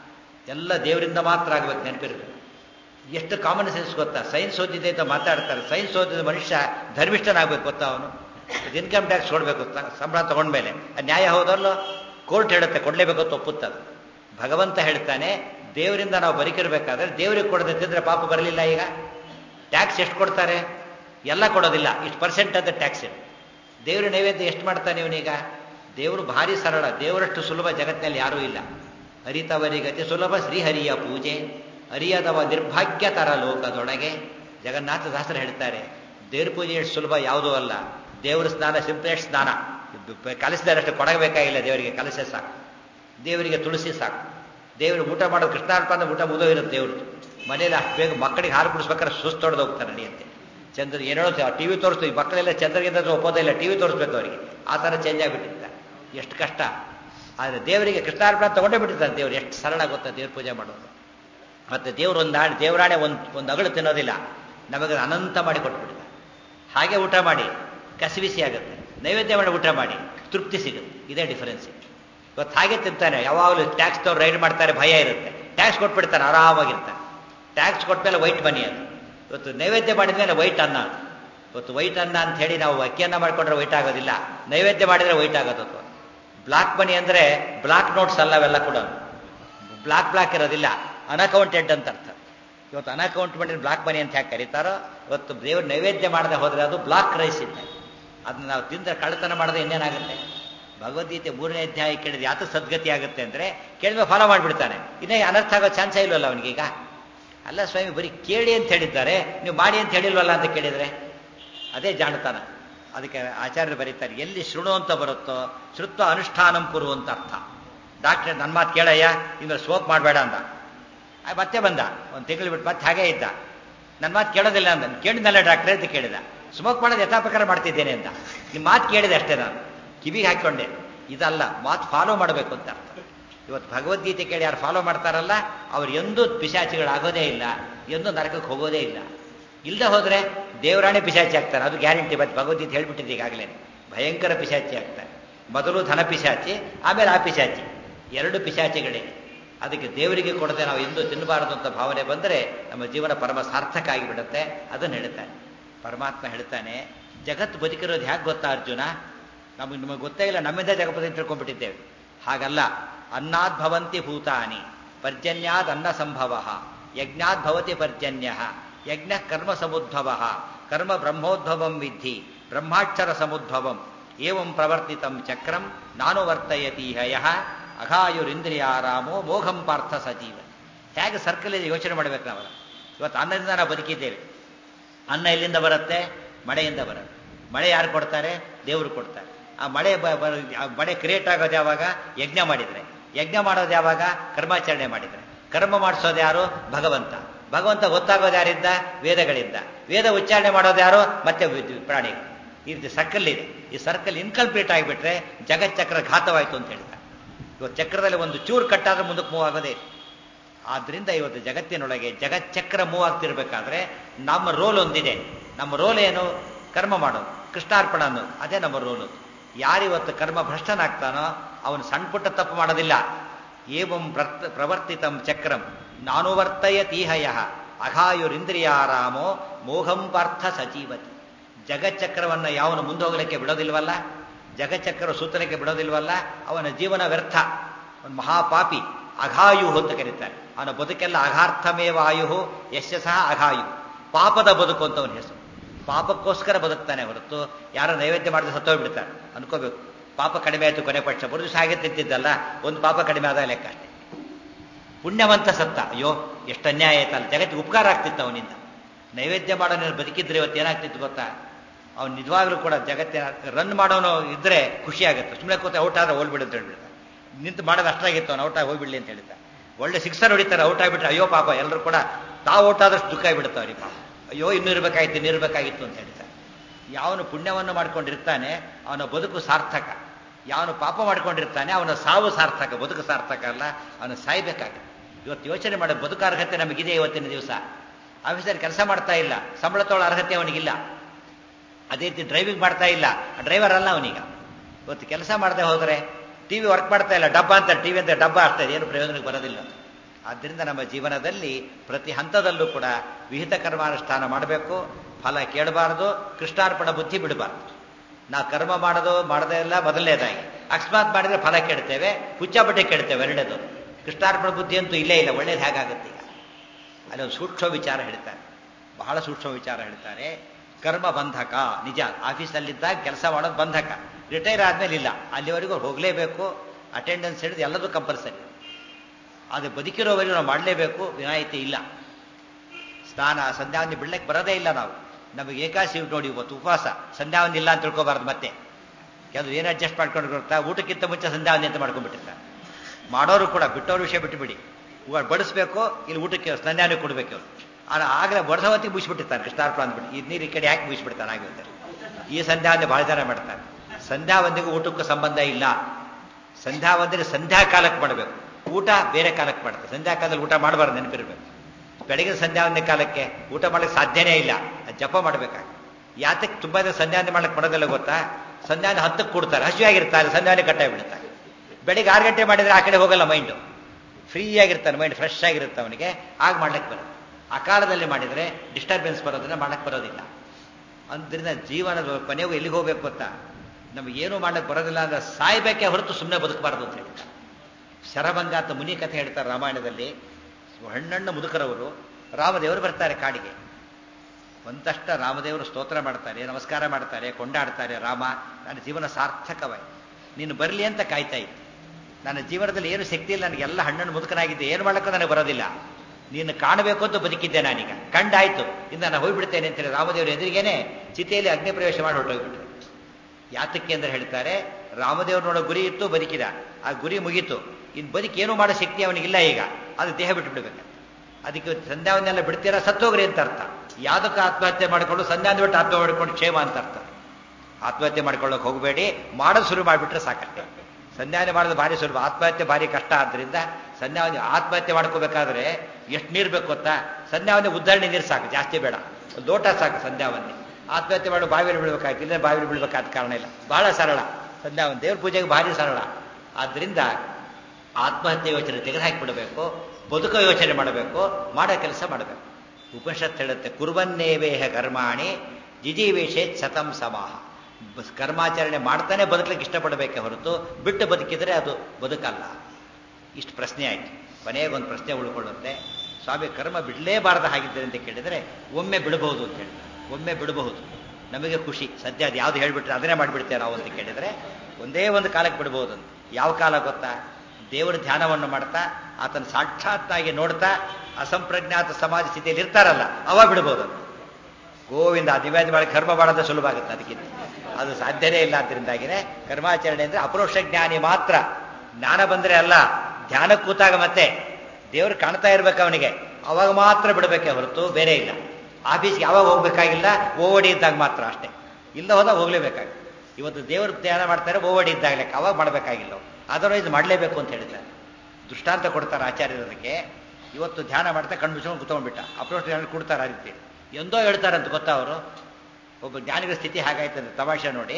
[SPEAKER 2] ಎಲ್ಲ ದೇವರಿಂದ ಮಾತ್ರ ಆಗ್ಬೇಕು ನೆನಪಿರ್ಬೇಕು ಎಷ್ಟು ಕಾಮನ್ ಸೆನ್ಸ್ ಗೊತ್ತಾ ಸೈನ್ಸ್ ಓದಿದೆ ಅಂತ ಮಾತಾಡ್ತಾರೆ ಸೈನ್ಸ್ ಓದಿದ ಮನುಷ್ಯ ಧರ್ಮಿಷ್ಠನಾಗ್ಬೇಕು ಗೊತ್ತಾ ಅವನು ಇನ್ಕಮ್ ಟ್ಯಾಕ್ಸ್ ಕೊಡಬೇಕು ಸಂಬಳ ತಗೊಂಡ್ಮೇಲೆ ನ್ಯಾಯ ಹೋದಲ್ಲೋ ಕೋರ್ಟ್ ಹೇಳುತ್ತೆ ಕೊಡಲೇಬೇಕು ಅಂತ ಒಪ್ಪುತ್ತದೆ ಭಗವಂತ ಹೇಳ್ತಾನೆ ದೇವರಿಂದ ನಾವು ಬದುಕಿರ್ಬೇಕಾದ್ರೆ ದೇವರಿಗೆ ಕೊಡದೆ ತಿಂದ್ರೆ ಪಾಪ ಬರಲಿಲ್ಲ ಈಗ ಟ್ಯಾಕ್ಸ್ ಎಷ್ಟು ಕೊಡ್ತಾರೆ ಎಲ್ಲ ಕೊಡೋದಿಲ್ಲ ಇಷ್ಟು ಪರ್ಸೆಂಟ್ ಅಂತ ಟ್ಯಾಕ್ಸ್ ಇದೆ ದೇವ್ರ ನೈವೇದ್ಯ ಎಷ್ಟು ಮಾಡ್ತಾನೆ ಇವನೀಗ ದೇವರು ಭಾರಿ ಸರಳ ದೇವರಷ್ಟು ಸುಲಭ ಜಗತ್ತಿನಲ್ಲಿ ಯಾರೂ ಇಲ್ಲ ಹರಿತವರಿಗತಿ ಸುಲಭ ಶ್ರೀಹರಿಯ ಪೂಜೆ ಅರಿಯದವ ನಿರ್ಭಾಗ್ಯ ತರ ಲೋಕದೊಳಗೆ ಜಗನ್ನಾಥದಾಸರು ಹೇಳ್ತಾರೆ ದೇವ್ರ ಪೂಜೆ ಎಷ್ಟು ಸುಲಭ ಯಾವುದೂ ಅಲ್ಲ ದೇವರ ಸ್ನಾನ ಸಿಂಪ್ಲೇಟ್ ಸ್ನಾನ ಕಲಿಸಿದರಷ್ಟು ಕೊಡಬೇಕಾಗಿಲ್ಲ ದೇವರಿಗೆ ಕಲಸೆ ಸಾಕು ದೇವರಿಗೆ ತುಳಸಿ ಸಾಕು ದೇವರು ಊಟ ಮಾಡೋದು ಕೃಷ್ಣಾರ್ಪಣ ಊಟ ಮುದೋ ಇರುತ್ತೆ ದೇವ್ರದ್ದು ಮನೇಲಿ ಅಷ್ಟು ಬೇಗ ಮಕ್ಕಳಿಗೆ ಹಾಲು ಕುಡಿಸ್ಬೇಕಾದ್ರೆ ಸುಸ್ತು ಹೊಡೆದು ಹೋಗ್ತಾರೆ ನಡೆಯುತ್ತೆ ಚಂದ್ರ ಏನೋ ಟಿ ವಿ ತೋರಿಸ್ತೀವಿ ಮಕ್ಕಳೆಲ್ಲ ಚಂದ್ರಗಿಂತ ಒಪ್ಪೋದಿಲ್ಲ ಟಿ ವಿ ತೋರಿಸ್ಬೇಕು ಅವರಿಗೆ ಆ ಥರ ಚೇಂಜ್ ಆಗಿಬಿಟ್ಟಿರ್ತಾರೆ ಎಷ್ಟು ಕಷ್ಟ ಆದರೆ ದೇವರಿಗೆ ಕೃಷ್ಣಾರ್ಪಣ ತಗೊಂಡೇ ಬಿಟ್ಟಿರ್ತಾರೆ ದೇವ್ರು ಎಷ್ಟು ಸರಳ ಗೊತ್ತಾ ದೇವ್ರ ಪೂಜೆ ಮಾಡೋದು ಮತ್ತು ದೇವ್ರು ಒಂದು ಆಣೆ ದೇವರಾಣೆ ಒಂದು ಒಂದು ಅಗಳು ತಿನ್ನೋದಿಲ್ಲ ನಮಗೆ ಅನಂತ ಮಾಡಿ ಕೊಟ್ಬಿಟ್ಟಿದ್ದಾರೆ ಹಾಗೆ ಊಟ ಮಾಡಿ ಕಸಿಬಿಸಿ ಆಗುತ್ತೆ ನೈವೇದ್ಯ ಮಾಡಿ ಊಟ ಮಾಡಿ ತೃಪ್ತಿ ಸಿಗುತ್ತೆ ಇದೇ ಡಿಫರೆನ್ಸ್ ಇವತ್ತು ಹಾಗೆ ತಿಂತಾನೆ ಯಾವಾಗಲೂ ಟ್ಯಾಕ್ಸ್ ತವ್ರು ರೈಡ್ ಮಾಡ್ತಾರೆ ಭಯ ಇರುತ್ತೆ ಟ್ಯಾಕ್ಸ್ ಕೊಟ್ಬಿಡ್ತಾನೆ ಆರಾಮಾಗಿರ್ತಾನೆ ಟ್ಯಾಕ್ಸ್ ಕೊಟ್ಮೇಲೆ ವೈಟ್ ಮನಿ ಅದು ಇವತ್ತು ನೈವೇದ್ಯ ಮಾಡಿದ್ಮೇಲೆ ವೈಟ್ ಅನ್ನ ಅದು ಇವತ್ತು ವೈಟ್ ಅನ್ನ ಅಂತ ಹೇಳಿ ನಾವು ಅಕ್ಕಿಯನ್ನ ಮಾಡಿಕೊಂಡ್ರೆ ವೈಟ್ ಆಗೋದಿಲ್ಲ ನೈವೇದ್ಯ ಮಾಡಿದ್ರೆ ವೈಟ್ ಆಗೋದು ಅಥವಾ ಬ್ಲಾಕ್ ಮನಿ ಅಂದರೆ ಬ್ಲಾಕ್ ನೋಟ್ಸ್ ಅಲ್ಲ ಅವೆಲ್ಲ ಕೂಡ ಬ್ಲಾಕ್ ಬ್ಲಾಕ್ ಇರೋದಿಲ್ಲ ಅನ್ಅಕೌಂಟೆಡ್ ಅಂತ ಅರ್ಥ ಇವತ್ತು ಅನ್ಅಕೌಂಟ್ಮೆಂಟ್ ಬ್ಲಾಕ್ ಮನಿ ಅಂತ ಯಾಕೆ ಕರೀತಾರೋ ಇವತ್ತು ದೇವ್ರ ನೈವೇದ್ಯ ಮಾಡದೆ ಹೋದರೆ ಅದು ಬ್ಲಾಕ್ ರೈಸ್ ಇದ್ದ ಅದನ್ನ ನಾವು ತಿಂದ್ರೆ ಕಳ್ಳತನ ಮಾಡದೆ ಇನ್ನೇನಾಗುತ್ತೆ ಭಗವದ್ಗೀತೆ ಮೂರನೇ ಅಧ್ಯಾಯ ಕೇಳಿದ್ರೆ ಯಾತ ಸದ್ಗತಿ ಆಗುತ್ತೆ ಅಂದರೆ ಕೇಳಿದ್ರೆ ಫಾಲೋ ಮಾಡಿಬಿಡ್ತಾನೆ ಇನ್ನೇ ಅನರ್ಥ ಆಗೋ ಚಾನ್ಸೇ ಇಲ್ವಲ್ಲ ಅವನಿಗೀಗ ಅಲ್ಲ ಸ್ವಾಮಿ ಬರೀ ಕೇಳಿ ಅಂತ ಹೇಳಿದ್ದಾರೆ ನೀವು ಮಾಡಿ ಅಂತ ಹೇಳಿಲ್ವಲ್ಲ ಅಂತ ಕೇಳಿದರೆ ಅದೇ ಜಾಣತಾನ ಅದಕ್ಕೆ ಆಚಾರ್ಯರು ಬರೀತಾರೆ ಎಲ್ಲಿ ಶೃಣು ಅಂತ ಬರುತ್ತೋ ಶ್ರುತ್ವ ಅನುಷ್ಠಾನಂ ಕುರು ಅಂತ ಅರ್ಥ ಡಾಕ್ಟ್ರೆ ನನ್ನ ಮಾತು ಕೇಳಯ್ಯ ಇನ್ನು ಸ್ಮೋಕ್ ಮಾಡಬೇಡ ಅಂದ ಆ, ಮತ್ತೆ ಬಂದ ಒಂದು ತಿಂಗಳು ಬಿಟ್ಟು ಮತ್ತೆ ಹಾಗೇ ಇದ್ದ ನನ್ನ ಮಾತು ಕೇಳೋದಿಲ್ಲ ಅಂದ ಕೇಳಿದ್ನಲ್ಲ ಡಾಕ್ಟ್ರೆ ಅಂತ ಕೇಳಿದ ಸ್ಮೋಕ್ ಮಾಡೋದು ಯಥಾ ಪ್ರಕಾರ ಮಾಡ್ತಿದ್ದೇನೆ ಅಂತ ನಿಮ್ಮ ಮಾತು ಕೇಳಿದೆ ಅಷ್ಟೇ ನಾನು ಕಿವಿಗೆ ಹಾಕ್ಕೊಂಡೆ ಇದಲ್ಲ ಮಾತು ಫಾಲೋ ಮಾಡಬೇಕು ಅಂತ ಅರ್ಥ ಇವತ್ತು ಭಗವದ್ಗೀತೆ ಕೇಳಿ ಯಾರು ಫಾಲೋ ಮಾಡ್ತಾರಲ್ಲ ಅವ್ರು ಎಂದೂ ಪಿಶಾಚಿಗಳಾಗೋದೇ ಇಲ್ಲ ಎಂದೂ ನರಕಕ್ಕೆ ಹೋಗೋದೇ ಇಲ್ಲ ಇಲ್ಲದೆ ಹೋದರೆ ದೇವರಾಣೆ ಪಿಶಾಚಿ ಆಗ್ತಾರೆ ಅದು ಗ್ಯಾರಂಟಿ ಬಟ್ ಭಗವದ್ಗೀತೆ ಹೇಳ್ಬಿಟ್ಟಿದೆ ಈಗಾಗಲೇ ಭಯಂಕರ ಪಿಶಾಚಿ ಆಗ್ತಾರೆ ಮೊದಲು ಧನ ಪಿಶಾಚಿ ಆಮೇಲೆ ಆ ಪಿಶಾಚಿ ಎರಡು ಪಿಶಾಚಿಗಳೇ ಅದಕ್ಕೆ ದೇವರಿಗೆ ಕೊಡದೆ ನಾವು ಎಂದೂ ತಿನ್ನಬಾರದು ಅಂತ ಭಾವನೆ ಬಂದರೆ ನಮ್ಮ ಜೀವನ ಪರಮ ಸಾರ್ಥಕ ಆಗಿಬಿಡುತ್ತೆ ಅದನ್ನು ಹೇಳ್ತಾನೆ ಪರಮಾತ್ಮ ಹೇಳ್ತಾನೆ ಜಗತ್ತು ಬದುಕಿರೋದು ಹೇಗೆ ಗೊತ್ತಾ ಅರ್ಜುನ ನಮಗೆ ನಮಗೆ ಗೊತ್ತೇ ಇಲ್ಲ ನಮ್ಮಿಂದ ಜಗಪತಿ ತಿಳ್ಕೊಂಡ್ಬಿಟ್ಟಿದ್ದೇವೆ ಹಾಗಲ್ಲ ಅನ್ನಾದ್ ಭವಂತಿ ಭೂತಾನಿ ಪರ್ಜನ್ಯಾದ್ ಅನ್ನ ಸಂಭವ ಯಜ್ಞಾದ್ ಭವತಿ ಪರ್ಜನ್ಯ ಯಜ್ಞ ಕರ್ಮ ಸಮುದ್ಭವ ಕರ್ಮ ಬ್ರಹ್ಮೋದ್ಭವಂ ವಿದ್ಧಿ ಬ್ರಹ್ಮಾಕ್ಷರ ಸಮುದ್ಭವಂ ಏವಂ ಪ್ರವರ್ತಿತಂ ಚಕ್ರಂ ನಾನು ವರ್ತಯತಿ ಹಯ ಅಘಾಯುರಿಂದ್ರಿಯಾರಾಮೋ ಮೋಘಂ ಪಾರ್ಥ ಸಜೀವ ಹೇಗೆ ಸರ್ಕಲ್ ಇದೆ ಯೋಚನೆ ಮಾಡಬೇಕು ನಾವು ಇವತ್ತು ಅನ್ನದಿಂದ ನಾವು ಬದುಕಿದ್ದೇವೆ ಅನ್ನ ಎಲ್ಲಿಂದ ಬರುತ್ತೆ ಮಳೆಯಿಂದ ಬರುತ್ತೆ ಮಳೆ ಯಾರು ಕೊಡ್ತಾರೆ ದೇವರು ಕೊಡ್ತಾರೆ ಆ ಮಳೆ ಬ- ಬ- ಆ ಮಳೆ ಕ್ರಿಯೇಟ್ ಆಗೋದು ಯಾವಾಗ ಯಜ್ಞ ಮಾಡಿದರೆ ಯಜ್ಞ ಮಾಡೋದು ಯಾವಾಗ ಕರ್ಮಾಚರಣೆ ಮಾಡಿದರೆ ಕರ್ಮ ಮಾಡಿಸೋದು ಯಾರು ಭಗವಂತ ಭಗವಂತ ಗೊತ್ತಾಗೋದು ಯಾರಿಂದ ವೇದಗಳಿಂದ ವೇದ ಉಚ್ಚಾರಣೆ ಮಾಡೋದು ಯಾರು ಮತ್ತೆ ವಿ- ಪ್ರಾಣಿಗಳು ಈ ರೀತಿ ಸರ್ಕಲ್ ಇದೆ ಈ ಸರ್ಕಲ್ ಇನ್ಕಂಪ್ಲೀಟ್ ಆಗಿಬಿಟ್ರೆ ಜಗಚ್ಚಕ್ರ ಘಾತವಾಯಿತು ಅಂತ ಹೇಳ್ತಾರೆ ಇವತ್ತು ಚಕ್ರದಲ್ಲಿ ಒಂದು ಚೂರು ಕಟ್ಟಾದ್ರೆ ಮುಂದಕ್ಕೆ ಮೂವ್ ಆಗೋದೇ ಇಲ್ಲ. ಆದ್ರಿಂದ ಇವತ್ತು ಜಗತ್ತಿನೊಳಗೆ ಜಗಚ್ಚಕ್ರ ಮೂವ್ ಆಗ್ತಿರ್ಬೇಕಾದ್ರೆ ನಮ್ಮ ರೋಲ್ ಒಂದಿದೆ ನಮ್ಮ ರೋಲ್ ಏನು ಕರ್ಮ ಮಾಡೋದು ಕೃಷ್ಣಾರ್ಪಣ ಅನ್ನೋದು ಅದೇ ನಮ್ಮ ರೋಲು ಯಾರಿವತ್ತು ಕರ್ಮ ಭ್ರಷ್ಟನಾಗ್ತಾನೋ ಅವನು ಸಣ್ಣ ಪುಟ್ಟ ತಪ್ಪು ಮಾಡೋದಿಲ್ಲ ಏವಂ ಪ್ರತ್ ಪ್ರವರ್ತಿತಂ ಚಕ್ರಂ ನಾನುವರ್ತಯತೀಹಯ ಅಘಾಯುರಿಂದ್ರಿಯಾರಾಮೋ ಮೋಘಂ ಪಾರ್ಥ ಸಜೀವತಿ ಜಗಚ್ಚಕ್ರವನ್ನ ಯಾವನು ಮುಂದೆ ಹೋಗಲಿಕ್ಕೆ ಬಿಡೋದಿಲ್ವಲ್ಲ ಜಗಚ್ಚಕ್ರ ಸೂತ್ರಕ್ಕೆ ಬಿಡೋದಿಲ್ವಲ್ಲ ಅವನ ಜೀವನ ವ್ಯರ್ಥ ಅವನು ಮಹಾಪಾಪಿ ಅಘಾಯು ಅಂತ ಕರೀತಾರೆ ಅವನ ಬದುಕೆಲ್ಲ ಅಘಾರ್ಥಮೇವ ಆಯು ಯಶ ಸಹ ಅಘಾಯು ಪಾಪದ ಬದುಕು ಅಂತ ಅವನ ಹೆಸರು ಪಾಪಕ್ಕೋಸ್ಕರ ಬದುಕ್ತಾನೆ ಹೊರತು ಯಾರೋ ನೈವೇದ್ಯ ಮಾಡಿದ್ರೆ ಸತ್ತೋಗ್ಬಿಡ್ತಾನೆ ಅನ್ಕೋಬೇಕು ಪಾಪ ಕಡಿಮೆ ಆಯಿತು ಕೊನೆ ಪಕ್ಷ ಮೂರು ದಿವಸ ಹಾಗೆ ತಿಂತಿದ್ದಲ್ಲ ಒಂದು ಪಾಪ ಕಡಿಮೆ ಆದ ಲೆಕ್ಕ ಅಷ್ಟೇ ಪುಣ್ಯವಂತ ಸತ್ತ ಅಯ್ಯೋ ಎಷ್ಟು ಅನ್ಯಾಯ ಆಯ್ತಲ್ಲ ಜಗತ್ತಿಗೆ ಉಪಕಾರ ಆಗ್ತಿತ್ತು ಅವನಿಂದ ನೈವೇದ್ಯ ಮಾಡೋನು ಬದುಕಿದ್ರೆ ಇವತ್ತು ಏನಾಗ್ತಿತ್ತು ಗೊತ್ತಾ ಅವ್ನು ನಿಜವಾಗ್ಲೂ ಕೂಡ ಜಗತ್ತಿನ ರನ್ ಮಾಡೋನು ಇದ್ರೆ ಖುಷಿ ಆಗುತ್ತೆ ಸುಮ್ಮನೆ ಕೂತ ಔಟ್ ಆದ್ರೆ ಹೋಗ್ಬಿಡು ಅಂತ ಹೇಳ್ಬಿಡ್ತಾರೆ ನಿಂತು ಮಾಡೋದು ಅಷ್ಟಾಗಿತ್ತು ಅವ್ನು ಔಟ್ ಆಗಿ ಹೋಗ್ಬಿಡ್ಲಿ ಅಂತ ಹೇಳ್ತಾರೆ ಒಳ್ಳೆ ಸಿಕ್ಸರ್ ಹೊಡಿತಾರೆ ಔಟ್ ಆಗಿಬಿಟ್ರೆ ಅಯ್ಯೋ ಪಾಪ ಎಲ್ಲರೂ ಕೂಡ ತಾವು ಔಟ್ ಆದಷ್ಟು ದುಃಖ ಆಗಿಬಿಡುತ್ತೆ ಅವ್ರಿಗೆ ಪಾಪ ಅಯ್ಯೋ ಇನ್ನೂ ಇರಬೇಕಾಗಿತ್ತು ಇನ್ನೂ ಇರಬೇಕಾಗಿತ್ತು ಅಂತ ಹೇಳ್ತಾರೆ ಯಾವನು ಪುಣ್ಯವನ್ನು ಮಾಡ್ಕೊಂಡಿರ್ತಾನೆ ಅವನ ಬದುಕು ಸಾರ್ಥಕ ಯಾವನು ಪಾಪ ಮಾಡ್ಕೊಂಡಿರ್ತಾನೆ ಅವನ ಸಾವು ಸಾರ್ಥಕ ಬದುಕು ಸಾರ್ಥಕ ಅಲ್ಲ ಅವನು ಸಾಯ್ಬೇಕಾಗುತ್ತೆ ಇವತ್ತು ಯೋಚನೆ ಮಾಡೋ ಬದುಕು ಅರ್ಹತೆ ನಮಗಿದೆ ಇವತ್ತಿನ ದಿವಸ ಆಫೀಸರ್ ಕೆಲಸ ಮಾಡ್ತಾ ಇಲ್ಲ ಸಂಬಳ ತೊಗೊಳ್ಳೋ ಅರ್ಹತೆ ಅವನಿಗಿಲ್ಲ ಅದೇ ರೀತಿ ಡ್ರೈವಿಂಗ್ ಮಾಡ್ತಾ ಇಲ್ಲ ಡ್ರೈವರ್ ಅಲ್ಲ ಅವನೀಗ ಇವತ್ತು ಕೆಲಸ ಮಾಡದೆ ಹೋದರೆ ಟಿ ವಿ ವರ್ಕ್ ಮಾಡ್ತಾ ಇಲ್ಲ ಡಬ್ಬ ಅಂತ ಟಿ ವಿ ಅಂತ ಡಬ್ಬ ಅಷ್ಟೇ ಏನು ಪ್ರಯೋಜನಕ್ಕೆ ಬರೋದಿಲ್ಲ ಆದ್ದರಿಂದ ನಮ್ಮ ಜೀವನದಲ್ಲಿ ಪ್ರತಿ ಹಂತದಲ್ಲೂ ಕೂಡ ವಿಹಿತ ಕರ್ಮಾನುಷ್ಠಾನ ಮಾಡಬೇಕು ಫಲ ಕೇಳಬಾರದು ಕೃಷ್ಣಾರ್ಪಣ ಬುದ್ಧಿ ಬಿಡಬಾರ್ದು ನಾವು ಕರ್ಮ ಮಾಡೋದು ಮಾಡದೇ ಇಲ್ಲ ಮೊದಲನೇದಾಗಿ ಅಕಸ್ಮಾತ್ ಮಾಡಿದ್ರೆ ಫಲ ಕೇಳ್ತೇವೆ ಹುಚ್ಚಾಬಟ್ಟೆ ಕೇಳ್ತೇವೆ ಎರಡನೇದು ಕೃಷ್ಣಾರ್ಪಣ ಬುದ್ಧಿ ಅಂತೂ ಇಲ್ಲೇ ಇಲ್ಲ ಒಳ್ಳೇದು ಹೇಗಾಗುತ್ತೆ ಈಗ ಅಲ್ಲಿ ಒಂದು ಸೂಕ್ಷ್ಮ ವಿಚಾರ ಹೇಳ್ತಾರೆ ಬಹಳ ಸೂಕ್ಷ್ಮ ವಿಚಾರ ಹೇಳ್ತಾರೆ ಕರ್ಮ ಬಂಧಕ ನಿಜ ಆಫೀಸಲ್ಲಿದ್ದಾಗ ಕೆಲಸ ಮಾಡೋದು ಬಂಧಕ ರಿಟೈರ್ ಆದ್ಮೇಲೆ ಇಲ್ಲ ಅಲ್ಲಿವರೆಗೂ ಹೋಗಲೇಬೇಕು ಅಟೆಂಡೆನ್ಸ್ ಹಿಡಿದು ಎಲ್ಲದೂ ಕಂಪಲ್ಸರಿ ಅದು ಬದುಕಿರೋವರೆಗೂ ನಾವು ಮಾಡಲೇಬೇಕು ವಿನಾಯಿತಿ ಇಲ್ಲ ಸ್ನಾನ ಸಂಧ್ಯಾವಂದಿ ಬಿಡ್ಲಿಕ್ಕೆ ಬರೋದೇ ಇಲ್ಲ ನಾವು ನಮಗೆ ಏಕಾಸಿ ನೋಡಿ ಇವತ್ತು ಉಪವಾಸ ಸಂಧ್ಯಾವಂದಿ ಇಲ್ಲ ಅಂತ ತಿಳ್ಕೊಬಾರ್ದು ಮತ್ತೆ ಕೆಲವು ಏನು ಅಡ್ಜಸ್ಟ್ ಮಾಡ್ಕೊಂಡು ಗೊತ್ತಾ ಊಟಕ್ಕಿಂತ ಮುಂಚೆ ಸಂಧ್ಯಾವಂದಿ ಅಂತ ಮಾಡ್ಕೊಂಡ್ಬಿಟ್ಟಿರ್ತಾರೆ ಮಾಡೋರು ಕೂಡ ಬಿಟ್ಟವ್ರ ವಿಷಯ ಬಿಟ್ಟುಬಿಡಿ ಇವಾಗ ಬಡಿಸ್ಬೇಕು ಇಲ್ಲಿ ಊಟಕ್ಕೆ ಸಂಧ್ಯಾವನಿ ಕೊಡಬೇಕು ಆದ್ರೆ ಆಗಲೇ ಬಡಸ ಹೊತ್ತಿಗೆ ಮುಗಿಸ್ಬಿಟ್ಟಿರ್ತಾನೆ ಕೃಷ್ಣಾರ್ಪಣ ಅಂದ್ಬಿಟ್ಟು ಈ ನೀರು ಈ ಕಡೆ ಯಾಕೆ ಮುಗಿಸ್ಬಿಡ್ತಾನೆ ಆಗಿರ್ತಾರೆ ಈ ಸಂಧ್ಯಾವಂದಿ ಭಾಳ ಜನ ಮಾಡ್ತಾರೆ ಸಂಧ್ಯಾವಂದಿಗೂ ಊಟಕ್ಕೂ ಸಂಬಂಧ ಇಲ್ಲ ಸಂಧ್ಯಾವಂದಿಗೆ ಸಂಧ್ಯಾ ಕಾಲಕ್ಕೆ ಮಾಡಬೇಕು ಊಟ ಬೇರೆ ಕಾಲಕ್ಕೆ ಮಾಡ್ತಾರೆ ಸಂಧ್ಯಾ ಕಾಲದಲ್ಲಿ ಊಟ ಮಾಡಬಾರ್ದು ನೆನಪಿರ್ಬೇಕು ಬೆಳಗಿನ ಸಂಧ್ಯಾವಂದಿ ಕಾಲಕ್ಕೆ ಊಟ ಮಾಡಕ್ಕೆ ಸಾಧ್ಯನೇ ಇಲ್ಲ ಅದ್ ಜಪ ಮಾಡಬೇಕಾಗ ಯಾತಕ್ಕೆ ತುಂಬಾ ಜನ ಸಂಧ್ಯಾವಂದಿ ಮಾಡಕ್ಕೆ ಮಾಡೋದಿಲ್ಲ ಗೊತ್ತಾ ಸಂಧ್ಯಾವಂದಿ ಹತ್ತಕ್ಕೆ ಕೊಡ್ತಾರೆ ಹಸಿವಾಗಿರ್ತಾರೆ ಸಂಧ್ಯಾವಂದಿ ಕಟ್ಟಾಗಿ ಬಿಡುತ್ತಾರೆ ಬೆಳಿಗ್ಗೆ ಆರು ಗಂಟೆ ಮಾಡಿದ್ರೆ ಆ ಕಡೆ ಹೋಗಲ್ಲ ಮೈಂಡು ಫ್ರೀ ಆಗಿರ್ತಾನೆ ಮೈಂಡ್ ಫ್ರೆಶ್ ಆಗಿರುತ್ತೆ ಅವನಿಗೆ ಆಗ ಮಾಡ್ಲಿಕ್ಕೆ ಬರುತ್ತೆ ಆ ಕಾಲದಲ್ಲಿ ಮಾಡಿದರೆ ಡಿಸ್ಟರ್ಬೆನ್ಸ್ ಬರೋದನ್ನ ಮಾಡಕ್ಕೆ ಬರೋದಿಲ್ಲ ಅಂದ್ರಿಂದ ಜೀವನದ ಕೊನೆಗೂ ಎಲ್ಲಿಗೆ ಹೋಗ್ಬೇಕು ಗೊತ್ತಾ ನಮಗೆ ಏನು ಮಾಡಕ್ಕೆ ಬರೋದಿಲ್ಲ ಅಂದ್ರೆ ಸಾಯ್ಬೇಕೇ ಹೊರತು ಸುಮ್ಮನೆ ಬದುಕಬಾರ್ದು ಅಂತ ಹೇಳ್ತಾರೆ ಶರಭಂಗ ಅಂತ ಮುನಿ ಕಥೆ ಹೇಳ್ತಾರೆ ರಾಮಾಯಣದಲ್ಲಿ ಹಣ್ಣಣ್ಣ ಮುದುಕರವರು ರಾಮದೇವರು ಬರ್ತಾರೆ ಕಾಡಿಗೆ ಒಂದಷ್ಟ ರಾಮದೇವರು ಸ್ತೋತ್ರ ಮಾಡ್ತಾರೆ ನಮಸ್ಕಾರ ಮಾಡ್ತಾರೆ ಕೊಂಡಾಡ್ತಾರೆ ರಾಮ ನನ್ನ ಜೀವನ ಸಾರ್ಥಕವಾಯಿತು ನೀನು ಬರಲಿ ಅಂತ ಕಾಯ್ತಾ ಇದ್ದೆ ನನ್ನ ಜೀವನದಲ್ಲಿ ಏನು ಶಕ್ತಿ ಇಲ್ಲ ನನಗೆಲ್ಲ ಹಣ್ಣನ್ನು ಮುದುಕನಾಗಿದ್ದೆ ಏನು ಮಾಡೋಕ್ಕೂ ನನಗೆ ಬರೋದಿಲ್ಲ ನೀನು ಕಾಣಬೇಕು ಅಂತ ಬದುಕಿದ್ದೆ ನಾನೀಗ ಕಂಡಾಯ್ತು ಇನ್ನು ನಾನು ಹೋಗ್ಬಿಡ್ತೇನೆ ಅಂತೇಳಿ ರಾಮದೇವರ ಎದುರಿಗೇನೆ ಚಿತೆಯಲ್ಲಿ ಅಗ್ನಿ ಪ್ರವೇಶ ಮಾಡಿ ಹೊರಟೋಗ್ಬಿಟ್ರು ಯಾತಕ್ಕೆ ಅಂದ್ರೆ ಹೇಳ್ತಾರೆ ರಾಮದೇವ್ರು ನೋಡೋ ಗುರಿ ಇತ್ತು ಬದುಕಿದ ಆ ಗುರಿ ಮುಗೀತು ಇನ್ನು ಬದುಕಿ ಏನು ಮಾಡೋ ಶಕ್ತಿ ಅವನಿಗಿಲ್ಲ ಈಗ ಅದು ದೇಹ ಬಿಟ್ಟು ಬಿಡ್ಬೇಕು ಅದಕ್ಕೆ ಸಂಧ್ಯಾವನ್ನೆಲ್ಲ ಬಿಡ್ತೀರಾ ಸತ್ತೋಗ್ರಿ ಅಂತ ಅರ್ಥ ಯಾವುದಕ್ಕೆ ಆತ್ಮಹತ್ಯೆ ಮಾಡಿಕೊಂಡು ಸಂಧ್ಯಾ ಬಿಟ್ಟು ಆತ್ಮಹತ್ಯೆ ಮಾಡಿಕೊಂಡು ಕ್ಷೇಮ ಅಂತ ಅರ್ಥ ಆತ್ಮಹತ್ಯೆ ಮಾಡ್ಕೊಳ್ಳೋಕೆ ಹೋಗಬೇಡಿ ಮಾಡೋದು ಶುರು ಮಾಡಿಬಿಟ್ರೆ ಸಾಕಷ್ಟೇ ಸಂಧ್ಯಾವನೆ ಮಾಡೋದು ಭಾರಿ ಸುಲಭ ಆತ್ಮಹತ್ಯೆ ಭಾರಿ ಕಷ್ಟ ಆದ್ರಿಂದ ಸಂಧ್ಯಾವನೆ ಆತ್ಮಹತ್ಯೆ ಮಾಡ್ಕೋಬೇಕಾದ್ರೆ ಎಷ್ಟು ನೀರು ಬೇಕು ಗೊತ್ತಾ ಸಂಧ್ಯಾವನೆ ಉದ್ದಾರಣೆ ನೀರು ಸಾಕು ಜಾಸ್ತಿ ಬೇಡ ಒಂದು ಲೋಟ ಸಾಕು ಸಂಧ್ಯಾವನ್ನೇ ಆತ್ಮಹತ್ಯೆ ಮಾಡೋ ಬಾವಿಯಲ್ಲಿ ಬೀಳ್ಬೇಕಾಯ್ತು ಇಲ್ಲ ಬಾವಿಯಲ್ಲಿ ಬೀಳ್ಬೇಕಾದ ಕಾರಣ ಇಲ್ಲ ಬಹಳ ಸರಳ ಸಂಧ್ಯಾವನ್ ದೇವ್ರ ಪೂಜೆಗೆ ಭಾರಿ ಸರಳ ಆದ್ರಿಂದ ಆತ್ಮಹತ್ಯೆ ಯೋಚನೆ ತೆಗೆದುಹಾಕಿಬಿಡಬೇಕು ಬದುಕೋ ಯೋಚನೆ ಮಾಡಬೇಕು ಮಾಡೋ ಕೆಲಸ ಮಾಡಬೇಕು ಉಪನಿಷತ್ ಹೇಳುತ್ತೆ ಕುರ್ವನ್ನೇವೇಹ ಕರ್ಮಾಣಿ ಜಿಜೀವೇಶೇ ಶತಂ ಸಮಾಹ ಕರ್ಮಾಚರಣೆ ಮಾಡ್ತಾನೆ ಬದುಕಲಿಕ್ಕೆ ಇಷ್ಟಪಡಬೇಕೆ ಹೊರತು ಬಿಟ್ಟು ಬದುಕಿದರೆ ಅದು ಬದುಕಲ್ಲ ಇಷ್ಟು ಪ್ರಶ್ನೆ ಆಯ್ತು ಕೊನೆಗೊಂದು ಪ್ರಶ್ನೆ ಉಳ್ಕೊಳ್ಳುತ್ತೆ ಸ್ವಾಮಿ ಕರ್ಮ ಬಿಡಲೇಬಾರದು ಹಾಗಿದ್ದರೆ ಅಂತ ಕೇಳಿದರೆ ಒಮ್ಮೆ ಬಿಡಬಹುದು ಅಂತ ಹೇಳಿ ಒಮ್ಮೆ ಬಿಡಬಹುದು ನಮಗೆ ಖುಷಿ ಸದ್ಯ ಅದು ಯಾವ್ದು ಹೇಳ್ಬಿಟ್ರೆ ಅದನ್ನೇ ಮಾಡಿಬಿಡ್ತೇವೆ ನಾವು ಅಂತ ಕೇಳಿದರೆ ಒಂದೇ ಒಂದು ಕಾಲಕ್ಕೆ ಬಿಡಬಹುದು ಅಂತ ಯಾವ ಕಾಲ ಗೊತ್ತಾ ದೇವರ ಧ್ಯಾನವನ್ನು ಮಾಡ್ತಾ ಆತನ ಸಾಕ್ಷಾತ್ತಾಗಿ ನೋಡ್ತಾ ಅಸಂಪ್ರಜ್ಞಾತ ಸಮಾಜ ಸ್ಥಿತಿಯಲ್ಲಿ ಇರ್ತಾರಲ್ಲ ಅವಾಗ ಬಿಡ್ಬೋದು ಅಂತ ಗೋವಿಂದ ದಿವ್ಯಾದಿ ಮಾಡಿ ಕರ್ಮ ಮಾಡೋದು ಸುಲಭ ಆಗುತ್ತೆ ಅದಕ್ಕಿಂತ ಅದು ಸಾಧ್ಯನೇ ಇಲ್ಲ ಆದ್ದರಿಂದಾಗಿನೇ ಕರ್ಮಾಚರಣೆ ಅಂದ್ರೆ ಅಪರೋಕ್ಷ ಜ್ಞಾನಿ ಮಾತ್ರ ಜ್ಞಾನ ಬಂದ್ರೆ ಅಲ್ಲ ಧ್ಯಾನ ಕೂತಾಗ ಮತ್ತೆ ದೇವ್ರು ಕಾಣ್ತಾ ಇರ್ಬೇಕು ಅವನಿಗೆ ಅವಾಗ ಮಾತ್ರ ಬಿಡಬೇಕೆ ಹೊರತು ಬೇರೆ ಇಲ್ಲ ಆಫೀಸ್ಗೆ ಯಾವಾಗ ಹೋಗ್ಬೇಕಾಗಿಲ್ಲ ಓವಡಿ ಇದ್ದಾಗ ಮಾತ್ರ ಅಷ್ಟೇ ಇಲ್ಲ ಹೋದಾಗ ಹೋಗ್ಲೇಬೇಕಾಗಿ ಇವತ್ತು ದೇವರು ಧ್ಯಾನ ಮಾಡ್ತಾರೆ ಓವಡಿ ಇದ್ದಾಗಲೇ ಅವಾಗ ಮಾಡಬೇಕಾಗಿಲ್ಲ ಅದರ್ವೈಸ್ ಮಾಡಲೇಬೇಕು ಅಂತ ಹೇಳಿದ್ದಾರೆ ದೃಷ್ಟಾಂತ ಕೊಡ್ತಾರೆ ಆಚಾರ್ಯರದಕ್ಕೆ ಇವತ್ತು ಧ್ಯಾನ ಮಾಡ್ತಾ ಕಣ್ಣು ಮುಚ್ಕೊಂಡು ಕುತ್ಕೊಂಡ್ಬಿಟ್ಟ ಅಪ್ರೋಚ್ ಧ್ಯಾನ ಕೊಡ್ತಾರೆ ಆ ರೀತಿ ಎಂದೋ ಹೇಳ್ತಾರಂತ ಗೊತ್ತಾ ಅವರು ಒಬ್ಬ ಜ್ಞಾನಿಗಳ ಸ್ಥಿತಿ ಹಾಗಾಯ್ತಂದ್ರೆ ತಮಾಷೆ ನೋಡಿ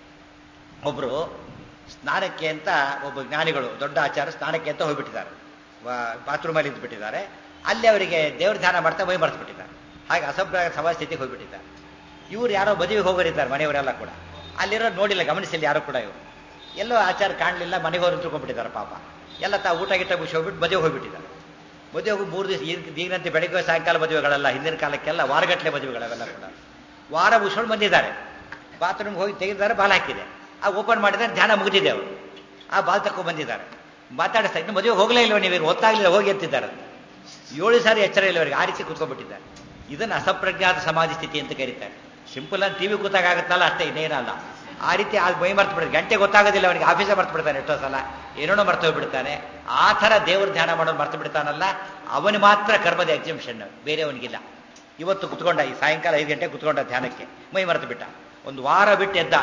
[SPEAKER 2] ಒಬ್ಬರು ಸ್ನಾನಕ್ಕೆ ಅಂತ ಒಬ್ಬ ಜ್ಞಾನಿಗಳು ದೊಡ್ಡ ಆಚಾರ ಸ್ನಾನಕ್ಕೆ ಅಂತ ಹೋಗ್ಬಿಟ್ಟಿದ್ದಾರೆ ಬಾತ್ರೂಮಲ್ಲಿ ಇದ್ಬಿಟ್ಟಿದ್ದಾರೆ ಅಲ್ಲಿ ಅವರಿಗೆ ದೇವ್ರ ಧ್ಯಾನ ಮಾಡ್ತಾ ಮೈ ಮರೆಸ್ಬಿಟ್ಟಿದ್ದಾರೆ ಹಾಗೆ ಅಸಭ್ಯ ಸಮಾಜ ಸ್ಥಿತಿಗೆ ಹೋಗ್ಬಿಟ್ಟಿದ್ದಾರೆ ಇವ್ರು ಯಾರೋ ಮದುವೆಗೆ ಹೋಗೋರಿದ್ದಾರೆ ಮನೆಯವರೆಲ್ಲ ಕೂಡ ಅಲ್ಲಿರೋ ನೋಡಿಲ್ಲ ಗಮನಿಸಿಲ್ಲ ಯಾರು ಕೂಡ ಇವರು ಎಲ್ಲೋ ಆಚಾರ ಕಾಣಲಿಲ್ಲ ಮನೆಗೆ ಹೋಗಿ ತಿಳ್ಕೊಂಡ್ಬಿಟ್ಟಿದ್ದಾರೆ ಪಾಪ ಎಲ್ಲ ತಾ ಊಟ ಗಿಟ್ಟ ಮುಗಿಸಿ ಹೋಗ್ಬಿಟ್ಟು ಮದುವೆ ಹೋಗ್ಬಿಟ್ಟಿದ್ದಾರೆ ಮದುವೆ ಹೋಗಿ ಮೂರು ದಿವಸ ಈಗಿನಂತೆ ಬೆಳಗ್ಗೆ ಸಾಯಂಕಾಲ ಮದುವೆಗಳಲ್ಲ ಹಿಂದಿನ ಕಾಲಕ್ಕೆಲ್ಲ ವಾರಗಟ್ಟಲೆ ಮದುವೆಗಳವೆಲ್ಲ ಕೂಡ ವಾರ ಮುಗಿಸ್ಕೊಂಡು ಬಂದಿದ್ದಾರೆ ಬಾತ್ರೂಮ್ಗೆ ಹೋಗಿ ತೆಗೆದಿದ್ದಾರೆ ಬಾಲ್ ಹಾಕಿದೆ ಆ ಓಪನ್ ಮಾಡಿದ್ದಾರೆ ಧ್ಯಾನ ಮುಗಿದಿದೆ ಅವರು ಆ ಬಾಲ್ ತಕ್ಕೊ ಬಂದಿದ್ದಾರೆ ಮಾತಾಡಿಸ್ತಾ ಇನ್ನು ಮದುವೆ ಹೋಗಲೇ ಇಲ್ವ ನೀವು ಗೊತ್ತಾಗಲಿಲ್ಲ ಹೋಗಿ ಎತ್ತಿದ್ದಾರೆ ಏಳು ಸಾರಿ ಎಚ್ಚರ ಇಲ್ಲವರಿಗೆ ಆ ರೀತಿ ಕೂತ್ಕೊಂಡ್ಬಿಟ್ಟಿದ್ದಾರೆ ಇದನ್ನು ಅಸಂಪ್ರಜ್ಞಾತ ಸಮಾಜ ಸ್ಥಿತಿ ಅಂತ ಕರೀತಾರೆ ಸಿಂಪಲ್ ಆಗಿ ಟಿವಿ ಕೂತಾಗತ್ತಲ್ಲ ಅಷ್ಟೇ ಇನ್ನೇನಲ್ಲ ಆ ರೀತಿ ಆ ಮೈ ಮರ್ತು ಬಿಡ್ತಾರೆ ಗಂಟೆ ಗೊತ್ತಾಗೋದಿಲ್ಲ ಅವನಿಗೆ ಆಫೀಸೇ ಮರ್ತು ಬಿಡ್ತಾನೆ ಎಷ್ಟೋ ಸಲ ಏನೇನೋ ಮರ್ತು ಹೋಗ್ಬಿಡ್ತಾನೆ ಆ ಥರ ದೇವ್ರ ಧ್ಯಾನ ಮಾಡೋದು ಮರ್ತು ಬಿಡ್ತಾನಲ್ಲ ಅವನು ಮಾತ್ರ ಕರ್ಮದ ಎಕ್ಸಿಬಿಷನ್ ಬೇರೆಯವನಿಗಿಲ್ಲ ಇವತ್ತು ಕುತ್ಕೊಂಡ ಈ ಸಾಯಂಕಾಲ ಐದು ಗಂಟೆ ಕುತ್ಕೊಂಡ ಧ್ಯಾನಕ್ಕೆ ಮೈ ಮರೆತು ಬಿಟ್ಟ ಒಂದು ವಾರ ಬಿಟ್ಟು ಎದ್ದ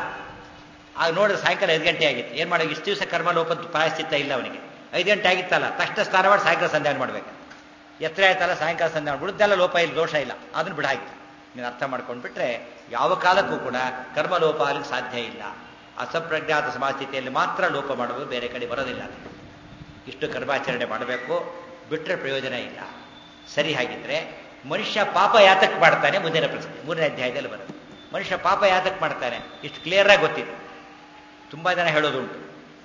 [SPEAKER 2] ಆಗ ನೋಡಿದ್ರೆ ಸಾಯಂಕಾಲ ಐದು ಗಂಟೆ ಆಗಿತ್ತು ಏನು ಮಾಡೋದು ಇಷ್ಟು ದಿವಸ ಕರ್ಮ ಲೋಪದ ಪ್ರಾಯಶ್ಚಿತ್ತ ಇಲ್ಲ ಅವನಿಗೆ ಐದು ಗಂಟೆ ಆಗಿತ್ತಲ್ಲ ತಕ್ಷಣ ಸ್ನಾನ ಮಾಡಿ ಸಾಯಂಕಾಲ ಸಂಧ್ಯಾನ ಮಾಡ್ಬೇಕು ಎತ್ತರ ಆಯ್ತಲ್ಲ ಸಾಯಂಕಾಲ ಸಂಧ್ಯಾನ ಬಿಡುದ್ದೆಲ್ಲ ಲೋಪ ಇಲ್ಲ ದೋಷ ಇಲ್ಲ ಅದನ್ನು ಬಿಡಾಗಿತ್ತು ನೀನು ಅರ್ಥ ಮಾಡ್ಕೊಂಡ್ಬಿಟ್ರೆ ಯಾವ ಕಾಲಕ್ಕೂ ಕೂಡ ಕರ್ಮ ಲೋಪ ಆಗಲಿಕ್ಕೆ ಸಾಧ್ಯ ಇಲ್ಲ ಅಸಂಪ್ರಜ್ಞಾತ ಸಮಾಸ್ಥಿತಿಯಲ್ಲಿ ಮಾತ್ರ ಲೋಪ ಮಾಡುವುದು ಬೇರೆ ಕಡೆ ಬರೋದಿಲ್ಲ ಇಷ್ಟು ಕರ್ಮಾಚರಣೆ ಮಾಡಬೇಕು ಬಿಟ್ಟರೆ ಪ್ರಯೋಜನ ಇಲ್ಲ ಸರಿ ಹಾಗಿದ್ರೆ ಮನುಷ್ಯ ಪಾಪ ಯಾತಕ್ಕೆ ಮಾಡ್ತಾನೆ ಮುಂದಿನ ಪ್ರಶ್ನೆ ಮೂರನೇ ಅಧ್ಯಾಯದಲ್ಲಿ ಬರುತ್ತೆ ಮನುಷ್ಯ ಪಾಪ ಯಾತಕ್ಕೆ ಮಾಡ್ತಾನೆ ಇಷ್ಟು ಕ್ಲಿಯರ್ ಆಗಿ ಗೊತ್ತಿದೆ ತುಂಬಾ ಜನ ಹೇಳೋದುಂಟು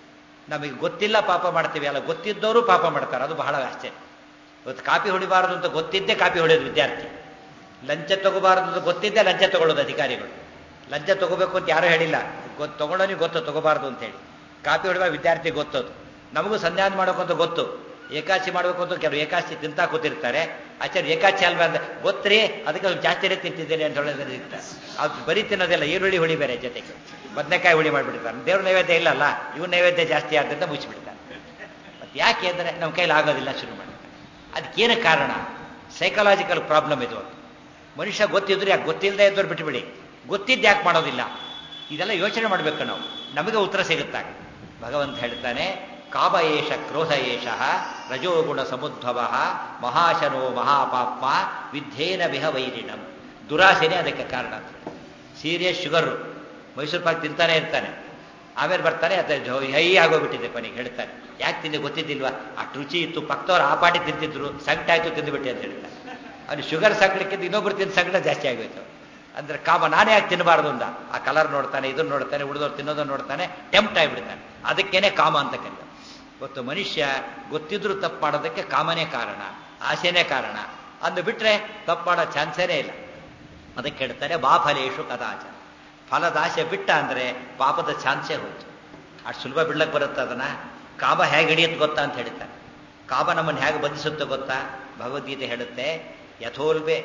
[SPEAKER 2] ನಮಗೆ ಗೊತ್ತಿಲ್ಲ ಪಾಪ ಮಾಡ್ತೀವಿ ಅಲ್ಲ ಗೊತ್ತಿದ್ದವರು ಪಾಪ ಮಾಡ್ತಾರೆ ಅದು ಬಹಳ ಆಶ್ಚರ್ಯ ಇವತ್ತು ಕಾಪಿ ಹೊಡಿಬಾರದು ಅಂತ ಗೊತ್ತಿದ್ದೇ ಕಾಪಿ ಹೊಡೆಯೋದು ವಿದ್ಯಾರ್ಥಿ ಲಂಚ ತಗೋಬಾರದು ಅಂತ ಗೊತ್ತಿದ್ದೇ ಲಂಚ ತಗೊಳ್ಳೋದು ಅಧಿಕಾರಿಗಳು ಲಂಚ ತಗೋಬೇಕು ಅಂತ ಯಾರೂ ಹೇಳಿಲ್ಲ ಗೊತ್ತು ತಗೊಂಡೋನಿಗೆ ಗೊತ್ತು ತಗೋಬಾರ್ದು ಅಂತ ಹೇಳಿ ಕಾಪಿ ಹೊಡಿಬಾರ ವಿದ್ಯಾರ್ಥಿ ಗೊತ್ತದು ನಮಗೂ ಸಂಧ್ಯಾನ ಮಾಡಬೇಕು ಅಂತ ಗೊತ್ತು ಏಕಾಚಿ ಮಾಡಬೇಕು ಅಂತ ಕೆಲವು ಏಕಾಚಿ ತಿಂತಾ ಕೂತಿರ್ತಾರೆ ಆಚಾರ್ಯ ಏಕಾಚಿ ಅಲ್ವಾ ಅಂದ್ರೆ ಗೊತ್ತ್ರಿ ಅದಕ್ಕೆ ಸ್ವಲ್ಪ ಜಾಸ್ತಿನೇ ತಿಂತಿದ್ದೇನೆ ಅಂತ ಹೇಳೋದ್ರೆ ಇರ್ತಾರೆ ಅದು ಬರೀ ತಿನ್ನೋದಿಲ್ಲ ಈರುಳ್ಳಿ ಹುಳಿ ಬೇರೆ ಜೊತೆಗೆ ಬದನೆಕಾಯಿ ಹುಳಿ ಮಾಡಿಬಿಡ್ತಾರೆ ದೇವ್ರ ನೈವೇದ್ಯ ಇಲ್ಲಲ್ಲ ಇವ್ರ ನೈವೇದ್ಯ ಜಾಸ್ತಿ ಆದ್ದರಿಂದ ಮುಚ್ಚಿಬಿಡ್ತಾರೆ ಮತ್ತೆ ಯಾಕೆ ಅಂದರೆ ನಮ್ಮ ಕೈಲಿ ಆಗೋದಿಲ್ಲ ಶುರು ಮಾಡಿ ಅದಕ್ಕೇನು ಕಾರಣ ಸೈಕಲಾಜಿಕಲ್ ಪ್ರಾಬ್ಲಮ್ ಇದು ಮನುಷ್ಯ ಗೊತ್ತಿದ್ರು ಯಾಕೆ ಗೊತ್ತಿಲ್ಲದೆ ಇದ್ದವ್ರು ಬಿಟ್ಟುಬಿಡಿ ಗೊತ್ತಿದ್ದು ಯಾಕೆ ಮಾಡೋದಿಲ್ಲ ಇದೆಲ್ಲ ಯೋಚನೆ ಮಾಡಬೇಕು ನಾವು ನಮಗೆ ಉತ್ತರ ಸಿಗುತ್ತಾಗ ಭಗವಂತ ಹೇಳ್ತಾನೆ ಕಾಮ ಏಷ ಕ್ರೋಧ ಏಷ ರಜೋಗುಣ ಸಮುದ್ಭವ ಮಹಾಶನೋ ಮಹಾಪಾಪ್ಮ ವಿದ್ಯೇನ ವಿಹ ವೈರಿಣಂ ದುರಾಸೆನೇ ಅದಕ್ಕೆ ಕಾರಣ ಸೀರಿಯಸ್ ಶುಗರು ಮೈಸೂರು ಪಾಕ್ ತಿಂತಾನೆ ಇರ್ತಾನೆ ಆಮೇಲೆ ಬರ್ತಾನೆ ಅದು ಹೈ ಆಗೋಗ್ಬಿಟ್ಟಿದೆ ಕೊನೆಗೆ ಹೇಳ್ತಾನೆ ಯಾಕೆ ತಿಂದೆ ಗೊತ್ತಿದ್ದಿಲ್ವಾ ಅಷ್ಟು ರುಚಿ ಇತ್ತು ಪಕ್ಕದವ್ರು ಆ ಪಾಟಿ ತಿಂತಿದ್ರು ಸಂಕಟ ಆಯ್ತು ತಿಂದುಬಿಟ್ಟೆ ಅಂತ ಹೇಳ್ತಾರೆ ಅವ್ನು ಶುಗರ್ ಸಂಕಟಕ್ಕಿಂತ ಇನ್ನೊಬ್ರು ತಿಂದ ಸಂಕಟ ಜಾಸ್ತಿ ಆಗೋಯ್ತು ಅಂದ್ರೆ ಕಾಮ ನಾನೇ ಯಾಕೆ ತಿನ್ನಬಾರ್ದು ಅಂತ ಆ ಕಲರ್ ನೋಡ್ತಾನೆ ಇದನ್ನ ನೋಡ್ತಾನೆ ಉಳಿದವ್ರು ತಿನ್ನೋದನ್ನ ನೋಡ್ತಾನೆ ಟೆಂಪ್ಟ್ ಆಗಿಬಿಡ್ತಾನೆ ಅದಕ್ಕೇನೆ ಕಾಮ ಅಂತ ಕರೀತಾರೆ ಗೊತ್ತು ಮನುಷ್ಯ ಗೊತ್ತಿದ್ರು ತಪ್ಪು ಮಾಡೋದಕ್ಕೆ ಕಾಮನೇ ಕಾರಣ ಆಸೆನೇ ಕಾರಣ ಅಂದು ಬಿಟ್ರೆ ತಪ್ಪು ಮಾಡೋ ಚಾನ್ಸೇನೇ ಇಲ್ಲ ಅದಕ್ಕೆ ಹೇಳ್ತಾರೆ ಬಾಫಲೇಶು ಕದಾಚ ಫಲದ ಆಸೆ ಬಿಟ್ಟ ಅಂದ್ರೆ ಪಾಪದ ಚಾನ್ಸೇ ಹೋಯ್ತು ಅಷ್ಟು ಸುಲಭ ಬಿಡ್ಲಕ್ಕೆ ಬರುತ್ತೆ ಅದನ್ನ ಕಾಮ ಹೇಗೆ ಹಿಡಿಯುತ್ತೆ ಗೊತ್ತಾ ಅಂತ ಹೇಳ್ತಾರೆ ಕಾಮ ನಮ್ಮನ್ನು ಹೇಗೆ ಬಂಧಿಸುತ್ತೆ ಗೊತ್ತಾ ಭಗವದ್ಗೀತೆ ಹೇಳುತ್ತೆ ಯಥೋಲ್ಬೆ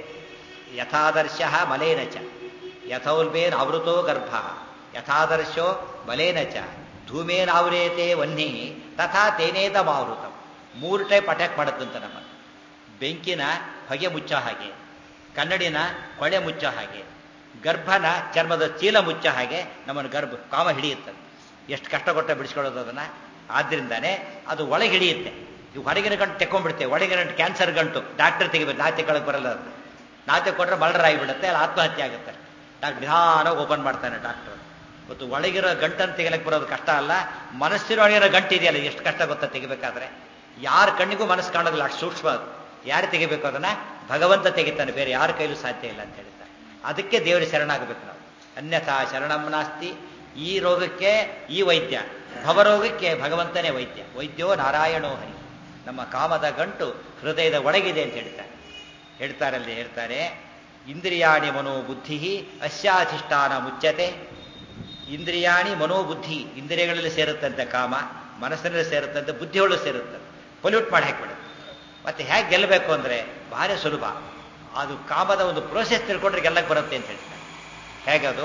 [SPEAKER 2] ಯಥಾದರ್ಶ ಮಲೇನ ಚ ಯಥೌಲ್ಬೇನ್ ಅವೃತೋ ಗರ್ಭ ಯಥಾದರ್ಶೋ ಬಲೇನ ಚ ಧೂಮೇನಾವರೇತೆ ವನ್ನಿ ತಥಾ ತೇನೇತ ಮಾವೃತಂ ಮೂರು ಟೈಪ್ ಅಟ್ಯಾಕ್ ಮಾಡುತ್ತಂತ ನಮ್ಮ ಬೆಂಕಿನ ಹೊಗೆ ಮುಚ್ಚ ಹಾಗೆ ಕನ್ನಡಿನ ಕೊಳೆ ಮುಚ್ಚ ಹಾಗೆ ಗರ್ಭನ ಚರ್ಮದ ಚೀಲ ಮುಚ್ಚ ಹಾಗೆ ನಮ್ಮನ್ನು ಗರ್ಭ ಕಾಮ ಹಿಡಿಯುತ್ತದೆ ಎಷ್ಟು ಕಷ್ಟ ಕೊಟ್ಟ ಬಿಡಿಸ್ಕೊಳ್ಳೋದು ಅದನ್ನ ಆದ್ರಿಂದಾನೇ ಅದು ಒಳಗೆ ಹಿಡಿಯುತ್ತೆ ಇವು ಹೊರಗಿನ ಗಂಟು ತೆಕ್ಕೊಂಡ್ಬಿಡ್ತೇವೆ ಒಳಗಿನ ಗಂಟು ಕ್ಯಾನ್ಸರ್ ಗಂಟು ಡಾಕ್ಟರ್ ತೆಗಿಬೇಕು ನಾತೆ ತೆಗೊಳಕ್ ಬರಲ್ಲ ಅದು ನಾತೆ ಕೊಟ್ಟರೆ ಮರ್ಡರ್ ಆಗಿಬಿಡುತ್ತೆ ಅಲ್ಲಿ ಆತ್ಮಹತ್ಯೆ ಆಗುತ್ತೆ ಡಾಕ್ಟರ್ ನಿಧಾನವಾಗಿ ಓಪನ್ ಮಾಡ್ತಾನೆ ಡಾಕ್ಟರ್ ಮತ್ತು ಒಳಗಿರೋ ಗಂಟನ್ನು ತೆಗಿಲಕ್ಕೆ ಬರೋದು ಕಷ್ಟ ಅಲ್ಲ ಮನಸ್ಸಿನೊಳಗಿರೋ ಗಂಟು ಇದೆಯಲ್ಲ ಎಷ್ಟು ಕಷ್ಟ ಗೊತ್ತಾ ತೆಗಿಬೇಕಾದ್ರೆ ಯಾರ ಕಣ್ಣಿಗೂ ಮನಸ್ಸು ಕಾಣೋದಿಲ್ಲ ಅಷ್ಟು ಸೂಕ್ಷ್ಮ ಅದು ಯಾರು ತೆಗಿಬೇಕು ಅದನ್ನ ಭಗವಂತ ತೆಗಿತಾನೆ ಬೇರೆ ಯಾರ ಕೈಲೂ ಸಾಧ್ಯ ಇಲ್ಲ ಅಂತ ಹೇಳ್ತಾರೆ ಅದಕ್ಕೆ ದೇವರ ಶರಣಾಗಬೇಕು ನಾವು ಅನ್ಯಥಾ ಶರಣಂ ನಾಸ್ತಿ ಈ ರೋಗಕ್ಕೆ ಈ ವೈದ್ಯ ಭವರೋಗಕ್ಕೆ ಭಗವಂತನೇ ವೈದ್ಯ ವೈದ್ಯೋ ನಾರಾಯಣೋ ಹರಿ ನಮ್ಮ ಕಾಮದ ಗಂಟು ಹೃದಯದ ಒಳಗಿದೆ ಅಂತ ಹೇಳ್ತಾರೆ ಹೇಳ್ತಾರಲ್ಲಿ ಹೇಳ್ತಾರೆ ಇಂದ್ರಿಯಾಣಿ ಮನೋಬುದ್ಧಿ ಅಸ್ಯಾಧಿಷ್ಠಾನ ಮುಚ್ಚತೆ ಇಂದ್ರಿಯಾಣಿ ಮನೋಬುದ್ಧಿ ಇಂದ್ರಿಯಗಳಲ್ಲಿ ಸೇರುತ್ತಂತೆ ಕಾಮ ಮನಸ್ಸಿನಲ್ಲಿ ಸೇರುತ್ತಂತೆ ಬುದ್ಧಿಯೊಳಗೆ ಸೇರುತ್ತೆ ಪೊಲ್ಯೂಟ್ ಮಾಡಿ ಹಾಕಿಬಿಡುತ್ತೆ ಮತ್ತೆ ಹೇಗೆ ಗೆಲ್ಲಬೇಕು ಅಂದರೆ ಭಾರಿ ಸುಲಭ ಅದು ಕಾಮದ ಒಂದು ಪ್ರೋಸೆಸ್ ತಿಳ್ಕೊಂಡ್ರೆ ಗೆಲ್ಲಕ್ಕೆ ಬರುತ್ತೆ ಅಂತ ಹೇಳ್ತಾರೆ ಹೇಗದು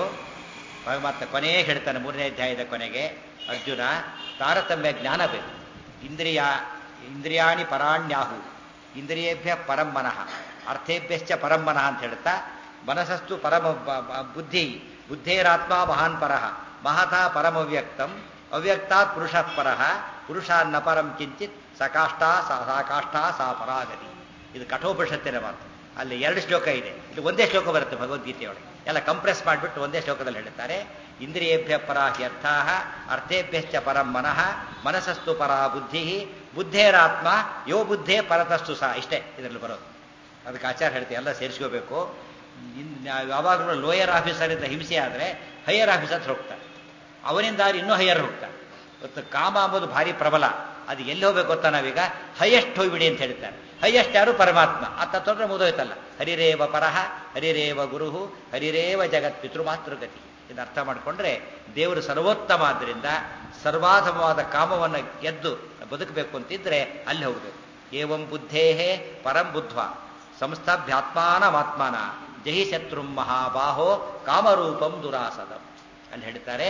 [SPEAKER 2] ಮತ್ತೆ ಕೊನೆಯೇ ಹೇಳ್ತಾನೆ ಮೂರನೇ ಅಧ್ಯಾಯದ ಕೊನೆಗೆ ಅರ್ಜುನ ತಾರತಮ್ಯ ಜ್ಞಾನ ಬೇಕು ಇಂದ್ರಿಯ ಇಂದ್ರಿಯಾಣಿ ಪರಾಣ್ಯಾಹು ಇಂದ್ರಿಯೇಭ್ಯ ಪರಂ ಮನಃ ಅರ್ಥೇಭ್ಯಶ್ಚ ಪರಂ ಮನಃ ಅಂತ ಹೇಳ್ತಾ ಮನಸ್ಸಸ್ತು ಪರಮ ಬುದ್ಧಿ ಬುದ್ಧೇರಾತ್ಮ ಮಹಾನ್ ಪರಃ ಮಹತಾ ಪರಮವ್ಯಕ್ತಂ ಅವ್ಯಕ್ತಾತ್ ಪುರುಷ ಪರಃ ಪುರುಷಾನ್ನ ಪರಂ ಕಿಂಚಿತ್ ಸಕಾಷ್ಟ ಸಾಕಾಷ್ಟ ಸಾ ಪರಾಗತಿ ಇದು ಕಠೋಪನಿಷತ್ತಿನ ಮಾತು ಅಲ್ಲಿ ಎರಡು ಶ್ಲೋಕ ಇದೆ ಇಲ್ಲಿ ಒಂದೇ ಶ್ಲೋಕ ಬರುತ್ತೆ ಭಗವದ್ಗೀತೆಯೊಳಗೆ ಎಲ್ಲ ಕಂಪ್ರೆಸ್ ಮಾಡಿಬಿಟ್ಟು ಒಂದೇ ಶ್ಲೋಕದಲ್ಲಿ ಹೇಳ್ತಾರೆ ಇಂದ್ರಿಯೇಭ್ಯ ಪರ ಹ್ಯರ್ಥ ಅರ್ಥೇಭ್ಯಶ್ಚ ಪರಂ ಮನಃ ಮನಸ್ಸಸ್ತು ಪರ ಬುದ್ಧಿ ಬುದ್ಧೇರಾತ್ಮ ಯೋ ಬುದ್ಧೇ ಪರತಸ್ತು ಸಹ ಇಷ್ಟೇ ಇದರಲ್ಲಿ ಬರೋದು ಅದಕ್ಕೆ ಆಚಾರ ಹೇಳ್ತೀವಿ ಎಲ್ಲ ಸೇರಿಸ್ಕೋಬೇಕು ಯಾವಾಗಲೂ ಲೋಯರ್ ಆಫೀಸರಿಂದ ಹಿಂಸೆ ಆದರೆ ಹೈಯರ್ ಆಫೀಸರ್ ಹೋಗ್ತಾರೆ ಅವನಿಂದ ಇನ್ನೂ ಹೈಯರ್ ಹೋಗ್ತಾರೆ ಇವತ್ತು ಕಾಮ ಅಂಬುದು ಭಾರಿ ಪ್ರಬಲ ಅದು ಎಲ್ಲಿ ಹೋಗ್ಬೇಕು ಗೊತ್ತಾ ನಾವೀಗ ಹೈಯೆಸ್ಟ್ ಹೋಗ್ಬಿಡಿ ಅಂತ ಹೇಳ್ತಾರೆ ಹೈಯೆಸ್ಟ್ ಯಾರು ಪರಮಾತ್ಮ ಅತ್ತ ತೊಂದರೆ ಮುಗಿದೋಯ್ತಲ್ಲ ಹರಿರೇವ ಪರಹ ಹರಿರೇವ ಗುರುಹು ಹರಿರೇವ ಜಗತ್ ಪಿತೃಮಾತೃಗತಿ ಇದು ಅರ್ಥ ಮಾಡಿಕೊಂಡ್ರೆ ದೇವರು ಸರ್ವೋತ್ತಮ ಆದ್ದರಿಂದ ಸರ್ವಾಧಮವಾದ ಕಾಮವನ್ನು ಗೆದ್ದು ಬದುಕಬೇಕು ಅಂತಿದ್ರೆ ಅಲ್ಲಿ ಹೋಗಬೇಕು ಏವಂ ಬುದ್ಧೇಹೇ ಪರಂ ಬುದ್ಧ್ವ ಸಂಸ್ಥಾಭ್ಯಾತ್ಮಾನಮಾತ್ಮಾನ ಜಹಿ ಶತ್ರುಂ ಮಹಾಬಾಹೋ ಕಾಮರೂಪಂ ದುರಾಸದಂ ಅಲ್ಲಿ ಹೇಳ್ತಾರೆ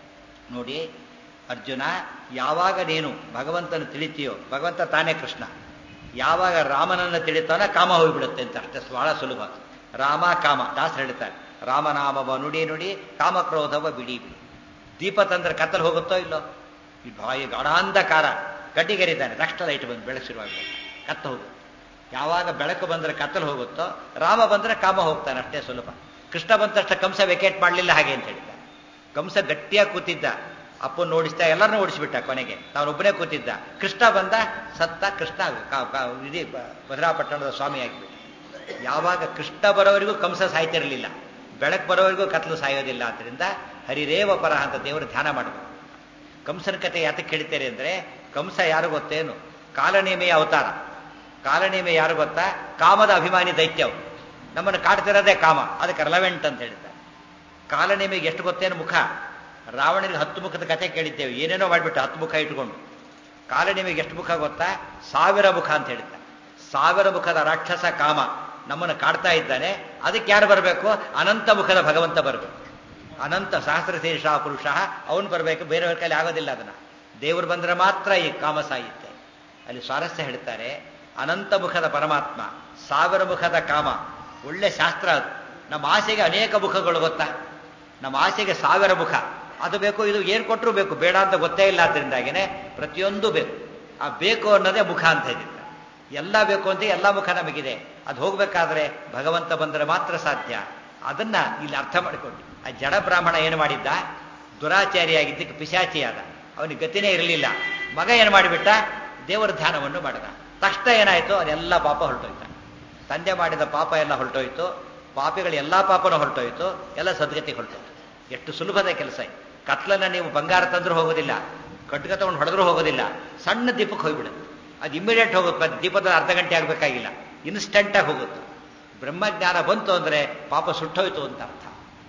[SPEAKER 2] ನೋಡಿ ಅರ್ಜುನ ಯಾವಾಗ ನೀನು ಭಗವಂತನ ತಿಳಿತೀಯೋ ಭಗವಂತ ತಾನೇ ಕೃಷ್ಣ ಯಾವಾಗ ರಾಮನನ್ನು ತಿಳಿತಾನ ಕಾಮ ಹೋಗಿಬಿಡುತ್ತೆ ಅಂತ ಅಷ್ಟೇ ಬಹಳ ಸುಲಭ ರಾಮ ಕಾಮ ದಾಸ ಹೇಳ್ತಾರೆ ರಾಮನಾಮವ ನುಡಿ ನುಡಿ ಕಾಮಕ್ರೋಧವ ಬಿಡಿ ಬಿಡಿ ದೀಪ ತಂದ್ರೆ ಕತ್ತಲು ಹೋಗುತ್ತೋ ಇಲ್ಲೋ ಈ ಬಾಯಿ ಗಾಢಾಂಧಕಾರ ಗಡ್ಡಿಗೆರಿದ್ದಾನೆ ರಕ್ಷ ಲೈಟ್ ಬಂದು ಬೆಳಸಿರುವಾಗ ಕತ್ತ ಹೋಗುತ್ತೆ ಯಾವಾಗ ಬೆಳಕು ಬಂದರೆ ಕತ್ತಲು ಹೋಗುತ್ತೋ ರಾಮ ಬಂದರೆ ಕಾಮ ಹೋಗ್ತಾನೆ ಅಷ್ಟೇ ಸುಲಭ ಕೃಷ್ಣ ಬಂದ ತಕ್ಷಣ ಕಂಸ ವೆಕೇಟ್ ಮಾಡಲಿಲ್ಲ ಹಾಗೆ ಅಂತ ಹೇಳಿದ್ದಾರೆ ಕಂಸ ಗಟ್ಟಿಯಾಗಿ ಕೂತಿದ್ದ ಅಪ್ಪನ ಓಡಿಸ್ತಾ ಎಲ್ಲರನ್ನೂ ಓಡಿಸ್ಬಿಟ್ಟ ಕೊನೆಗೆ ತಾನೊಬ್ಬನೇ ಕೂತಿದ್ದ ಕೃಷ್ಣ ಬಂದ ಸತ್ತ ಕೃಷ್ಣ ಇಡೀ ಭದ್ರಾಪಟ್ಟಣದ ಸ್ವಾಮಿ ಆಗಿಬಿಟ್ಟ ಯಾವಾಗ ಕೃಷ್ಣ ಬರೋವರೆಗೂ ಕಂಸ ಸಾಯ್ತಿರಲಿಲ್ಲ ಬೆಳಕು ಬರೋವರೆಗೂ ಕತ್ಲು ಸಾಯೋದಿಲ್ಲ ಆದ್ದರಿಂದ ಹರಿರೇವ ಪರ ಅಂತ ದೇವರು ಧ್ಯಾನ ಮಾಡಬೇಕು ಕಂಸನ ಕತೆ ಯಾತಕ್ಕೆ ಹೇಳ್ತಾರೆ ಅಂದರೆ ಕಂಸ ಯಾರು ಗೊತ್ತೇನು ಕಾಲನೇಮೆಯ ಅವತಾರ ಕಾಲನೇಮೆ ಯಾರು ಗೊತ್ತಾ ಕಾಮದ ಅಭಿಮಾನಿ ದೈತ್ಯ ಅವರು ನಮ್ಮನ್ನು ಕಾಡ್ತಿರೋದೇ ಕಾಮ ಅದಕ್ಕೆ ರೆಲವೆಂಟ್ ಅಂತ ಹೇಳ್ತಾರೆ ಕಾಲನೇಮಿಗೆ ಎಷ್ಟು ಗೊತ್ತೇನು ಮುಖ ರಾವಣನಿಗೆ ಹತ್ತು ಮುಖದ ಕತೆ ಕೇಳಿದ್ದೇವೆ ಏನೇನೋ ಮಾಡಿಬಿಟ್ಟು ಹತ್ತು ಮುಖ ಇಟ್ಕೊಂಡು ಕಾಲನೇಮಿಗೆ ಎಷ್ಟು ಮುಖ ಗೊತ್ತಾ ಸಾವಿರ ಮುಖ ಅಂತ ಹೇಳ್ತಾರೆ ಸಾವಿರ ಮುಖದ ರಾಕ್ಷಸ ಕಾಮ ನಮ್ಮನ್ನು ಕಾಡ್ತಾ ಇದ್ದಾನೆ ಅದಕ್ಕೆ ಯಾರು ಬರಬೇಕು ಅನಂತ ಮುಖದ ಭಗವಂತ ಬರಬೇಕು ಅನಂತ ಸಹಸ್ರ ಶೀರ್ಷ ಪುರುಷ ಅವನು ಬರಬೇಕು ಬೇರೆಯವ್ರ ಕೈಲಿ ಆಗೋದಿಲ್ಲ ಅದನ್ನ ದೇವರು ಬಂದರೆ ಮಾತ್ರ ಈ ಕಾಮ ಸಾಯುತ್ತೆ ಅಲ್ಲಿ ಸ್ವಾರಸ್ಯ ಹೇಳ್ತಾರೆ ಅನಂತ ಮುಖದ ಪರಮಾತ್ಮ ಸಾವಿರ ಮುಖದ ಕಾಮ ಒಳ್ಳೆ ಶಾಸ್ತ್ರ ಅದು ನಮ್ಮ ಆಸೆಗೆ ಅನೇಕ ಮುಖಗಳು ಗೊತ್ತಾ ನಮ್ಮ ಆಸೆಗೆ ಸಾವಿರ ಮುಖ ಅದು ಬೇಕು ಇದು ಏನು ಕೊಟ್ಟರು ಬೇಕು ಬೇಡ ಅಂತ ಗೊತ್ತೇ ಇಲ್ಲ ಆದ್ರಿಂದಾಗಿನೇ ಪ್ರತಿಯೊಂದು ಬೇಕು ಆ ಬೇಕು ಅನ್ನೋದೇ ಮುಖ ಅಂತ ಹೇಳಿದ್ದಾರೆ ಎಲ್ಲ ಬೇಕು ಅಂತ ಎಲ್ಲ ಮುಖ ನಮಗಿದೆ ಅದು ಹೋಗ್ಬೇಕಾದ್ರೆ ಭಗವಂತ ಬಂದರೆ ಮಾತ್ರ ಸಾಧ್ಯ ಅದನ್ನ ಇಲ್ಲಿ ಅರ್ಥ ಮಾಡಿಕೊಂಡು ಆ ಜಡ ಬ್ರಾಹ್ಮಣ ಏನು ಮಾಡಿದ್ದ ದುರಾಚಾರಿಯಾಗಿದ್ದಕ್ಕೆ ಪಿಶಾಚಿಯಾದ ಅವನಿಗೆ ಗತಿನೇ ಇರಲಿಲ್ಲ ಮಗ ಏನು ಮಾಡಿಬಿಟ್ಟ ದೇವರ ಧ್ಯಾನವನ್ನು ಮಾಡಿದ ತಕ್ಷಣ ಏನಾಯಿತು ಅದೆಲ್ಲ ಪಾಪ ಹೊರಟೋಯ್ತ ತಂದೆ ಮಾಡಿದ ಪಾಪ ಎಲ್ಲ ಹೊರಟೋಯ್ತು ಪಾಪಿಗಳು ಎಲ್ಲ ಪಾಪನೂ ಹೊರಟೋಯ್ತು ಎಲ್ಲ ಸದ್ಗತಿ ಹೊರಟೋಯ್ತು ಎಷ್ಟು ಸುಲಭದ ಕೆಲಸ ಕತ್ಲನ್ನ ನೀವು ಬಂಗಾರ ತಂದ್ರೂ ಹೋಗೋದಿಲ್ಲ ಕಟ್ಕ ತಗೊಂಡು ಹೊಡೆದ್ರೂ ಹೋಗೋದಿಲ್ಲ ಸಣ್ಣ ದೀಪಕ್ಕೆ ಹೋಗ್ಬಿಡುತ್ತೆ ಅದು ಇಮಿಡಿಯೇಟ್ ಹೋಗುತ್ತೆ ದೀಪದ ಅರ್ಧ ಗಂಟೆ ಆಗಬೇಕಾಗಿಲ್ಲ ಇನ್ಸ್ಟೆಂಟಾಗಿ ಹೋಗುತ್ತೆ ಬ್ರಹ್ಮಜ್ಞಾನ ಬಂತು ಅಂದರೆ ಪಾಪ ಸುಟ್ಟೋಯ್ತು ಅಂತ ಅರ್ಥ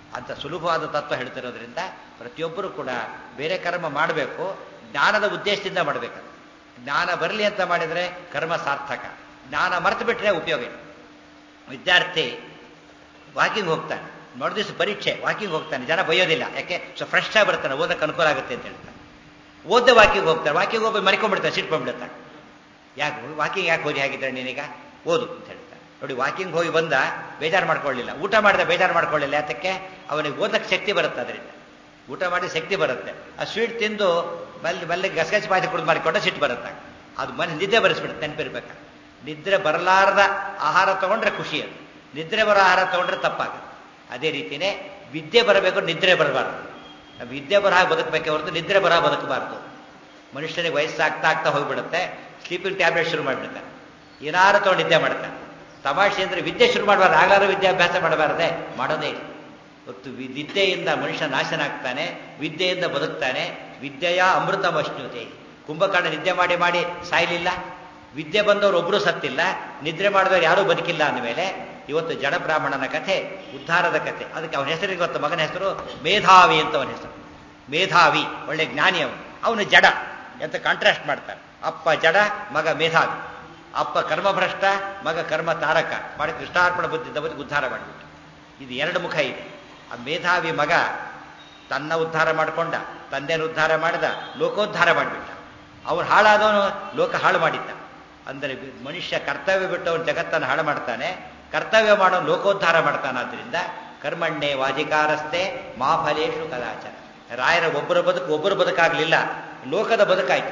[SPEAKER 2] ಅಂತ ಸುಲಭವಾದ ತತ್ವ ಹೇಳ್ತಿರೋದ್ರಿಂದ ಪ್ರತಿಯೊಬ್ಬರು ಕೂಡ ಬೇರೆ ಕರ್ಮ ಮಾಡಬೇಕು ಜ್ಞಾನದ ಉದ್ದೇಶದಿಂದ ಮಾಡಬೇಕು ಜ್ಞಾನ ಬರಲಿ ಅಂತ ಮಾಡಿದರೆ ಕರ್ಮ ಸಾರ್ಥಕ ಜ್ಞಾನ ಮರೆತು ಬಿಟ್ಟರೆ ಉಪಯೋಗ ಇಲ್ಲ ವಿದ್ಯಾರ್ಥಿ ವಾಕಿಂಗ್ ಹೋಗ್ತಾನೆ ದಿವಸ ಪರೀಕ್ಷೆ ವಾಕಿಂಗ್ ಹೋಗ್ತಾನೆ ಜನ ಬೈಯೋದಿಲ್ಲ ಯಾಕೆ ಸೊ ಫ್ರೆಶ್ ಆಗಿ ಬರ್ತಾನೆ ಓದಕ್ಕೆ ಅನುಕೂಲ ಆಗುತ್ತೆ ಅಂತ ಹೇಳ್ತಾನೆ ಓದ್ದೆ ವಾಕಿಂಗ್ ಹೋಗ್ತಾರೆ ವಾಕಿಂಗ್ ಹೋಗಿ ಮರಿಕೊಂಡ್ಬಿಡ್ತಾನೆ ಸಿಟ್ಕೊಂಡ್ಬಿಡ್ತಾನೆ ಯಾಕೆ ವಾಕಿಂಗ್ ಯಾಕೆ ಹೋಗಿ ಹಾಗಿದ್ರೆ ನೀನೀಗ ಓದು ಅಂತ ಹೇಳ್ತಾನೆ ನೋಡಿ ವಾಕಿಂಗ್ ಹೋಗಿ ಬಂದ ಬೇಜಾರು ಮಾಡ್ಕೊಳ್ಳಿಲ್ಲ ಊಟ ಮಾಡಿದ ಬೇಜಾರು ಮಾಡ್ಕೊಳ್ಳಿಲ್ಲ ಯಾತಕ್ಕೆ ಅವನಿಗೆ ಓದಕ್ಕೆ ಶಕ್ತಿ ಬರುತ್ತೆ ಅದರಿಂದ ಊಟ ಮಾಡಿ ಶಕ್ತಿ ಬರುತ್ತೆ ಆ ಸ್ವೀಟ್ ತಿಂದು ಮಲ್ಲಿ ಮಲ್ಲಿಗೆ ಗಸಗಸಿ ಪಾಯಸ ಕುಡಿದು ಮಾಡಿಕೊಂಡ್ರೆ ಸಿಟ್ಟು ಬರುತ್ತೆ ಅದು ಮನೆ ನಿದ್ದೆ ಬರೆಸ್ಬಿಡುತ್ತೆ ನೆನಪಿರ್ಬೇಕು ನಿದ್ರೆ ಬರಲಾರದ ಆಹಾರ ತಗೊಂಡ್ರೆ ಖುಷಿ ಅದು ನಿದ್ರೆ ಬರೋ ಆಹಾರ ತಗೊಂಡ್ರೆ ತಪ್ಪಾಗುತ್ತೆ ಅದೇ ರೀತಿಯೇ ವಿದ್ಯೆ ಬರಬೇಕು ನಿದ್ರೆ ಬರಬಾರ್ದು ನಾವು ವಿದ್ಯೆ ಬರಹ ಬದುಕಬೇಕೆ ಹೊರತು ನಿದ್ರೆ ಬರಹ ಬದುಕಬಾರ್ದು ಮನುಷ್ಯನಿಗೆ ವಯಸ್ಸಾಗ್ತಾ ಆಗ್ತಾ ಹೋಗ್ಬಿಡುತ್ತೆ ಸ್ಲೀಪಿಂಗ್ ಟ್ಯಾಬ್ಲೆಟ್ ಶುರು ಮಾಡಿಬಿಡ್ತಾನೆ ಏನಾರು ತಗೊಂಡು ನಿದ್ದೆ ಮಾಡ್ತಾನೆ ತಮಾಷೆ ಅಂದರೆ ವಿದ್ಯೆ ಶುರು ಮಾಡಬಾರ್ದು ಆಗ್ಲಾರು ವಿದ್ಯಾಭ್ಯಾಸ ಮಾಡಬಾರ್ದೆ ಮಾಡೋದೇ ಇಲ್ಲ ಹೊತ್ತು ವಿದ್ಯೆಯಿಂದ ಮನುಷ್ಯ ನಾಶನ ಆಗ್ತಾನೆ ವಿದ್ಯೆಯಿಂದ ಬದುಕ್ತಾನೆ ವಿದ್ಯೆಯ ಅಮೃತಮಶ್ನುತೆ ಕುಂಭಕರ್ಣ ನಿದ್ದೆ ಮಾಡಿ ಮಾಡಿ ಸಾಯಲಿಲ್ಲ ವಿದ್ಯೆ ಬಂದವರು ಒಬ್ಬರು ಸತ್ತಿಲ್ಲ ನಿದ್ರೆ ಮಾಡಿದವರು ಯಾರೂ ಬದುಕಿಲ್ಲ ಅಂದಮೇಲೆ ಇವತ್ತು ಜಡ ಬ್ರಾಹ್ಮಣನ ಕಥೆ ಉದ್ಧಾರದ ಕಥೆ ಅದಕ್ಕೆ ಅವನ ಹೆಸರಿಗೆ ಇವತ್ತು ಮಗನ ಹೆಸರು ಮೇಧಾವಿ ಅಂತ ಅವನ ಹೆಸರು ಮೇಧಾವಿ ಒಳ್ಳೆ ಜ್ಞಾನಿ ಅವನು ಅವನು ಜಡ ಅಂತ ಕಾಂಟ್ರಾಸ್ಟ್ ಮಾಡ್ತಾರೆ ಅಪ್ಪ ಜಡ ಮಗ ಮೇಧಾವಿ ಅಪ್ಪ ಕರ್ಮಭ್ರಷ್ಟ ಮಗ ಕರ್ಮ ತಾರಕ ಮಾಡಿ ಕೃಷ್ಣಾರ್ಪಣ ಬುದ್ಧಿದ್ದ ಬದುಕು ಉದ್ಧಾರ ಮಾಡಿಬಿಟ್ಟು ಇದು ಎರಡು ಮುಖ ಇದೆ ಆ ಮೇಧಾವಿ ಮಗ ತನ್ನ ಉದ್ಧಾರ ಮಾಡಿಕೊಂಡ ತಂದೆನ ಉದ್ಧಾರ ಮಾಡಿದ ಲೋಕೋದ್ಧಾರ ಮಾಡಿಬಿಟ್ಟ ಅವನು ಹಾಳಾದವನು ಲೋಕ ಹಾಳು ಮಾಡಿದ್ದ ಅಂದರೆ ಮನುಷ್ಯ ಕರ್ತವ್ಯ ಬಿಟ್ಟು ಅವನು ಜಗತ್ತನ್ನು ಹಾಳು ಮಾಡ್ತಾನೆ ಕರ್ತವ್ಯ ಮಾಡೋ ಲೋಕೋದ್ಧಾರ ಮಾಡ್ತಾನಾದ್ರಿಂದ ಕರ್ಮಣ್ಣೆ ವಾಜಿಕಾರಸ್ತೆ ಮಾ ಫಲೇಶು ಕದಾಚರ ರಾಯರ ಒಬ್ಬರ ಬದುಕು ಒಬ್ಬರು ಬದುಕಾಗಲಿಲ್ಲ ಲೋಕದ ಬದುಕಾಯ್ತು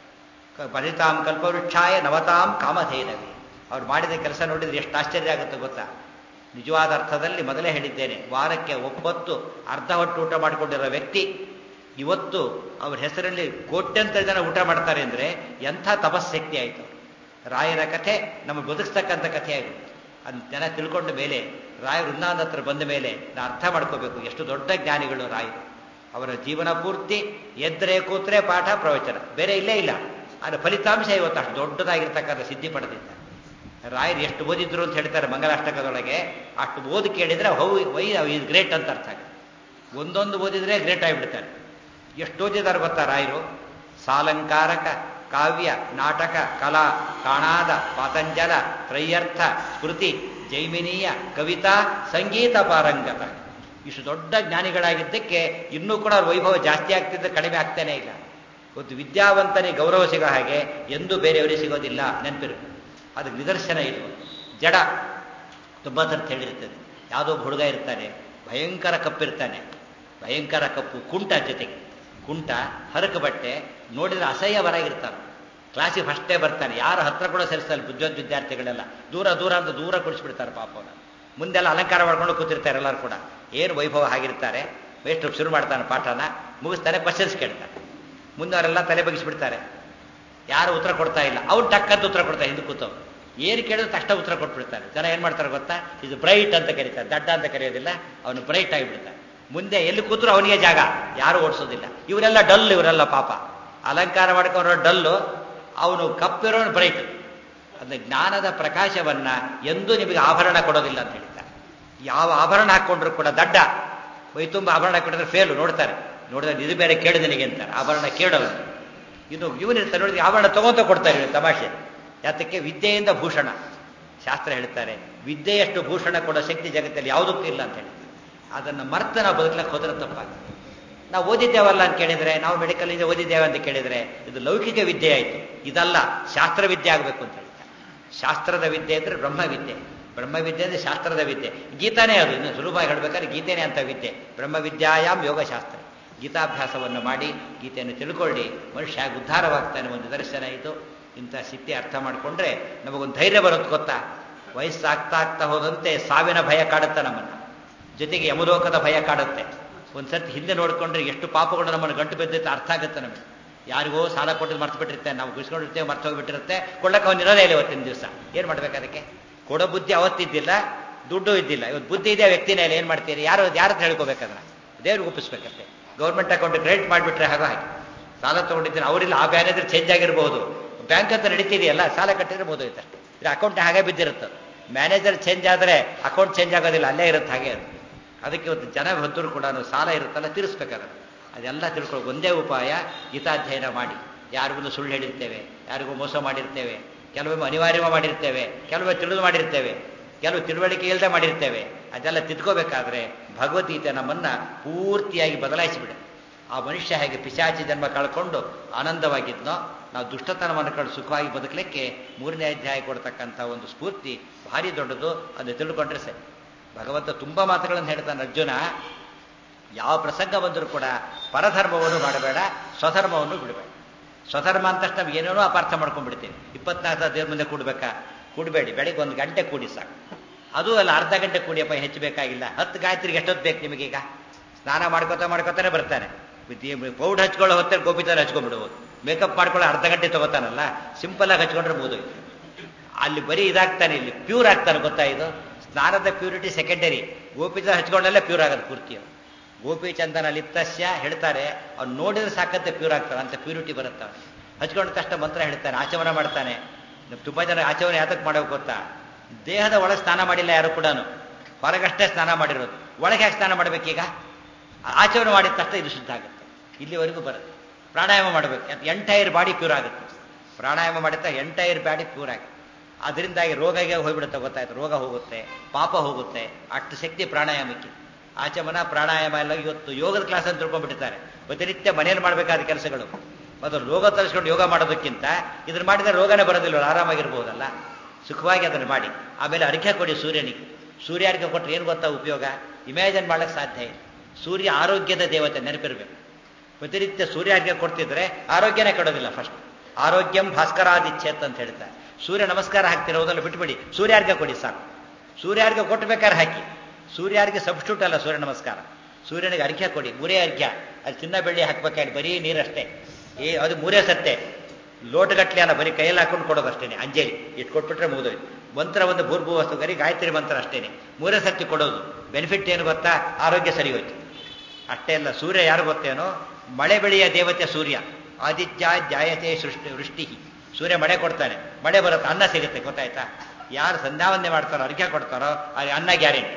[SPEAKER 2] ಪರಿತಾಂ ಕಲ್ಪವೃಕ್ಷಾಯ ನವತಾಂ ಕಾಮಧೇನವಿ ಅವ್ರು ಮಾಡಿದ ಕೆಲಸ ನೋಡಿದ್ರೆ ಎಷ್ಟು ಆಶ್ಚರ್ಯ ಆಗುತ್ತೆ ಗೊತ್ತಾ ನಿಜವಾದ ಅರ್ಥದಲ್ಲಿ ಮೊದಲೇ ಹೇಳಿದ್ದೇನೆ ವಾರಕ್ಕೆ ಒಪ್ಪತ್ತು ಅರ್ಧ ಹೊಟ್ಟು ಊಟ ಮಾಡಿಕೊಂಡಿರೋ ವ್ಯಕ್ತಿ ಇವತ್ತು ಅವ್ರ ಹೆಸರಲ್ಲಿ ಕೋಟ್ಯಂತ ಜನ ಊಟ ಮಾಡ್ತಾರೆ ಅಂದರೆ ಎಂಥ ತಪಸ್ಸಕ್ತಿ ಆಯಿತು ರಾಯರ ಕಥೆ ನಮಗೆ ಬದುಕ್ತಕ್ಕಂಥ ಕಥೆ ಆಗುತ್ತೆ ಅದನ್ನ ಜನ ತಿಳ್ಕೊಂಡ ಮೇಲೆ ರಾಯರು ವೃಂದಾವನ ಹತ್ರ ಬಂದ ಮೇಲೆ ನಾ ಅರ್ಥ ಮಾಡ್ಕೋಬೇಕು ಎಷ್ಟು ದೊಡ್ಡ ಜ್ಞಾನಿಗಳು ರಾಯರು ಅವರ ಜೀವನ ಪೂರ್ತಿ ಎದ್ರೆ ಕೂತ್ರೆ ಪಾಠ ಪ್ರವಚನ ಬೇರೆ ಇಲ್ಲೇ ಇಲ್ಲ ಅದರ ಫಲಿತಾಂಶ ಇವತ್ತು ಅಷ್ಟು ದೊಡ್ಡದಾಗಿರ್ತಕ್ಕಂಥ ಸಿದ್ಧಿ ಪಡೆದಿದ್ದ ರಾಯರು ಎಷ್ಟು ಓದಿದ್ರು ಅಂತ ಹೇಳ್ತಾರೆ ಮಂಗಲಾಷ್ಟಕದೊಳಗೆ ಅಷ್ಟು ಓದಿ ಕೇಳಿದ್ರೆ ಹೌ ವೈ ಇದು ಗ್ರೇಟ್ ಅಂತ ಅರ್ಥ ಆಗುತ್ತೆ ಒಂದೊಂದು ಓದಿದ್ರೆ ಗ್ರೇಟ್ ಆಗಿಬಿಡ್ತಾರೆ ಎಷ್ಟು ಓದಿದಾರೆ ಗೊತ್ತಾ ರಾಯರು ಸಾಲಂಕಾರಕ ಕಾವ್ಯ ನಾಟಕ ಕಲಾ ಕಾಣಾದ ಪಾತಂಜಲ ತ್ರಯ್ಯರ್ಥ ಸ್ಮೃತಿ ಜೈಮಿನೀಯ ಕವಿತಾ ಸಂಗೀತ ಪಾರಂಗತ ಇಷ್ಟು ದೊಡ್ಡ ಜ್ಞಾನಿಗಳಾಗಿದ್ದಕ್ಕೆ ಇನ್ನೂ ಕೂಡ ವೈಭವ ಜಾಸ್ತಿ ಆಗ್ತಿದ್ದರೆ ಕಡಿಮೆ ಆಗ್ತಾನೇ ಇಲ್ಲ ಇವತ್ತು ವಿದ್ಯಾವಂತನಿಗೆ ಗೌರವ ಸಿಗೋ ಹಾಗೆ ಎಂದೂ ಬೇರೆಯವರಿಗೆ ಸಿಗೋದಿಲ್ಲ ನೆನಪಿರು ಅದಕ್ಕೆ ನಿದರ್ಶನ ಇದು ಜಡ ತುಂಬ ಸರ್ತ ಹೇಳಿರ್ತದೆ ಯಾವುದೋ ಒಬ್ಬ ಹುಡುಗ ಇರ್ತಾನೆ ಭಯಂಕರ ಕಪ್ಪಿರ್ತಾನೆ ಭಯಂಕರ ಕಪ್ಪು ಕುಂಟ ಜೊತೆಗೆ ಕುಂಟ ಹರಕ ಬಟ್ಟೆ ನೋಡಿದ್ರೆ ಅಸಹ್ಯವರಾಗಿರ್ತಾನೆ ಕ್ಲಾಸಿಗೆ ಫಸ್ಟೇ ಬರ್ತಾನೆ ಯಾರು ಹತ್ರ ಕೂಡ ಸೇರಿಸ್ತಾರೆ ಬುದ್ಧಿವಂತ ವಿದ್ಯಾರ್ಥಿಗಳೆಲ್ಲ ದೂರ ದೂರ ಅಂತ ದೂರ ಕುಡಿಸ್ಬಿಡ್ತಾರೆ ಪಾಪವನ್ನ ಮುಂದೆಲ್ಲ ಅಲಂಕಾರ ಮಾಡ್ಕೊಂಡು ಕೂತಿರ್ತಾರೆ ಎಲ್ಲರೂ ಕೂಡ ಏನು ವೈಭವ ಆಗಿರ್ತಾರೆ ಎಷ್ಟು ಶುರು ಮಾಡ್ತಾನೆ ಪಾಠನ ಮುಗಿಸ್ತಾನೆ ಕ್ವಶನ್ಸ್ ಕೇಳ್ತಾನೆ ಮುಂದೆ ಅವರೆಲ್ಲ ತಲೆ ಬಗ್ಗಿಸ್ಬಿಡ್ತಾರೆ ಯಾರು ಉತ್ತರ ಕೊಡ್ತಾ ಇಲ್ಲ ಅವ್ನು ಟಕ್ಕಂತ ಉತ್ತರ ಕೊಡ್ತಾರೆ ಹಿಂದೆ ಕೂತವ್ರು ಏನು ಕೇಳಿದ್ರೆ ತಕ್ಷಣ ಉತ್ತರ ಕೊಟ್ಬಿಡ್ತಾರೆ ಜನ ಏನು ಮಾಡ್ತಾರೆ ಗೊತ್ತಾ ಇದು ಬ್ರೈಟ್ ಅಂತ ಕರೀತಾರೆ ದಡ್ಡ ಅಂತ ಕರೆಯೋದಿಲ್ಲ ಅವನು ಬ್ರೈಟ್ ಆಗಿಬಿಡ್ತಾನೆ ಮುಂದೆ ಎಲ್ಲಿ ಕೂತ್ರು ಅವನಿಗೆ ಜಾಗ ಯಾರು ಓಡಿಸೋದಿಲ್ಲ ಇವರೆಲ್ಲ ಡಲ್ ಇವರೆಲ್ಲ ಪಾಪ ಅಲಂಕಾರ ಮಾಡ್ಕೊಂಡ್ರೋ ಡಲ್ಲು ಅವನು ಕಪ್ಪಿರೋನು ಬ್ರೈಟ್ ಅಂದ್ರೆ ಜ್ಞಾನದ ಪ್ರಕಾಶವನ್ನ ಎಂದೂ ನಿಮಗೆ ಆಭರಣ ಕೊಡೋದಿಲ್ಲ ಅಂತ ಹೇಳ್ತಾರೆ ಯಾವ ಆಭರಣ ಹಾಕ್ಕೊಂಡ್ರು ಕೂಡ ದಡ್ಡ ಮೈ ತುಂಬ ಆಭರಣ ಹಾಕ್ಕೊಂಡ್ರೆ ಫೇಲು ನೋಡ್ತಾರೆ ನೋಡಿದ್ರೆ ಇದು ಬೇರೆ ಕೇಳು ನಿನಗೆ ಅಂತಾರೆ ಆಭರಣ ಕೇಳೋದು ಇನ್ನು ಇವನಿರ್ತಾರೆ ನೋಡಿದ್ರೆ ಆಭರಣ ತಗೊಂತ ಕೊಡ್ತಾರೆ ಇವ್ನು ತಮಾಷೆ ಯಾತಕ್ಕೆ ವಿದ್ಯೆಯಿಂದ ಭೂಷಣ ಶಾಸ್ತ್ರ ಹೇಳ್ತಾರೆ ವಿದ್ಯೆಯಷ್ಟು ಭೂಷಣ ಕೊಡೋ ಶಕ್ತಿ ಜಗತ್ತಲ್ಲಿ ಯಾವುದಕ್ಕೂ ಇಲ್ಲ ಅಂತ ಹೇಳ್ತಾರೆ ಅದನ್ನು ಮರ್ತ ನಾವು ಬದುಕಲಿಕ್ಕೆ ಹೋದ್ರೆ ತಪ್ಪಾಗುತ್ತೆ ನಾವು ಓದಿದ್ದೇವಲ್ಲ ಅಂತ ಕೇಳಿದ್ರೆ ನಾವು ಮೆಡಿಕಲ್ ಇಂದ ಓದಿದ್ದೇವೆ ಅಂತ ಕೇಳಿದ್ರೆ ಇದು ಲೌಕಿಕ ವಿದ್ಯೆ ಆಯಿತು ಇದಲ್ಲ ಶಾಸ್ತ್ರ ವಿದ್ಯೆ ಆಗಬೇಕು ಅಂತ ಹೇಳ್ತಾರೆ ಶಾಸ್ತ್ರದ ವಿದ್ಯೆ ಅಂದರೆ ಬ್ರಹ್ಮವಿದ್ಯೆ ಬ್ರಹ್ಮವಿದ್ಯೆ ಅಂದರೆ ಶಾಸ್ತ್ರದ ವಿದ್ಯೆ ಗೀತಾನೇ ಅದು ಇನ್ನು ಸುಲಭವಾಗಿ ಹೇಳ್ಬೇಕಾದ್ರೆ ಗೀತೆನೇ ಅಂತ ವಿದ್ಯೆ ಬ್ರಹ್ಮವಿದ್ಯಾಯಾಮ್ ಯೋಗಶಾಸ್ತ್ರ ಗೀತಾಭ್ಯಾಸವನ್ನು ಮಾಡಿ ಗೀತೆಯನ್ನು ತಿಳ್ಕೊಳ್ಳಿ ಮನುಷ್ಯ ಉದ್ಧಾರವಾಗ್ತಾನೆ ಒಂದು ನಿದರ್ಶನ ಇದು ಇಂಥ ಸ್ಥಿತಿ ಅರ್ಥ ಮಾಡಿಕೊಂಡ್ರೆ ನಮಗೊಂದು ಧೈರ್ಯ ಬರುತ್ತೆ ಗೊತ್ತಾ ವಯಸ್ಸಾಗ್ತಾ ಆಗ್ತಾ ಹೋದಂತೆ ಸಾವಿನ ಭಯ ಕಾಡುತ್ತೆ ನಮ್ಮನ್ನು ಜೊತೆಗೆ ಯಮಲೋಕದ ಭಯ ಕಾಡುತ್ತೆ ಒಂದ್ಸರ್ತಿ ಹಿಂದೆ ನೋಡಿಕೊಂಡ್ರೆ ಎಷ್ಟು ಪಾಪಗಳು ನಮ್ಮನ್ನು ಗಂಟು ಬಿದ್ದಿತ್ತು ಅರ್ಥ ಆಗುತ್ತೆ ನಮಗೆ ಯಾರಿಗೋ ಸಾಲ ಕೊಟ್ಟಿದ್ದು ಮರ್ತು ಬಿಟ್ಟಿರುತ್ತೆ ನಾವು ಗುಸ್ಕೊಂಡಿರ್ತೇವೆ ಮರ್ತು ಹೋಗ್ಬಿಟ್ಟಿರುತ್ತೆ ಕೊಡಕ್ಕೆ ಅವ್ನು ಇರೋದೇ ಇಲ್ಲ ಇವತ್ತಿನ ದಿವಸ ಏನು ಮಾಡ್ಬೇಕು ಅದಕ್ಕೆ ಕೊಡೋ ಬುದ್ಧಿ ಅವತ್ತಿದ್ದಿಲ್ಲ ದುಡ್ಡು ಇದ್ದಿಲ್ಲ ಇವತ್ತು ಬುದ್ಧಿ ಇದೆ ವ್ಯಕ್ತಿನೇ ಇಲ್ಲ ಏನು ಮಾಡ್ತೀರಿ ಯಾರು ಯಾರ ಹೇಳ್ಕೋಬೇಕದನ್ನ ದೇವ್ರಿಗೆ ಒಪ್ಪಿಸ್ಬೇಕಂತೆ ಗೌರ್ಮೆಂಟ್ ಅಕೌಂಟ್ ಕ್ರೆಡಿಟ್ ಮಾಡಿಬಿಟ್ರೆ ಹಾಗೆ ಹಾಗೆ ಸಾಲ ತೊಗೊಂಡಿದ್ದೀನಿ ಅವರಿಲ್ಲ ಆ ಮ್ಯಾನೇಜರ್ ಚೇಂಜ್ ಆಗಿರಬಹುದು ಬ್ಯಾಂಕ್ ಅಂತ ನಡೀತಿದೆಯಲ್ಲ ಸಾಲ ಕಟ್ಟಿದ್ರೆ ಬೋದೋಯ್ತು ಅಷ್ಟೇ ಇದು ಅಕೌಂಟ್ ಹಾಗೆ ಬಿದ್ದಿರುತ್ತೆ ಮ್ಯಾನೇಜರ್ ಚೇಂಜ್ ಆದರೆ ಅಕೌಂಟ್ ಚೇಂಜ್ ಆಗೋದಿಲ್ಲ ಅಲ್ಲೇ ಇರುತ್ತೆ ಹಾಗೆ ಅದಕ್ಕೆ ಇವತ್ತು ಜನ ಹೊತ್ತರು ಕೂಡ ಸಾಲ ಇರುತ್ತಲ್ಲ ತೀರಿಸ್ಬೇಕಾದ್ರೆ ಅದೆಲ್ಲ ತಿಳ್ಕೊಳ್ಳೋ ಒಂದೇ ಉಪಾಯ ಗೀತಾಧ್ಯಯನ ಮಾಡಿ ಯಾರಿಗೊಂದು ಸುಳ್ಳು ಹೇಳಿರ್ತೇವೆ ಯಾರಿಗೂ ಮೋಸ ಮಾಡಿರ್ತೇವೆ ಕೆಲವೊಮ್ಮೆ ಅನಿವಾರ್ಯ ಮಾಡಿರ್ತೇವೆ ಕೆಲವೊಮ್ಮೆ ತಿಳಿದು ಮಾಡಿರ್ತೇವೆ ಕೆಲವು ತಿಳುವಳಿಕೆ ಇಲ್ಲದೆ ಮಾಡಿರ್ತೇವೆ ಅದೆಲ್ಲ ತಿದ್ಕೋಬೇಕಾದ್ರೆ ಭಗವದ್ಗೀತೆ ನಮ್ಮನ್ನ ಪೂರ್ತಿಯಾಗಿ ಬದಲಾಯಿಸಿಬಿಡೆ ಆ ಮನುಷ್ಯ ಹೇಗೆ ಪಿಶಾಚಿ ಜನ್ಮ ಕಳ್ಕೊಂಡು ಆನಂದವಾಗಿದ್ನೋ ನಾವು ದುಷ್ಟತನವನ್ನು ಕಳೆದು ಸುಖವಾಗಿ ಬದುಕಲಿಕ್ಕೆ ಮೂರನೇ ಅಧ್ಯಾಯ ಕೊಡ್ತಕ್ಕಂಥ ಒಂದು ಸ್ಫೂರ್ತಿ ಭಾರಿ ದೊಡ್ಡದು ಅದು ತಿಳ್ಕೊಂಡ್ರೆ ಸರಿ ಭಗವಂತ ತುಂಬಾ ಮಾತುಗಳನ್ನು ಹೇಳ್ತಾನೆ ಅರ್ಜುನ ಯಾವ ಪ್ರಸಂಗ ಬಂದರೂ ಕೂಡ ಪರಧರ್ಮವನ್ನು ಮಾಡಬೇಡ ಸ್ವಧರ್ಮವನ್ನು ಬಿಡಬೇಡ ಸ್ವಧರ್ಮ ಅಂತ ನಾವು ಏನೇನೋ ಅಪಾರ್ಥ ಮಾಡ್ಕೊಂಡ್ಬಿಡ್ತೀವಿ ಇಪ್ಪತ್ನಾಲ್ಕು ದೇವ್ರ ಮುಂದೆ ಕೂಡ್ಬೇಕಾ ಕೂಡಬೇಡಿ ಬೆಳಿಗ್ಗೆ ಒಂದು ಗಂಟೆ ಕೂಡಿ ಸಾಕು ಅದು ಅಲ್ಲ ಅರ್ಧ ಗಂಟೆ ಕೂಡಿಯಪ್ಪ ಹೆಚ್ಚು ಬೇಕಾಗಿಲ್ಲ ಹತ್ತು ಗಾಯತ್ರಿಗೆ ಎಷ್ಟೊತ್ತು ಬೇಕು ನಿಮಗೀಗ ಸ್ನಾನ ಮಾಡ್ಕೋತಾ ಮಾಡ್ಕೋತಾನೆ ಬರ್ತಾನೆ ಪೌಡ್ ಹಚ್ಕೊಳ್ಳೋ ಹೊತ್ತೆ ಗೋಪಿತಾನೆ ಹಚ್ಕೊಂಡ್ಬಿಡ್ಬೋದು ಮೇಕಪ್ ಮಾಡ್ಕೊಳ್ಳೋ ಅರ್ಧ ಗಂಟೆ ತಗೋತಾನಲ್ಲ ಸಿಂಪಲ್ ಆಗಿ ಹಚ್ಕೊಂಡ್ರೆ ಮುಗಿದೋಯ್ತು ಅಲ್ಲಿ ಬರೀ ಇದಾಗ್ತಾನೆ ಇಲ್ಲಿ ಪ್ಯೂರ್ ಆಗ್ತಾನೆ ಗೊತ್ತಾ ಇದು ಸ್ನಾನದ ಪ್ಯೂರಿಟಿ ಸೆಕೆಂಡರಿ ಗೋಪಿತ ಹಚ್ಕೊಂಡಲ್ಲೇ ಪ್ಯೂರ್ ಆಗೋದು ಪೂರ್ತಿ ಗೋಪಿ ಚಂದನ ಲಿಪ್ತಸ್ಯ ಹೇಳ್ತಾರೆ ಅವ್ನು ನೋಡಿದ್ರೆ ಸಾಕಂತೆ ಪ್ಯೂರ್ ಆಗ್ತಾನೆ ಅಂತ ಪ್ಯೂರಿಟಿ ಬರುತ್ತೆ ಅವ್ನು ಹಚ್ಕೊಂಡ ತಕ್ಷಣ ಮಂತ್ರ ಹೇಳ್ತಾನೆ ಆಚಮನ ಮಾಡ್ತಾನೆ ತುಂಬಾ ಜನ ಆಚಮನ ಯಾತಕ್ಕೆ ಮಾಡೋಕೆ ಗೊತ್ತಾ ದೇಹದ ಒಳಗೆ ಸ್ನಾನ ಮಾಡಿಲ್ಲ ಯಾರು ಕೂಡ ಹೊರಗಷ್ಟೇ ಸ್ನಾನ ಮಾಡಿರೋದು ಒಳಗೆ ಯಾಕೆ ಸ್ನಾನ ಮಾಡಬೇಕೀಗ ಆಚರಣೆ ಮಾಡಿದ ತಕ್ಷಣ ಇದು ಶುದ್ಧ ಆಗುತ್ತೆ ಇಲ್ಲಿವರೆಗೂ ಬರುತ್ತೆ ಪ್ರಾಣಾಯಾಮ ಮಾಡಬೇಕು ಎಂಟೈರ್ ಬಾಡಿ ಪ್ಯೂರ್ ಆಗುತ್ತೆ ಪ್ರಾಣಾಯಾಮ ಮಾಡುತ್ತಾ ಎಂಟೈರ್ ಬಾಡಿ ಪ್ಯೂರ್ ಆಗುತ್ತೆ ಅದರಿಂದಾಗಿ ರೋಗಗೆ ಹೋಗ್ಬಿಡುತ್ತೆ ಗೊತ್ತಾಯ್ತು ರೋಗ ಹೋಗುತ್ತೆ ಪಾಪ ಹೋಗುತ್ತೆ ಅಷ್ಟು ಶಕ್ತಿ ಪ್ರಾಣಾಯಾಮಕ್ಕೆ ಆಚಮನ ಪ್ರಾಣಾಯಾಮ ಎಲ್ಲ ಇವತ್ತು ಯೋಗದ ಕ್ಲಾಸ್ ಅಂತ ತಿಳ್ಕೊಂಡ್ಬಿಟ್ಟಿದ್ದಾರೆ ಪ್ರತಿನಿತ್ಯ ಮನೆಯಲ್ಲಿ ಮಾಡಬೇಕಾದ ಕೆಲಸಗಳು ಮತ್ತು ರೋಗ ತರಿಸ್ಕೊಂಡು ಯೋಗ ಮಾಡೋದಕ್ಕಿಂತ ಇದನ್ನು ಮಾಡಿದರೆ ರೋಗನೇ ಬರೋದಿಲ್ಲ ಆರಾಮಾಗಿರ್ಬೋದಲ್ಲ ಸುಖವಾಗಿ ಅದನ್ನು ಮಾಡಿ ಆಮೇಲೆ ಅರ್ಘ್ಯ ಕೊಡಿ ಸೂರ್ಯನಿಗೆ ಸೂರ್ಯ ಅರ್ಘ್ಯ ಕೊಟ್ಟರೆ ಏನು ಗೊತ್ತಾ ಉಪಯೋಗ ಇಮ್ಯಾಜಿನ್ ಮಾಡಕ್ಕೆ ಸಾಧ್ಯ ಇಲ್ಲ ಸೂರ್ಯ ಆರೋಗ್ಯದ ದೇವತೆ ನೆನಪಿರ್ಬೇಕು ಪ್ರತಿನಿತ್ಯ ಸೂರ್ಯ ಅರ್ಘ್ಯ ಕೊಡ್ತಿದ್ರೆ ಆರೋಗ್ಯನೇ ಕೊಡೋದಿಲ್ಲ ಫಸ್ಟ್ ಆರೋಗ್ಯಂ ಭಾಸ್ಕರಾದಿಚ್ಛೇತ್ ಅಂತ ಹೇಳ್ತಾರೆ ಸೂರ್ಯ ನಮಸ್ಕಾರ ಹಾಕ್ತಿರೋದಲ್ಲ ಬಿಟ್ಬಿಡಿ ಸೂರ್ಯಾರ್ಘ್ಯ ಕೊಡಿ ಸಾಕು ಸೂರ್ಯಾರ್ಘ್ಯ ಕೊಟ್ಟಬೇಕಾದ್ರೆ ಹಾಕಿ ಸೂರ್ಯಾರ್ಘ್ಯ ಸಬ್ಸ್ಟ್ಯೂಟ್ ಅಲ್ಲ ಸೂರ್ಯ ನಮಸ್ಕಾರ ಸೂರ್ಯನಿಗೆ ಅರ್ಘ್ಯ ಕೊಡಿ ಮೂರೇ ಅರ್ಘ್ಯ ಅದು ಚಿನ್ನ ಬೆಳ್ಳಿ ಹಾಕ್ಬೇಕಾದ್ರೆ ಬರೀ ನೀರಷ್ಟೇ ಏ ಅದು ಮೂರೇ ಸತ್ತೆ ಲೋಟಗಟ್ಲೆ ಅಲ್ಲ ಬರೀ ಕೈಯಲ್ಲಿ ಹಾಕೊಂಡು ಕೊಡೋದಷ್ಟೇನೆ ಅಂಜಲಿ ಇಟ್ಟು ಕೊಟ್ಬಿಟ್ರೆ ಮುಗಿದೋಯ್ತು ಮಂತ್ರ ಒಂದು ಭೂರ್ಭೂ ವಸ್ತು ಗರಿ ಗಾಯತ್ರಿ ಮಂತ್ರ ಅಷ್ಟೇನೆ ಮೂರೇ ಸರ್ತಿ ಕೊಡೋದು ಬೆನಿಫಿಟ್ ಏನು ಗೊತ್ತಾ ಆರೋಗ್ಯ ಸರಿ ಹೋಯ್ತು ಅಷ್ಟೇ ಅಲ್ಲ ಸೂರ್ಯ ಯಾರು ಗೊತ್ತೇನೋ ಮಳೆ ಬೆಳೆಯ ದೇವತೆ ಸೂರ್ಯ ಆದಿತ್ಯ ಜಾಯತೆ ಸೃಷ್ಟಿ ವೃಷ್ಟಿ ಸೂರ್ಯ ಮಳೆ ಕೊಡ್ತಾನೆ ಮಳೆ ಬರುತ್ತೆ ಅನ್ನ ಸಿಗುತ್ತೆ ಗೊತ್ತಾಯ್ತಾ ಯಾರು ಸಂಧ್ಯಾವಂದನೆ ಮಾಡ್ತಾರೋ ಅರ್ಘ್ಯ ಕೊಡ್ತಾರೋ ಅಲ್ಲಿ ಅನ್ನ ಗ್ಯಾರಂಟಿ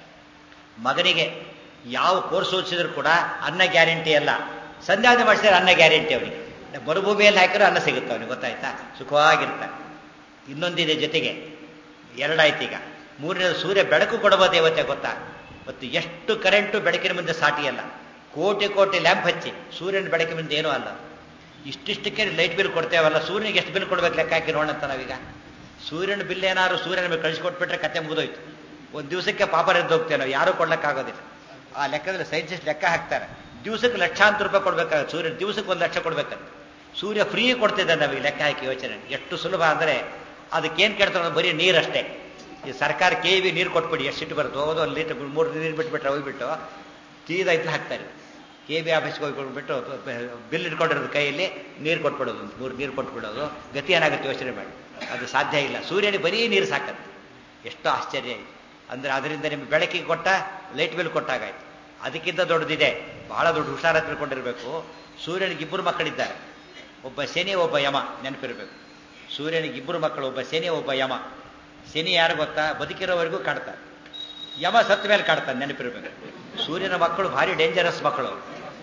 [SPEAKER 2] ಮಗನಿಗೆ ಯಾವ ಕೋರ್ಸ್ ಓದಿಸಿದ್ರು ಕೂಡ ಅನ್ನ ಗ್ಯಾರಂಟಿ ಅಲ್ಲ ಸಂಧ್ಯಾವಂದನೆ ಮಾಡಿಸಿದ್ರೆ ಅನ್ನ ಗ್ಯಾರಂಟಿ ಅವನಿಗೆ ಮರುಭೂಮಿಯಲ್ಲಿ ಹಾಕಿದ್ರೆ ಅನ್ನ ಸಿಗುತ್ತೆ ಅವನಿಗೆ ಗೊತ್ತಾಯ್ತಾ ಸುಖವಾಗಿರ್ತಾನೆ ಇನ್ನೊಂದಿದೆ ಜೊತೆಗೆ ಎರಡಾಯ್ತು ಈಗ ಮೂರನೇ ಸೂರ್ಯ ಬೆಳಕು ಕೊಡುವ ದೇವತೆ ಗೊತ್ತಾ ಮತ್ತು ಎಷ್ಟು ಕರೆಂಟು ಬೆಳಕಿನ ಮುಂದೆ ಸಾಟಿಯಲ್ಲ ಕೋಟಿ ಕೋಟಿ ಲ್ಯಾಂಪ್ ಹಚ್ಚಿ ಸೂರ್ಯನ ಬೆಳಕಿನ ಮುಂದೆ ಏನೂ ಅಲ್ಲ ಇಷ್ಟಿಷ್ಟಕ್ಕೆ ಲೈಟ್ ಬಿಲ್ ಕೊಡ್ತೇವಲ್ಲ ಸೂರ್ಯನಿಗೆ ಎಷ್ಟು ಬಿಲ್ ಕೊಡ್ಬೇಕು ಲೆಕ್ಕ ಹಾಕಿ ನೋಡಂತ ನಾವೀಗ ಸೂರ್ಯನ ಬಿಲ್ ಏನಾದ್ರು ಸೂರ್ಯನ ಮೇಲೆ ಕಳಿಸ್ಕೊಟ್ಬಿಟ್ರೆ ಕತೆ ಮುಗಿದೋಯ್ತು ಒಂದು ದಿವಸಕ್ಕೆ ಪಾಪರ್ ಎದ್ದು ಹೋಗ್ತೇವೆ ನಾವು ಯಾರೂ ಕೊಡ್ಲಿಕ್ಕಾಗೋದಿಲ್ಲ ಆ ಲೆಕ್ಕದಲ್ಲಿ ಸೈನ್ಸಿಸ್ಟ್ ಲೆಕ್ಕ ಹಾಕ್ತಾರೆ ದಿವಸಕ್ಕೆ ಲಕ್ಷಾಂತರ ರೂಪಾಯಿ ಕೊಡ್ಬೇಕಾಗುತ್ತೆ ಸೂರ್ಯ ದಿವಸಕ್ಕೆ ಒಂದು ಲಕ್ಷ ಕೊಡ್ಬೇಕಂತ ಸೂರ್ಯ ಫ್ರೀ ಕೊಡ್ತಿದ್ದ ನಮಗೆ ಲೆಕ್ಕ ಹಾಕಿ ಯೋಚನೆ ಎಷ್ಟು ಸುಲಭ ಅಂದರೆ ಅದಕ್ಕೇನು ಕೇಳ್ತಾರೆ ಬರೀ ನೀರಷ್ಟೇ ಈ ಸರ್ಕಾರ ಕೆ ವಿ ನೀರು ಕೊಟ್ಬಿಡಿ ಎಷ್ಟು ಸಿಟ್ಟು ಬರುತ್ತೆ ಹೋಗೋದು ಒಂದು ಲೀಟರ್ ಮೂರು ನೀರು ಬಿಟ್ಬಿಟ್ರೆ ಹೋಗ್ಬಿಟ್ಟು ಸೀದಾ ಇತ್ತು ಹಾಕ್ತಾರೆ ಕೆ ಬಿ ಆಫೀಸ್ಗೆ ಹೋಗ್ಬಿಟ್ಟು ಬಿಲ್ ಇಟ್ಕೊಂಡಿರೋದು ಕೈಯಲ್ಲಿ ನೀರು ಕೊಟ್ಬಿಡೋದು ಮೂರು ನೀರು ಕೊಟ್ಬಿಡೋದು ಗತಿ ಏನಾಗುತ್ತೆ ಯೋಚನೆ ಮಾಡಿ ಅದು ಸಾಧ್ಯ ಇಲ್ಲ ಸೂರ್ಯನಿಗೆ ಬರೀ ನೀರು ಸಾಕತ್ತೆ ಎಷ್ಟು ಆಶ್ಚರ್ಯ ಇದೆ ಅಂದರೆ ಅದರಿಂದ ನಿಮ್ಗೆ ಬೆಳಕಿಗೆ ಕೊಟ್ಟ ಲೈಟ್ ಬಿಲ್ ಕೊಟ್ಟಾಗಾಯ್ತು ಅದಕ್ಕಿಂತ ದೊಡ್ಡದಿದೆ ಬಹಳ ದೊಡ್ಡ ಹುಷಾರ ತಿಳ್ಕೊಂಡಿರಬೇಕು ಸೂರ್ಯನಿಗೆ ಇಬ್ಬರು ಮಕ್ಕಳಿದ್ದಾರೆ ಒಬ್ಬ ಶನಿ ಒಬ್ಬ ಯಮ ನೆನಪಿರಬೇಕು ಸೂರ್ಯನಿಗೆ ಇಬ್ಬರು ಮಕ್ಕಳು ಒಬ್ಬ ಶನಿ ಒಬ್ಬ ಯಮ ಶನಿ ಯಾರು ಗೊತ್ತಾ ಬದುಕಿರೋವರೆಗೂ ಕಾಡ್ತಾರೆ ಯಮ ಸತ್ತ ಮೇಲೆ ಕಾಡ್ತಾನೆ ನೆನಪಿರ್ಬೇಕು ಸೂರ್ಯನ ಮಕ್ಕಳು ಭಾರಿ ಡೇಂಜರಸ್ ಮಕ್ಕಳು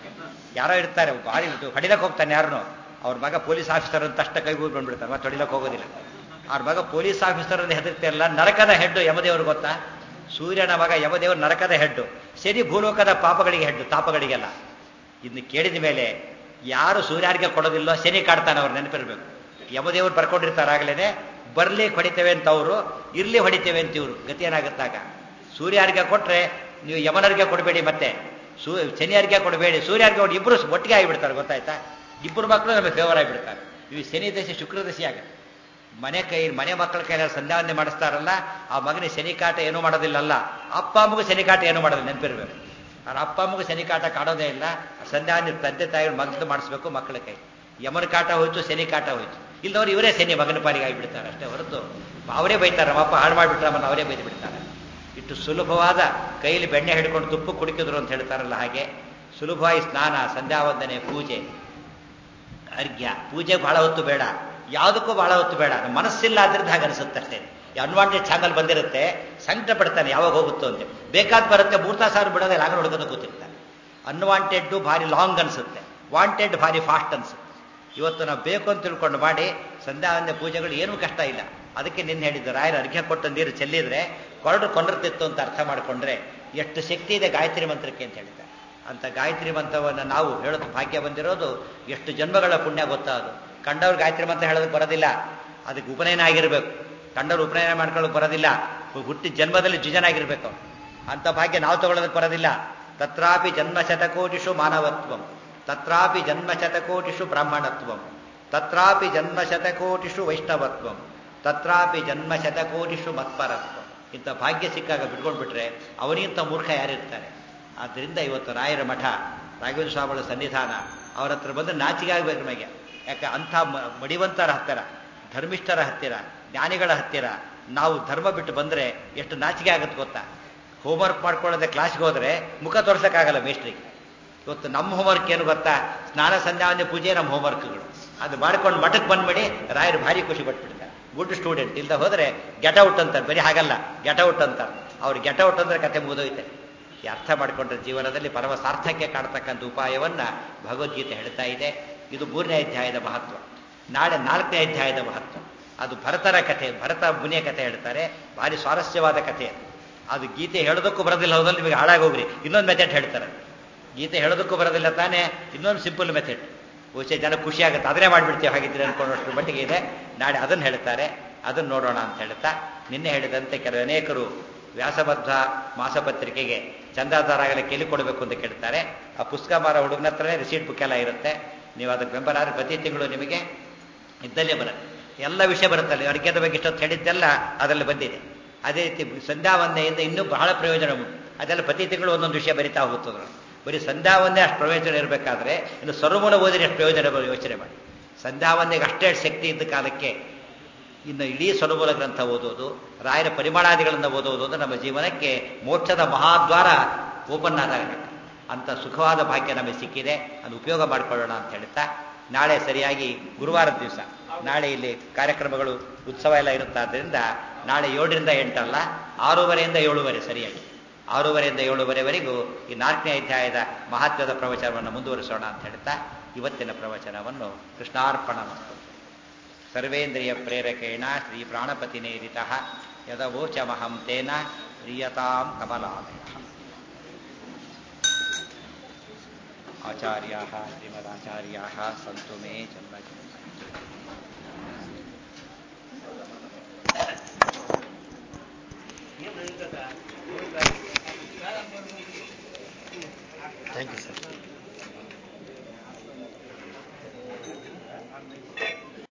[SPEAKER 2] ಯಾರೋ ಇರ್ತಾರೆ ಭಾರಿ ಹೊಡಿಲಕ್ಕೆ ಹೋಗ್ತಾನೆ ಯಾರನ್ನು ಅವ್ರ ಮಗ ಪೊಲೀಸ್ ಆಫೀಸರ್ ಅಂತ ಅಷ್ಟ ಕೈ ಊರ್ ಬಂದ್ಬಿಡ್ತಾರೆ ಮತ್ತೆ ಹೊಡಿಲಕ್ಕೆ ಹೋಗೋದಿಲ್ಲ ಅವ್ರ ಮಗ ಪೊಲೀಸ್ ಆಫೀಸರ್ ಅಂತ ಹೆದರ್ತಿರಲ್ಲ ನರಕದ ಹೆಡ್ಡು ಯಮದೇವರು ಗೊತ್ತಾ ಸೂರ್ಯನ ಮಗ ಯಮದೇವರು ನರಕದ ಹೆಡ್ಡು ಶನಿ ಭೂಲೋಕದ ಪಾಪಗಳಿಗೆ ಹೆಡ್ಡು ತಾಪಗಳಿಗೆಲ್ಲ ಇನ್ನು ಕೇಳಿದ ಮೇಲೆ ಯಾರು ಸೂರ್ಯಾರ್ಗೆ ಕೊಡೋದಿಲ್ಲೋ ಶನಿ ಕಾಡ್ತಾನೆ ಅವ್ರು ನೆನಪಿರ್ಬೇಕು ಯಮದೇವರು ಬರ್ಕೊಂಡಿರ್ತಾರೆ ಆಗ್ಲೇನೆ ಬರ್ಲಿ ಹೊಡಿತೇವೆ ಅಂತ ಅವರು ಇರ್ಲಿ ಹೊಡಿತೇವೆ ಅಂತ ಇವರು ಗತಿ ಏನಾಗುತ್ತಾಗ ಸೂರ್ಯಾರ್ಗೆ ಕೊಟ್ರೆ ನೀವು ಯಮನರ್ಗೆ ಕೊಡಬೇಡಿ ಮತ್ತೆ ಸೂ ಶನಿಯಾರ್ಗೆ ಕೊಡಬೇಡಿ ಸೂರ್ಯಾರ್ಗೆ ಕೊಡಿ ಇಬ್ಬರು ಒಟ್ಟಿಗೆ ಆಗಿಬಿಡ್ತಾರೆ ಗೊತ್ತಾಯ್ತಾ ಇಬ್ಬರು ಮಕ್ಕಳು ನಮಗೆ ಫೇವರ್ ಆಗಿಬಿಡ್ತಾರೆ ಇವು ಶನಿ ದಶೆ ಶುಕ್ರ ದಶೆ ಆಗುತ್ತೆ ಮನೆ ಕೈ ಮನೆ ಮಕ್ಕಳ ಕೈಲ ಸಂಧ್ಯಾವಂದನೆ ಮಾಡಿಸ್ತಾರಲ್ಲ ಆ ಮಗನಿಗೆ ಶನಿಕಾಟ ಏನೂ ಮಾಡೋದಿಲ್ಲಲ್ಲ ಅಪ್ಪ ಅಮ್ಮಗೂ ಶನಿಕಾಟ ಏನೂ ಮಾಡೋದಿಲ್ಲ ನೆನಪಿರ್ಬೇಕು ಅವ್ರ ಅಪ್ಪ ಅಮ್ಮಗೂ ಶನಿಕಾಟ ಕಾಡೋದೇ ಇಲ್ಲ ಸಂಧ್ಯಾವಂದನೆ ತಂದೆ ತಾಯಿ ಮಗದ್ದು ಮಾಡಿಸ್ಬೇಕು ಮಕ್ಕಳ ಕೈ ಯಮನ ಕಾಟ ಹೋಯ್ತು ಶನಿ ಕಾಟ ಹೋಯ್ತು ಇಲ್ಲದವ್ರು ಇವರೇ ಶನಿ ಮಗನ ಪಾಲಿಗೆ ಆಗಿಬಿಡ್ತಾರೆ ಅಷ್ಟೇ ಹೊರತು ಅವರೇ ಬೈತಾರೆ ನಮ್ಮಪ್ಪ ಹಾಳು ಮಾಡಿಬಿಟ್ರಮ್ಮನ್ನ ಅವರೇ ಬೈದು ಬಿಡ್ತಾರೆ ಇಷ್ಟು ಸುಲಭವಾದ ಕೈಯಲ್ಲಿ ಬೆಣ್ಣೆ ಹಿಡ್ಕೊಂಡು ತುಪ್ಪ ಕುಡಿಕಿದ್ರು ಅಂತ ಹೇಳ್ತಾರಲ್ಲ ಹಾಗೆ ಸುಲಭವಾಗಿ ಸ್ನಾನ ಸಂಧ್ಯಾವಂದನೆ ಪೂಜೆ ಅರ್ಘ್ಯ ಪೂಜೆ ಬಹಳ ಹೊತ್ತು ಬೇಡ ಯಾವುದಕ್ಕೂ ಬಹಳ ಹೊತ್ತು ಬೇಡ ಮನಸ್ಸಿಲ್ಲ ಆದ್ರಿಂದ ಹಾಗೆ ಅನಿಸುತ್ತೆ ಅಷ್ಟೇ ಅನ್ವಾಂಟೆಡ್ ಚಾನಲ್ ಬಂದಿರುತ್ತೆ ಸಂಕಟ ಪಡ್ತಾನೆ ಯಾವಾಗ ಹೋಗುತ್ತೋ ಅಂತ ಬೇಕಾದ್ ಬರುತ್ತೆ ಮೂರು ತಾಸು ಅವ್ರು ಬಿಡೋದಿಲ್ಲ ಆಗ ನೋಡ್ಕೊಂಡು ಕೂತಿರ್ತಾನೆ ಅನ್ವಾಂಟೆಡ್ ಭಾರಿ ಲಾಂಗ್ ಅನ್ಸುತ್ತೆ ವಾಂಟೆಡ್ ಭಾರಿ ಫಾಸ್ಟ್ ಅನ್ಸುತ್ತೆ ಇವತ್ತು ನಾವು ಬೇಕು ಅಂತ ತಿಳ್ಕೊಂಡು ಮಾಡಿ ಸಂಧ್ಯಾವಂದ್ಯ ಪೂಜೆಗಳು ಏನೂ ಕಷ್ಟ ಇಲ್ಲ ಅದಕ್ಕೆ ನಿನ್ನ ಹೇಳಿದ್ದು ರಾಯರ ಅರ್ಘ್ಯ ಕೊಟ್ಟ ನೀರು ಚೆಲ್ಲಿದ್ರೆ ಕೊರಡು ಕೊಂಡಿರ್ತಿತ್ತು ಅಂತ ಅರ್ಥ ಮಾಡಿಕೊಂಡ್ರೆ ಎಷ್ಟು ಶಕ್ತಿ ಇದೆ ಗಾಯತ್ರಿ ಮಂತ್ರಕ್ಕೆ ಅಂತ ಹೇಳ್ತಾರೆ ಅಂತ ಗಾಯತ್ರಿ ಮಂತ್ರವನ್ನು ನಾವು ಹೇಳೋದು ಭಾಗ್ಯ ಬಂದಿರೋದು ಎಷ್ಟು ಜನ್ಮಗಳ ಪುಣ್ಯ ಗೊತ್ತಾ ಅದು ಕಂಡವ್ರು ಗಾಯತ್ರಿ ಮಂತ್ರ ಹೇಳೋದಕ್ಕೆ ಬರೋದಿಲ್ಲ ಅದಕ್ಕೆ ಉಪನಯನ ಆಗಿರಬೇಕು ಕಂಡವ್ರು ಉಪನಯನ ಮಾಡ್ಕೊಳ್ಳೋಕೆ ಬರೋದಿಲ್ಲ ಹುಟ್ಟಿ ಜನ್ಮದಲ್ಲಿ ಜಿಜನಾಗಿರ್ಬೇಕು ಅವ್ರು. ಅಂತ ಭಾಗ್ಯ ನಾವು ತಗೊಳ್ಳೋದಕ್ಕೆ ಬರೋದಿಲ್ಲ ತತ್ರಾಪಿ ಜನ್ಮ ಶತಕೋಟಿಷು ಮಾನವತ್ವಂ ತತ್ರಾಪಿ ಜನ್ಮ ಶತಕೋಟಿಷು ಬ್ರಾಹ್ಮಣತ್ವಂ ತತ್ರಾಪಿ ಜನ್ಮ ಶತಕೋಟಿಷು ವೈಷ್ಣವತ್ವಂ ತತ್ರಾಪಿ ಜನ್ಮ ಶತಕೋಟಿಷು ಮತ್ಪರತ್ವಂ ಇಂಥ ಭಾಗ್ಯ ಸಿಕ್ಕಾಗ ಬಿಟ್ಕೊಂಡು ಬಿಟ್ರೆ ಅವನಿಗಿಂತ ಮೂರ್ಖ ಯಾರಿರ್ತಾರೆ ಆದ್ದರಿಂದ ಇವತ್ತು ರಾಯರ ಮಠ ರಾಘವೇಂದ್ರ ಸ್ವಾಮಿಗಳ ಸನ್ನಿಧಾನ ಅವ್ರ ಹತ್ರ ಬಂದು ನಾಚಿಕೆ ಆಗ್ಬೇಕು ನಮಗೆ ಯಾಕೆ ಅಂಥ ಮ- ಮಡಿವಂತರ ಹತ್ತಿರ ಧರ್ಮಿಷ್ಠರ ಹತ್ತಿರ ಜ್ಞಾನಿಗಳ ಹತ್ತಿರ ನಾವು ಧರ್ಮ ಬಿಟ್ಟು ಬಂದರೆ ಎಷ್ಟು ನಾಚಿಕೆ ಆಗುತ್ತೆ ಗೊತ್ತಾ ಹೋಮ್ವರ್ಕ್ ಮಾಡ್ಕೊಳ್ಳೋದೆ ಕ್ಲಾಸ್ಗೆ ಹೋದರೆ ಮುಖ ತೋರ್ಸೋಕ್ಕಾಗಲ್ಲ ಮೇಸ್ಟ್ರಿಗೆ ಇವತ್ತು ನಮ್ಮ ಹೋಮ್ವರ್ಕ್ ಏನು ಗೊತ್ತಾ ಸ್ನಾನ ಸಂಧ್ಯಾವಂದ್ಯ ಪೂಜೆ ನಮ್ಮ ಹೋಮ್ವರ್ಕ್ಗಳು ಅದು ಮಾಡ್ಕೊಂಡು ಮಠಕ್ಕೆ ಬಂದ್ಬಿಡಿ ರಾಯರು ಭಾರಿ ಖುಷಿ ಪಟ್ಬಿಡ್ತಾರೆ ಗುಡ್ ಸ್ಟೂಡೆಂಟ್ ಇಲ್ದ ಹೋದರೆ ಗೆಟ್ ಔಟ್ ಅಂತಾರೆ ಬರೀ ಹಾಗಲ್ಲ ಗೆಟ್ ಔಟ್ ಅಂತಾರೆ ಅವ್ರು ಗೆಟ್ ಔಟ್ ಅಂದ್ರೆ ಕತೆ ಮುಗಿದೋಯ್ತೆ ಈ ಅರ್ಥ ಮಾಡಿಕೊಂಡ್ರೆ ಜೀವನದಲ್ಲಿ ಪರಮ ಸಾರ್ಥಕ್ಯ ಕಾಡ್ತಕ್ಕಂಥ ಉಪಾಯವನ್ನ ಭಗವದ್ಗೀತೆ ಹೇಳ್ತಾ ಇದೆ ಇದು ಮೂರನೇ ಅಧ್ಯಾಯದ ಮಹತ್ವ ನಾಳೆ ನಾಲ್ಕನೇ ಅಧ್ಯಾಯದ ಮಹತ್ವ ಅದು ಭರತರ ಕಥೆ ಭರತ ಮುನಿಯ ಕಥೆ ಹೇಳ್ತಾರೆ ಭಾರಿ ಸ್ವಾರಸ್ಯವಾದ ಕಥೆ ಅದು. ಅದು ಗೀತೆ ಹೇಳೋದಕ್ಕೂ ಬರೋದಿಲ್ಲ ಹೋದಲ್ಲಿ ನಿಮಗೆ ಹಾಳಾಗೋಗ್ರಿ ಇನ್ನೊಂದು ಮೆಥಡ್ ಹೇಳ್ತಾರೆ ಗೀತೆ ಹೇಳೋದಕ್ಕೂ ಬರೋದಿಲ್ಲ ತಾನೇ ಇನ್ನೊಂದು ಸಿಂಪಲ್ ಮೆಥಡ್ ಬಹುಶಃ ಜನ ಖುಷಿ ಆಗುತ್ತೆ ಅದನ್ನೇ ಮಾಡಿಬಿಡ್ತೀವಿ ಹಾಗಿದ್ರೆ ಅನ್ಕೊಳ್ಳೋಷ್ಟು ಮಟ್ಟಿಗೆ ಇದೆ ನಾಳೆ ಅದನ್ನು ಹೇಳ್ತಾರೆ ಅದನ್ನು ನೋಡೋಣ ಅಂತ ಹೇಳ್ತಾ ನಿನ್ನೆ ಹೇಳಿದಂತೆ ಕೆಲವು ಅನೇಕರು ವ್ಯಾಸಬದ್ಧ ಮಾಸಪತ್ರಿಕೆಗೆ ಚಂದಾದಾರಗಳ ಕೇಳಿ ಕೊಡಬೇಕು ಅಂತ ಕೇಳ್ತಾರೆ ಆ ಪುಸ್ತಕ ಮಾರ ಹುಡುಗನ ಹತ್ರನೇ ರಿಸೀಟ್ ಬುಕ್ ಎಲ್ಲ ಇರುತ್ತೆ ನೀವು ಅದಕ್ಕೆ ಮೆಂಬರ್ ಆದರೆ ಪ್ರತಿ ತಿಂಗಳು ನಿಮಗೆ ಇದ್ದಲ್ಲೇ ಬರುತ್ತೆ ಎಲ್ಲ ವಿಷಯ ಬರುತ್ತಲ್ಲ ಅರ್ಘ್ಯದ ಬಗ್ಗೆ ಇಷ್ಟೊತ್ತು ಹೇಳಿದ್ದೆಲ್ಲ ಅದರಲ್ಲಿ ಬಂದಿದೆ ಅದೇ ರೀತಿ ಸಂಧ್ಯಾವಂದನೆಯಿಂದ ಇನ್ನೂ ಬಹಳ ಪ್ರಯೋಜನ ಉಂಟು ಅದೆಲ್ಲ ಪ್ರತಿ ತಿಂಗಳು ಒಂದೊಂದು ವಿಷಯ ಬರಿತಾ ಹೋಗ್ತದ್ರು ಬರೀ ಸಂಧ್ಯಾವಂದೇ ಅಷ್ಟು ಪ್ರಯೋಜನ ಇರಬೇಕಾದ್ರೆ ಇನ್ನು ಸರ್ವಮೂಲ ಓದಿದ್ರೆ ಎಷ್ಟು ಪ್ರಯೋಜನ ಬರೋ ಯೋಚನೆ ಮಾಡಿ ಸಂಧ್ಯಾವಂದೆಗೆ ಅಷ್ಟೇ ಶಕ್ತಿ ಇದ್ದ ಕಾಲಕ್ಕೆ ಇನ್ನು ಇಡೀ ಸ್ವರಮೂಲ ಗ್ರಂಥ ಓದೋದು ರಾಯರ ಪರಿಮಾಣಾದಿಗಳನ್ನು ಓದೋದು ಅಂದ್ರೆ ನಮ್ಮ ಜೀವನಕ್ಕೆ ಮೋಕ್ಷದ ಮಹಾದ್ವಾರ ಓಪನ್ ಆದಾಗ ಅಂತ ಸುಖವಾದ ಭಾಗ್ಯ ನಮಗೆ ಸಿಕ್ಕಿದೆ ಅದು ಉಪಯೋಗ ಮಾಡಿಕೊಳ್ಳೋಣ ಅಂತ ಹೇಳ್ತಾ ನಾಳೆ ಸರಿಯಾಗಿ ಗುರುವಾರದ ದಿವಸ ನಾಳೆ ಇಲ್ಲಿ ಕಾರ್ಯಕ್ರಮಗಳು ಉತ್ಸವ ಎಲ್ಲ ಇರುತ್ತಾದ್ರಿಂದ ನಾಳೆ ಏಳರಿಂದ ಎಂಟಲ್ಲ ಆರೂವರೆಯಿಂದ ಏಳುವರೆ ಸರಿಯಾಗಿ ಆರೂವರೆಯಿಂದ ಏಳುವರೆವರೆಗೂ ಈ ನಾಲ್ಕನೇ ಅಧ್ಯಾಯದ ಮಹತ್ವದ ಪ್ರವಚನವನ್ನು ಮುಂದುವರಿಸೋಣ ಅಂತ ಹೇಳ್ತಾ ಇವತ್ತಿನ ಪ್ರವಚನವನ್ನು ಕೃಷ್ಣಾರ್ಪಣ ಮತ್ತು ಸರ್ವೇಂದ್ರಿಯ ಪ್ರೇರಕೇಣ ಶ್ರೀ ಪ್ರಾಣಪತಿನೇರಿತ ಯದವೋಚಮಹಂ ತೇನ ಪ್ರಿಯತಾಂ ಕಮಲಾಲಯ ಆಚಾರ್ಯಾ ಶ್ರೀಮದಾಚಾರ್ಯಾ ಸಂತು ಮೇ ಜನ್ಮ